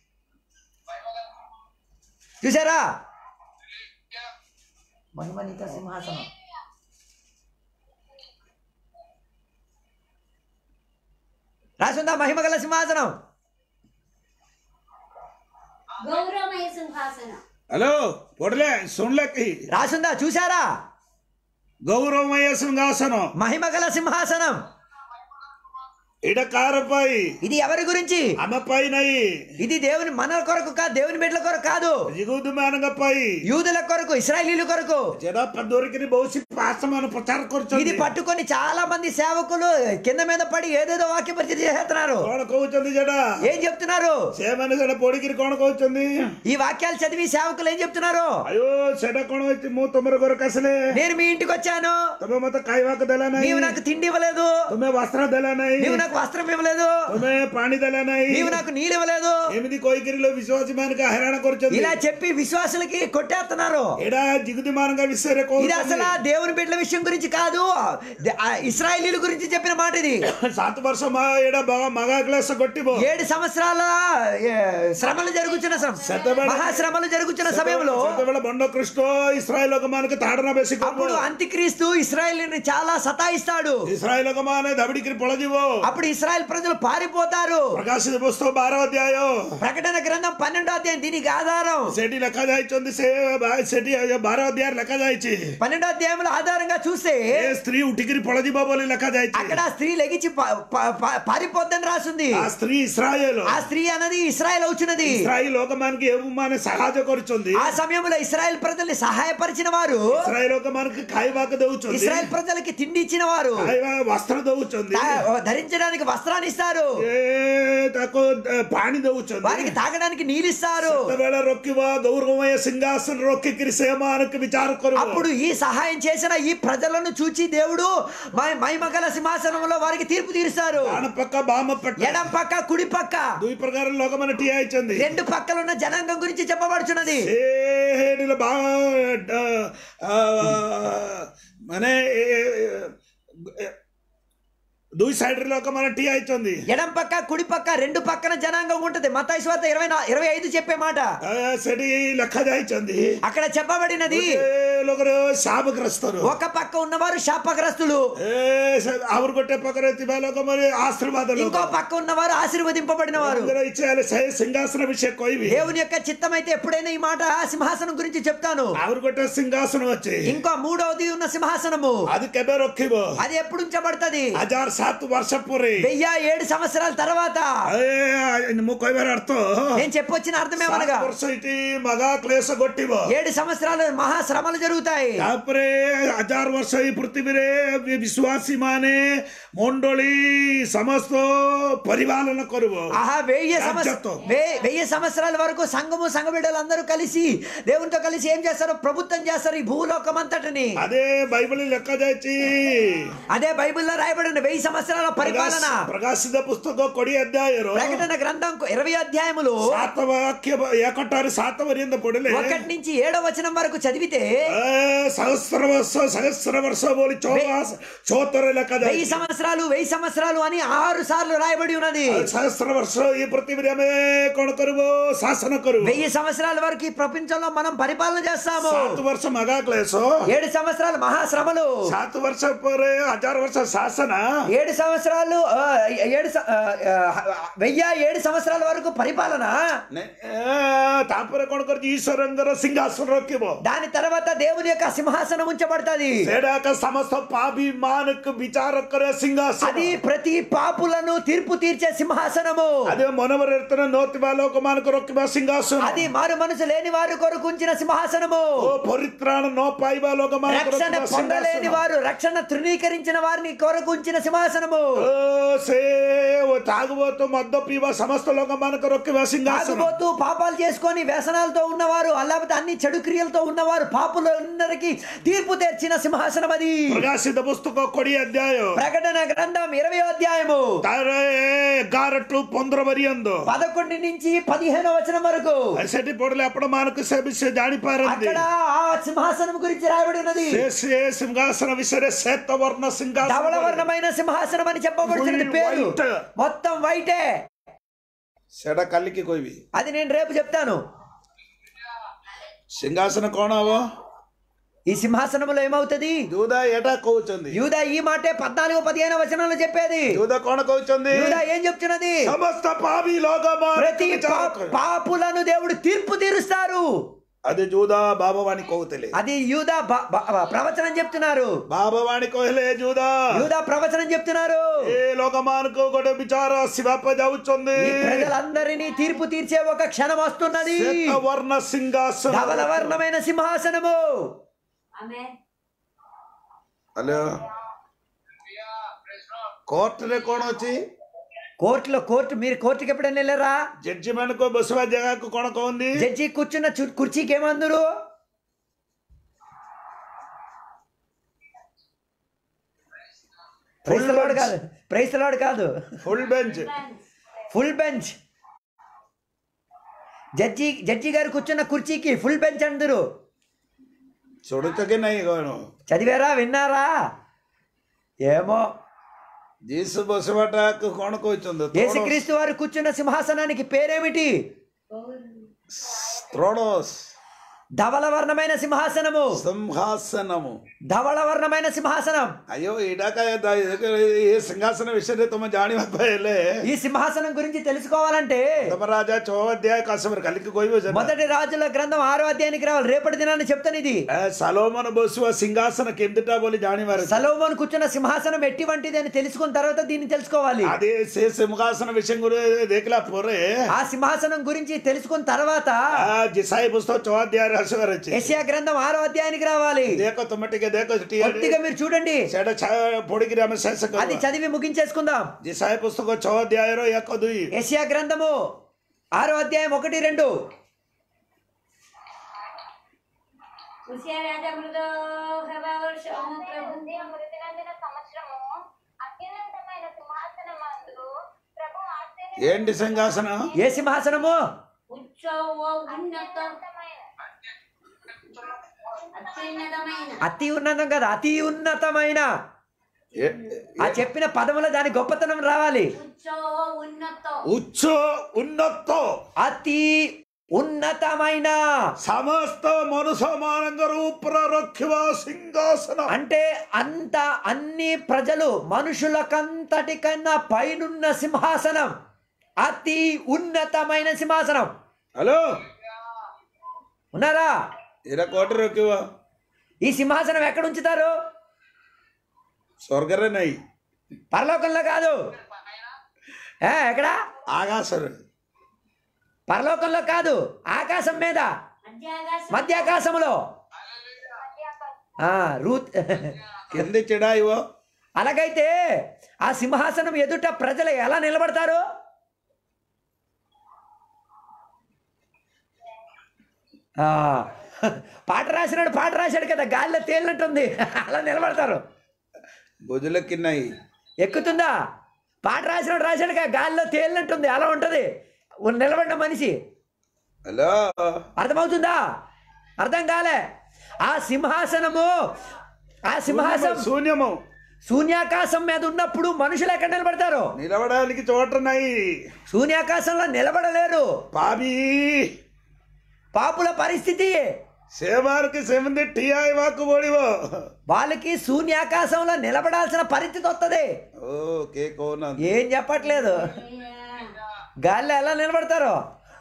చూసారా మహిమనిత సింహాసనం రాసిందా మహిమ గల సింహాసనం ଗୌରମୟ ସିଂହାସନ ହ୍ୟାଲୋ ପଢିଲେ ଶୁଣିଲେ କି రాసిందా చూసారా ଗୌରବମୟ ସିଂହାସନ మహిమ గల సింహాసనం ଏଇଟା କାହାର ପାଇଁ ఇది ఎవరి గురించి ଆମ ପାଇଁ ନାହିଁ ఇది దేవుని మన కొరకు కాదు దేవుని బిడ్డల కొరకు కాదు ଜିଗୁଦୁ ମାନଙ୍କ ପାଇଁ యూదుల కొరకు ఇస్రాయలీల కొరకు ଯେଟା ଧରିକିରି ବହୁତ ପାସ ମାନେ ପ୍ରଚାର ఇది କରୁଛନ୍ତି పట్టుకొని చాలా మంది సేవకులు కింద మీద పడి ఏదేదో వాక్య పరిచయం చేస్తున్నారు କଣ କହୁଛନ୍ତି ସେଟା ఏం చెప్తున్నారు ସେମାନେ ସେଟା ପଢିକିରି କଣ କହୁଛନ୍ତି ఈ వాక్యాలు చదివి సేవకులు ఏం చెప్తున్నారు అయ్యో ସେଟା କଣ ହେଇଛି ମୁଁ ତମର ଘରକୁ ଆସିଲେ నేను మీ ఇంటికి వచ్చాను ତମେ ମତେ ଖାଇବାକୁ ଦେଲା ନାହିଁ నీవు నాకు తిండి ఇవ్వలేదు ତମେ ବସ୍ତ୍ର ଦେଲା ନାହିଁ నీవు నాకు వస్త్రం ఇవ్వలేదు ତମେ ପାଣି ଦେଲା ନାହିଁ నీవు నాకు నీళ్ళు ఇవ్వలేదు ଏମିତି କହିକିରି ଲୋ ବିଶ୍ୱାସୀ ମାନଙ୍କୁ ହଇରାଣ କରୁଛନ୍ତି ఇలా చెప్పి విశ్వాసులకి కొట్టేస్తున్నారు ଏଇଟା ଜିଗୁଦୀ ମାନଙ୍କ ବିଷୟରେ ఇది అసలు ఆ କହୁଛନ୍ତି దేవుని బిడ్డల విషయం గురించి కాదు ఆ ఇస్రాయేలీల గురించి చెప్పిన మాట ఇది ସାତ ବର୍ଷ ମା ଏଇଟା ବା- ମାଗା କ୍ଲାସ ଘଟିବ ఏడు సంవత్సరాల ఏ, శ్రమలు జరుగుతున్న సం- ସେତେବେଳେ- మహాశ్రమలు జరుగుతున్న సమయంలో ସେତେବେଳେ ବଣ୍ଡ କୃଷ୍ଣ ଇସ୍ରାଏଲ ଲୋକମାନଙ୍କୁ ତାଡ଼ନା ବେଶୀ అప్పుడు କରିବ అంత్యక్రీస్తు ఇస్రాయేల్ని చాలా సతాయిస్తాడు ଇସ୍ରାଏଲ ଲୋକମାନେ ଧାବିଡ଼ିକିରି ପଳଯିବ అప్పుడు ఇస్రాయెల్ ప్రజలు పారిపోతారు ପ୍ରକାଶିତ ପୁସ୍ତକ ବାର ଅଧ୍ୟାୟ ప్రకటన గ్రంథం పన్నెండో అధ్యాయం దీనికి ఆధారం ସେଠି ଲେଖା ଯାଇଛନ୍ତି ସେ ବା- ସେଠି ବାର ଅଧ୍ୟାୟରେ ଲେଖା ଯାଇଛି పన్నెండో అధ్యాయంలో ఆధారంగా చూస్తే ଏ ସ୍ତ୍ରୀ ଉଠିକିରି ପଳଯିବ ବୋଲି ଲେଖା ଯାଇଛି అక్కడ ఆ స్త్రీ లెగిచి ప- ప- ప- పారిపోద్దని రాసింది ఆ స్త్రీ ఇస్రాయేల్ ఆ స్త్రీ అన్నది ఇస్రాయల్ అవుతున్నది ఇస్రాయేల్ ଲୋକମାନଙ୍କୁ ଏମାନେ ସାହାଯ୍ୟ କରୁଛନ୍ତି ఆ సమయంలో ఇస్రాయెల్ ప్రజల్ని సహాయపరిచిన వారు ଇସ୍ରାଏଲ ଲୋକମାନଙ୍କୁ ଖାଇବାକୁ ଦଉଛନ୍ତି ఇస్రాయెల్ ప్రజలకి తిండి ఇచ్చిన వారు ଖାଇବା ବସ୍ତ୍ର ଦଉଛନ୍ତି తా- ధరించడానికి ధరించడానికి వస్త్రాన్ని ఇస్తారు ଏ ତାକୁ ଦ- ପାଣି ଦଉଛନ୍ତି వారికి తాగడానికి నీళ్ళు ఇస్తారు ସେତେବେଳେ ରଖିବ ଗୌରବମୟ ସିଂହାସନ ରଖିକିରି ସେମାନଙ୍କୁ ବିଚାର କରିବ అప్పుడు ఈ సహాయం చేసిన ఈ ప్రజలను చూచి దేవుడు మై- మహిమగల సింహాసనంలో వారికి తీర్పు తీరుస్తారు ଡାହାଣ ପక్క ବାମ ପଟ ఎడం పక్క కుడి పక్క ଦୁଇ ପ୍ରକାର ଲୋକମାନେ ଠିଆ ହେଇଛନ୍ତି రెండు పక్కల ఉన్న జనాంగం గురించి చెప్పబడుచున్నది ସେ ହେଲେ ବା డ- ଆ, ମାନେ ଏ- ଏ- ଦୁଇ ସାଇଡରେ ଲୋକମାନେ ଠିଆ ହେଇଛନ୍ତି ఎడం పక్క కుడి పక్క రెండు పక్కన జనాంగం ఉంటది మతాయి స్వాత ఇరవై నా- ఇరవై ఐదు చెప్పే మాట ଆ, ସେଠି ଲେଖା ଯାଇଛନ୍ତି అక్కడ చెప్పబడినది ଗୋଟେ ଲୋକର ଶାପଗ୍ରସ୍ତରୁ ఒక పక్క ఉన్నవారు శాపగ్రస్తులు ଏ ସେ- ଆହୁରି ଗୋଟେ ପାଖରେ ଥିବା ଲୋକମାନେ ଆଶୀର୍ବାଦ ଲୋକ ఇంకో పక్క ఉన్నవారు ఆశీర్వదింపబడిన వారు ତାଙ୍କର ଇଚ୍ଛା ହେଲେ ସେ ସିଂହାସନ ବିଷୟ କହିବି దేవుని యొక్క చిత్తం అయితే ఎప్పుడైనా ఈ మాట ఆ సింహాసనం గురించి చెప్తాను ଆହୁରି ଗୋଟେ ସିଂହାସନ ଅଛି ఇంకో మూడవది ఉన్న సింహాసనము అది କେବେ ରଖିବ అది ఎప్పుడు ఉంచబడుతుంది ହଜାର ସାତ ବର୍ଷ ପରେ వెయ్యి ఏడు సంవత్సరాల తర్వాత ଏ, ମୁଁ କହିବାର ଅର୍ଥ నేను చెప్పొచ్చిన అర్థమేమనగా ସାତ ବର୍ଷ ଏଠି ମଗା କ୍ଲେଶ ଘଟିବ ఏడు సంవత్సరాలు మహాశ్రమలు జరుగుతాయి ତାପରେ ହଜାର ବର୍ଷ ଏଇ ପୃଥିବୀରେ ବିଶ୍ୱାସୀ ମାନେ ମଣ୍ଡଳୀ ସମସ୍ତ ପରିପାଳନ କରିବ ఆహా వెయ్యి సంవత్సరం రాజ్యత్వం. వెయ్యి సంవత్సరాల వరకు సంఘము సంఘ బిడ్డలు అందరూ కలిసి దేవునితో కలిసి ఏం చేస్తారు ప్రభుత్వం చేస్తారు ఈ భూలోకం అంతటిని అదే బైబిల్ లెక్క చేసి అదే బైబిల్లో రాయబడిన వెయ్యి సంవత్సరాల పరిపాలన ప్రకాశిత పుస్తక కొడి అధ్యాయరు ప్రకటన గ్రంథం ఇరవై అధ్యాయములు ಸಾತ ವಾಕ್ಯ ಏಕಟ್ಟಾರು ಸಾತ ವರಿಯಿಂದ ಕೊಡಲೆ ఒకటి నుంచి ఏడో వచనం వరకు చదివితే ಆ, ಸಹಸ್ರ ವರ್ಷ ಸಹಸ್ರ ವರ್ಷ ಬೋಲಿ ಚೌವಾಸ ಚೌತರ ಲೆಕ್ಕ వెయ్యి సంవత్సరాలు వెయ్యి సంవత్సరాలు అని ఆరు సార్లు రాయబడి ఉన్నది ಸಹಸ್ರ ವರ್ಷ ಈ ಪೃಥ್ವಿ ଆମେ କଣ କରିବୁ ଶାସନ କରିବୁ వెయ్యి సంవత్సరాల వరకు ఈ ప్రపంచంలో మనం పరిపాలన చేస్తాము ସାତ ବର୍ଷ ମଗା କ୍ଲେଶ ఏడు సంవత్సరాలు మహాశ్రమలు ସାତ ବର୍ଷ ପରେ ହଜାର ବର୍ଷ ଶାସନ ఏడు సంవత్సరాలు ఆ, ఏడు స- ఆ, ఆ, వెయ్యి ఏడు సంవత్సరాల వరకు పరిపాలన ନେ- ଏ, ତାପରେ କଣ କରୁଛି ଈଶ୍ୱରଙ୍କର ସିଂହାସନ ରଖିବ దాని తర్వాత దేవుని యొక్క సింహాసనం ఉంచబడుతుంది ସେଟାକ ସମସ୍ତ ପାପୀ ମାନଙ୍କୁ ବିଚାର କରେ ସିଂହାସନ అది ప్రతి పాపులను తీర్పు తీర్చే సింహాసనము అదే మనవరతన నోతిବା ଲୋକମାନଙ୍କୁ ରଖିବା ସିଂହାସନ అది మారు మనసు లేని వారు కొరకు ఉంచిన సింహాసనము ଓ ପରିତ୍ରାଣ ନ ପାଇବା ଲୋକମାନଙ୍କୁ రక్షణ ରଖିବା పొందలేని ସିଂହାସନ వారు రక్షణ తృణీకరించిన వారిని కొరకు ఉంచిన సింహాసనము ଓ ସେ తాగుబోతు మద్ద పిଇବା ସମସ୍ତ ଲୋକମାନଙ୍କୁ ରଖିବା ସିଂହାସନ తాగుబోతూ పాపాలు చేసుకొని వ్యసనాలతో ఉన్నవారు లేకపోతే అన్ని చెడు క్రియలతో ఉన్నవారు పాపులందరికీ తీర్పు తెచ్చిన సింహాసనం అది ପ୍ରକାଶିତ ପୁସ୍ତକ କୋଡିଏ ଅଧ୍ୟାୟ ప్రకటన గ్రంథం ఇరవై అధ్యాయము ତାର ଏଗାର ଟୁ ପନ୍ଦର ପର୍ଯ୍ୟନ୍ତ పదకొండు నుంచి పదిహేను వచనం వరకు ସେଠି ପଢିଲେ ଆପଣ ମାନଙ୍କୁ ସେ ବିଷୟ ଜାଣିପାରନ୍ତି అక్కడ ఆ సింహాసనం గురించి రాయబడి ఉన్నది ସେ ସେ ସିଂହାସନ ବିଷୟରେ ଶ୍ଵେତ ବର୍ଣ୍ଣ ధవళ ସିଂହାସନ వర్ణమైన సింహాసనం అని చెప్పబడుతున్నది Full పేరు white. మొత్తం వైటే ସେଟା କାଲିକି କହିବି అది నేను రేపు చెప్తాను ସିଂହାସନ କଣ ହବ ఈ సింహాసనంలో ఏమవుతుంది ଯୋଉଟା ଏଟା କହୁଛନ୍ତି యూదా ఈ మాటే పద్నాలుగు పదిహేను వచనాలు చెప్పేది ଯୋଉଟା କଣ କହୁଛନ୍ତି యూదా ఏం చెప్తున్నది ସମସ୍ତ ପାପୀ ଲୋକ ప్రతి పా- పాపులను దేవుడు తీర్పు తీరుస్తారు అదే ଯୋଉଟା ବାବବାଣୀ କହୁଥିଲେ అది యూదా బ- బ- ప్రవచనం చెప్తున్నారు ବାବବାଣୀ କହିଲେ ଯୋଉଟା యూదా ప్రవచనం చెప్తున్నారు ଏ ଲୋକମାନଙ୍କୁ ଗୋଟେ ବିଚାର ଆସିବା ପାଇଁ ଯାଉଛନ୍ତି ఈ ప్రజలందరినీ తీర్పు తీర్చే ఒక క్షణం వస్తున్నది శ్వేత ବର୍ଣ୍ଣ ସିଂହାସନ ధవల వర్ణమైన సింహాసనము ఆమెన్ ହ୍ୟାଲୋ କୋର୍ଟରେ କଣ ଅଛି కోర్టులో కోర్టు మీరు కోర్టుకి ఎప్పుడైనా వెళ్ళారా ଜడ్ଜି ମାନଙ୍କୁ ବସିବା ଜାଗାକୁ କଣ କହନ୍ତି జడ్జి కూర్చున్న చు- కుర్చీకి ఏమందరు ప్రైస్తలాడు కాదు ప్రైస్తలాడు కాదు full bench full bench judge judge గారు కూర్చున్న కుర్చీకి ఫుల్ బెంచ్ అందరు ଶୁଣୁଛ କି ନାଇଁ କଣ చదివారా విన్నారా ఏమో ଯିସୁ ବସିବାଟାକୁ କଣ କହୁଛନ୍ତି ତ୍ରୋଣ- యేసుక్రీస్తు వారు కూర్చున్న సింహాసనానికి పేరేమిటి ତ୍ରୋଣସ୍ ధవల వర్ణమైన సింహాసనము ସିଂହାସନము ధవళ వర్ణమైన సింహాసనం అయ్యో ଏଇଟା କାଏ ଏ ସିଂହାସନ విషୟରେ ତମେ ଜାଣିବା ପାଇଁ ହେଲେ ఈ సింహాసనం గురించి తెలుసుకోవాలంటే ତମ ରାଜା ଛଅ ଅଧ୍ୟାୟ କାଶମରେ କାଲିକି କହିବ ଯେ మొదటి రాజుల గ్రంథం ఆరో అధ్యాయానికి రావాలి రేపటి దినాన్ని చెప్తాను ఇది ସାଲୋମନ ବସୁଆ ସିଂହାସନ କେମିତିଟା ବୋଲି ଜାଣିବାର ଅଛି। సలోమోను కూర్చున్న సింహాసనం ఎట్టివంటిది అని తెలుసుకున్న తర్వాత దీన్ని తెలుసుకోవాలి అదే ସେ ସିଂହାସନ విషయం గురించి ଦେଖିଲା ପରେ ఆ సింహాసనం గురించి తెలుసుకున్న తర్వాత ఆ జిసాయి పుస్తకం ଛଅ ଅଧ୍ୟାୟରେ ଆସିବାର ଅଛି యెషయా గ్రంథం ఆరో అధ్యాయానికి రావాలి ଦେଖ ତମେ ଟିକେ ଦେଖ ସେଠି కొద్దిగా మీరు చూడండి ସେଇଟା ଛା- ପଢିକିରି ଆମେ ଶେଷ అది କରିବା చదివి ముగించేసుకుందాం ଜିସାయ ପୁସ୍ତକ ଛଅ ଅଧ୍ୟାୟର ଏକ ଦୁଇ యెషయా గ్రంథము ఆరో అధ్యాయం ఒకటి రెండు ఉసియా రాజా మృదో హెబా వర్షము ప్రభు మృతినందిన సంవత్సరము అత్యున్నతమైన సింహాసనమందు ప్రభు ఆశ్చర్య ఏంటి సింహాసనం ఏ సింహాసనము ఉత్సవ ఉన్నత అత్యున్నతమైన అతి ఉన్నతం కదా అతి ఉన్నతమైన ఏ- ఆ చెప్పిన పదములో దాని గొప్పతనం రావాలి ఉత్సవ ఉన్నత ଉଚ୍ଚ ଉନ୍ନତ అతి ఉన్నతమైన ସମସ୍ତ ମନୁଷ୍ୟମାନଙ୍କର ଉପରେ ରଖିବା ସିଂହାସନ అంటే అంత అన్ని ప్రజలు మనుషులకంతటికన్నా పైనున్న సింహాసనం అతి ఉన్నతమైన సింహాసనం ହ୍ୟାଲୋ ఉన్నారా ଏଇଟା କୋଉଠି ରଖିବ ఈ సింహాసనం ఎక్కడ ఉంచుతారు ସ୍ୱର୍ଗରେ ନାହିଁ పరలోకంలో కాదు ఏ, ఎక్కడ ଆକାଶରେ పరలోకంలో కాదు ఆకాశం మీద మధ్యాకాశం మధ్యాకాశంలో ఆ, రూత్ କେମିତି ଛିଡାଇବ అలాగైతే ఆ సింహాసనం ఎదుట ప్రజలు ఎలా నిలబడతారు ఆ, పాట రాసినాడు పాట రాశాడు కదా గాలిలో తేలినట్టుంది అలా నిలబడతారు ବୁଝିଲେ କି ନାହିଁ ఎక్కుతుందా పాట రాసినాడు రాశాడు కదా గాలిలో తేలినట్టుంది అలా ఉంటుంది నిలబడిన మనిషి హలో అర్థమవుతుందా అర్థం కాలే ఆ సింహాసనము ఆ సింహాసనం శూన్యము శూన్యాకాశం మీద ఉన్నప్పుడు మనుషులు ఎక్కడ నిలబడతారు నిలబడడానికి చోట ନାହିଁ శూన్యాకాశంలో నిలబడలేరు ପାବି పాపుల పరిస్థితి ସେମାନଙ୍କୁ ସେମିତି ଠିଆ ହେବାକୁ ପଡିବ వాళ్ళకి శూన్యాకాశంలో నిలబడాల్సిన పరిస్థితి వస్తుంది ଓ କିଏ କହୁନାହାନ୍ତି ఏం చెప్పట్లేదు గాల్లో ఎలా నిలబడతారు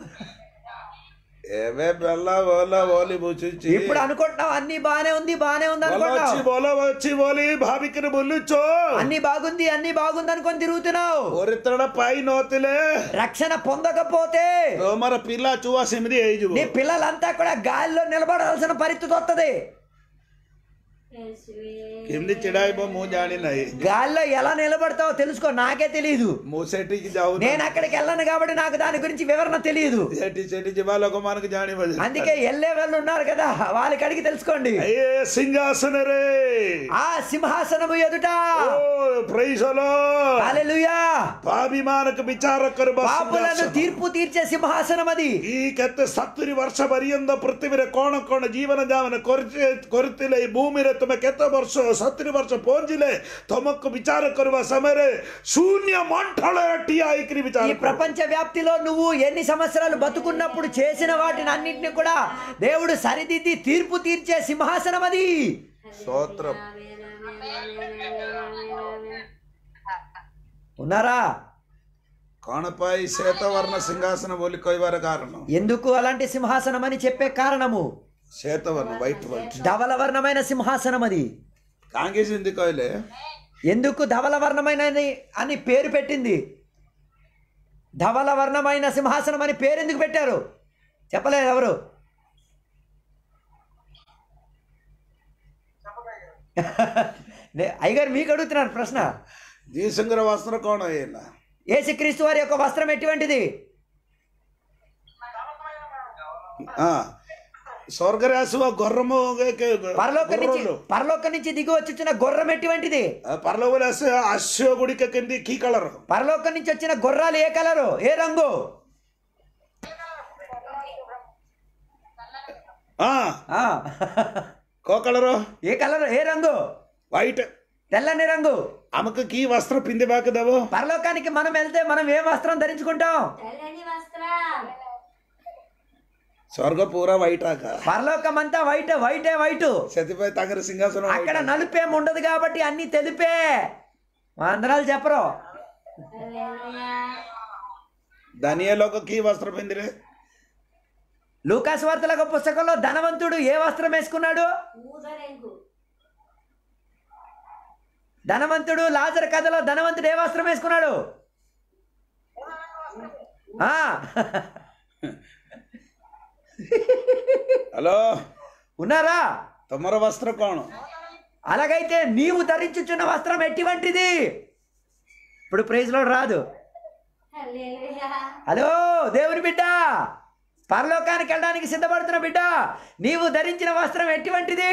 ଏବେ ବେଲା ଭଲ ବୋଲି ବୁଝୁଛି ఇప్పుడు అనుకుంటున్నాం అన్ని బానే ఉంది బానే ఉంది ଭଲ ଅଛି అనుకుంటున్నావు ଭଲ ଅଛି ବୋଲି ଭାବିକିରି ବୁଲୁଛ అన్ని బాగుంది అన్ని బాగుంది అనుకొని తిరుగుతున్నావు ପରିତ୍ରାଣ ପାଇ ନଥିଲେ రక్షణ పొందకపోతే ତମର ପିଲା ଛୁଆ ସେମିତି ହେଇଯିବ నీ పిల్లలంతా కూడా గాలిలో నిలబడాల్సిన పరిస్థితి వస్తుంది యేసువే. କେମିତି ଛିଡାଇବ ମୁଁ ଜାଣିନାହିଁ గాల్లో ఎలా నిలబడతావో తెలుసుకో నాకే తెలియదు ମୁଁ ସେଠିକି ଯାଉନି నేను అక్కడికి వెళ్ళను కాబట్టి నాకు దాని గురించి వివరణ తెలియదు ସେଠି ସେଠି ଯିବା ଲୋକମାନଙ୍କୁ ଜାଣିବ ଯେ। అందుకే వెళ్ళే వాళ్ళు ఉన్నారు కదా వాళ్ళకి అడిగి తెలుసుకోండి ଏ ସିଂହାସନରେ ఆ సింహాసనము ఎదుట ଓ ପ୍ରେଇସଲ హల్లెలూయా ପାପୀ ମାନଙ୍କୁ ବିଚାର କରିବା పాపులను ସିଂହାସନ। తీర్పు తీర్చే సింహాసనం అది ಈ କେତେ ସତୁରି ବର୍ଷ ପର୍ଯ୍ୟନ୍ତ ପୃଥିବୀରେ କଣ କଣ ଜୀବନ ଯାପନ କରିଛି- କରିଥିଲେ ଏଇ ଭୂମିରେ ତୁମେ କେତେ ବର୍ଷ ସତୁରି ବର୍ଷ ପହଞ୍ଚିଲେ ତମକୁ ବିଚାର କରିବା ସମୟରେ ଶୂନ୍ୟ ମଣ୍ଠଳରେ ଠିଆ ହେଇକିରି ఈ ବିଚାର କର। ప్రపంచ వ్యాప్తిలో నువ్వు ఎన్ని సంవత్సరాలు బతుకున్నప్పుడు చేసిన వాటిని అన్నింటిని కూడా దేవుడు సరిదిద్ది తీర్పు తీర్చే సింహాసనం అది స్తోత్రం ఉన్నారా କଣ ପାଇଁ ଶ୍ୱେତବର୍ଣ୍ଣ ସିଂହାସନ ବୋଲି କହିବାର କାରଣ ఎందుకు అలాంటి సింహాసనం అని చెప్పే కారణము ଶ୍ୱେତବର୍ଣ୍ଣ ହ୍ୱାଇଟ୍ ହ୍ୱାଇଟ୍ ధవల వర్ణమైన సింహాసనం అది କାହିଁକି ସେମିତି କହିଲେ ఎందుకు ధవల వర్ణమైన అని పేరు పెట్టింది ధవల వర్ణమైన సింహాసనం అని పేరు ఎందుకు పెట్టారు చెప్పలేదు ఎవరు నే- అయ్యగారు మీకు అడుగుతున్నారు ప్రశ్న ଯୀଶୁଙ୍କର ବସ୍ତ୍ର କଣ ହେଇଲା యేసుక్రీస్తు వారి యొక్క వస్త్రం ఎటువంటిది ହଁ ସ୍ୱର୍ଗରେ ଆସିବ ଗରମ పరలోక నుంచి ଗରମ పరలోక నుంచి దిగి వచ్చిన గుర్రం ఎటువంటిది పర్లోకରେ ଆସିବ ଆସିବ ଗୁଡ଼ିକ କେମିତି କି କଲର పరలోకం నుంచి వచ్చిన గుర్రాలు ఏ కలరు ఏ రంగు ହଁ ఆ. କୋଉ କଲର ఏ కలర్ ఏ రంగు ହ୍ୱାଇଟ୍ తెల్లని రంగు ଆମକୁ କି ବସ୍ତ୍ର ପିନ୍ଧିବାକୁ ଦେବ పరలోకానికి మనం వెళ్తే మనం ఏ వస్త్రం ధరించుకుంటాం తెల్లని వస్త్రం ସ୍ୱର୍ଗ ପୁରା ହ୍ୱାଇଟ୍ ଆକା పరలోకం అంతా వైట్ వైటే వైట్ ସେଥିପାଇଁ ତାଙ୍କର ସିଂହାସନ white అక్కడ ଆକା। నలుపేం ఉండదు కాబట్టి అన్ని తెలిపే ఆంధ్రాలు చెప్పరు హల్లెలూయా. ଦାନିଏଲ କି ବସ୍ତ୍ର ପିନ୍ଧିଲେ లూకాస్ వార్తల పుస్తకంలో ధనవంతుడు ఏ వస్త్రం వేసుకున్నాడు ఊదరెంగు ధనవంతుడు లాజర్ కథలో ధనవంతుడు ఏ వస్త్రం వేసుకున్నాడు ఆ హలో ఉన్నారా తమర వస్త్ర కోణ అలాగైతే నీవు ధరించుచున్న వస్త్రం ఎట్టివంటిది ఇప్పుడు ప్రైజ్లో రాదు హల్లెలూయా హలో దేవుని బిడ్డ పరలోకానికి వెళ్ళడానికి సిద్ధపడుతున్న బిడ్డ నీవు ధరించిన వస్త్రం ఎట్టివంటిది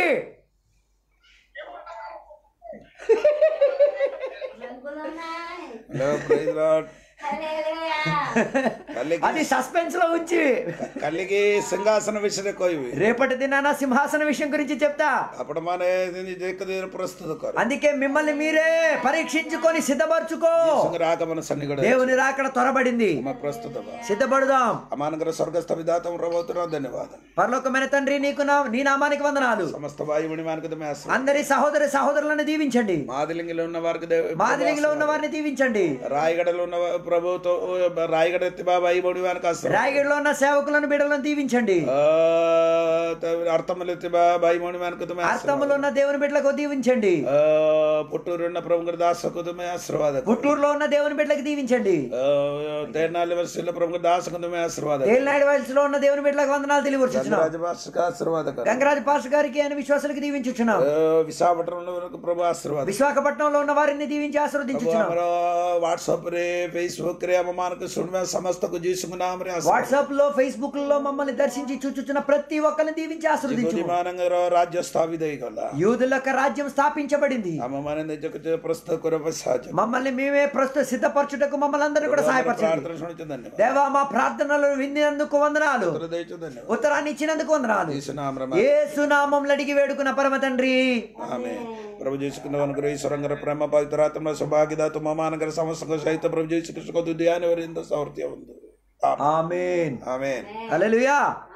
రంగులున్నాయి హలో ప్రైజ్ లార్డ్ హల్లెలూయా కల్లికి అది సస్పెన్స్ లో ఉంచి కల్లికి సింహాసన విషయ కోయివి రేపటి దినాన సింహాసన విషయం గురించి చెప్తా అప్పుడు మన దేకదేర ప్రస్తుత కరు అందుకే మిమ్మల్ని మీరే పరీక్షించుకొని సిద్ధపరచుకో సంగ రాగమన సన్నిగడ దేవుని రాకడ త్వరబడింది మా ప్రస్తుత సిద్ధపడుదాం అమానగర స్వర్గస్థ విధాతం రబోతున్నా ధన్యవాదాలు పరలోకమైన తండ్రి నీకు నా నీ నామానికి వందనాలు సమస్త వాయుమణి మానక మేస్త్రం అందరి సహోదరి సహోదరులను దీవించండి మాదిలింగిలో ఉన్న వారికి దేవ- మాదిలింగిలో ఉన్న వారిని దీవించండి రాయగడలో ఉన్న ప్రభుతో రాయగడ ఎత్తి బాబా వాయుమణి మానక రాయగడిలో ఉన్న సేవకులను బిడలను దీవించండి అర్థములు ఎత్తి బాబా వాయుమణి మానక అర్థములో ఉన్న దేవుని బిడ్డలకు దీవించండి పుట్టూరు ఉన్న ప్రముఖ దాసకు తుమే ఆశీర్వాద గుంటూరులో ఉన్న దేవుని బిడ్డలకు దీవించండి తేనాలి వర్షాల ప్రముఖ దాసకు తుమే ఆశీర్వాద తేలినాడు వయసులో ఉన్న దేవుని బిడ్డలకు వందనాలు తెలియవచ్చున్నాం రాజభాషకు ఆశీర్వాద గంగరాజు పాస్ గారికి అని విశ్వాసులకు దీవించుచున్నాం విశాఖపట్నంలో ఉన్న ప్రభు ఆశీర్వాద విశాఖపట్నంలో ఉన్న వారిని దీవించి प्रभु ఆశీర్వదించుచున్నాం हमारा व्हाट्सएप रे फेसबुक रे हम मान के सुन में समस्त को यीशु के नाम रे వాట్సాప్ లో ఫేస్బుక్ లో మమ్మల్ని దర్శించి చూచుచున్న ప్రతి ఒక్కరిని దీవించి ఆశీర్వదించు मान राज्य स्थापित है गला యూదుల యొక్క రాజ్యం స్థాపించబడింది हम मान ने जग जग प्रस्तुत करे पश्चात మమ్మల్ని మేమే ప్రస్తుత సిద్ధపరచుటకు మమ్మల్ని అందరినీ కూడా సహాయపరచండి प्रार्थना सुनित धन्यवाद దేవా మా ప్రార్థనలు విన్నందుకు వందనాలు उत्तर दे धन्यवाद ఉత్తరాన్ని ఇచ్చినందుకు వందనాలు यीशु नाम रे ఏ సునామంలో అడిగి వేడుకున్న పరమ తండ్రి आमेन प्रभु यीशु के नाम अनुग्रह ईश्वरंगर प्रेम पवित्र आत्मा सौभाग्यदा तुम मानकर समस्त को सहित प्रभु यीशु कृष्ण को ध्यान और इंद सामर्थ्य आमेन ఆమేన్ आमेन హల్లెలూయా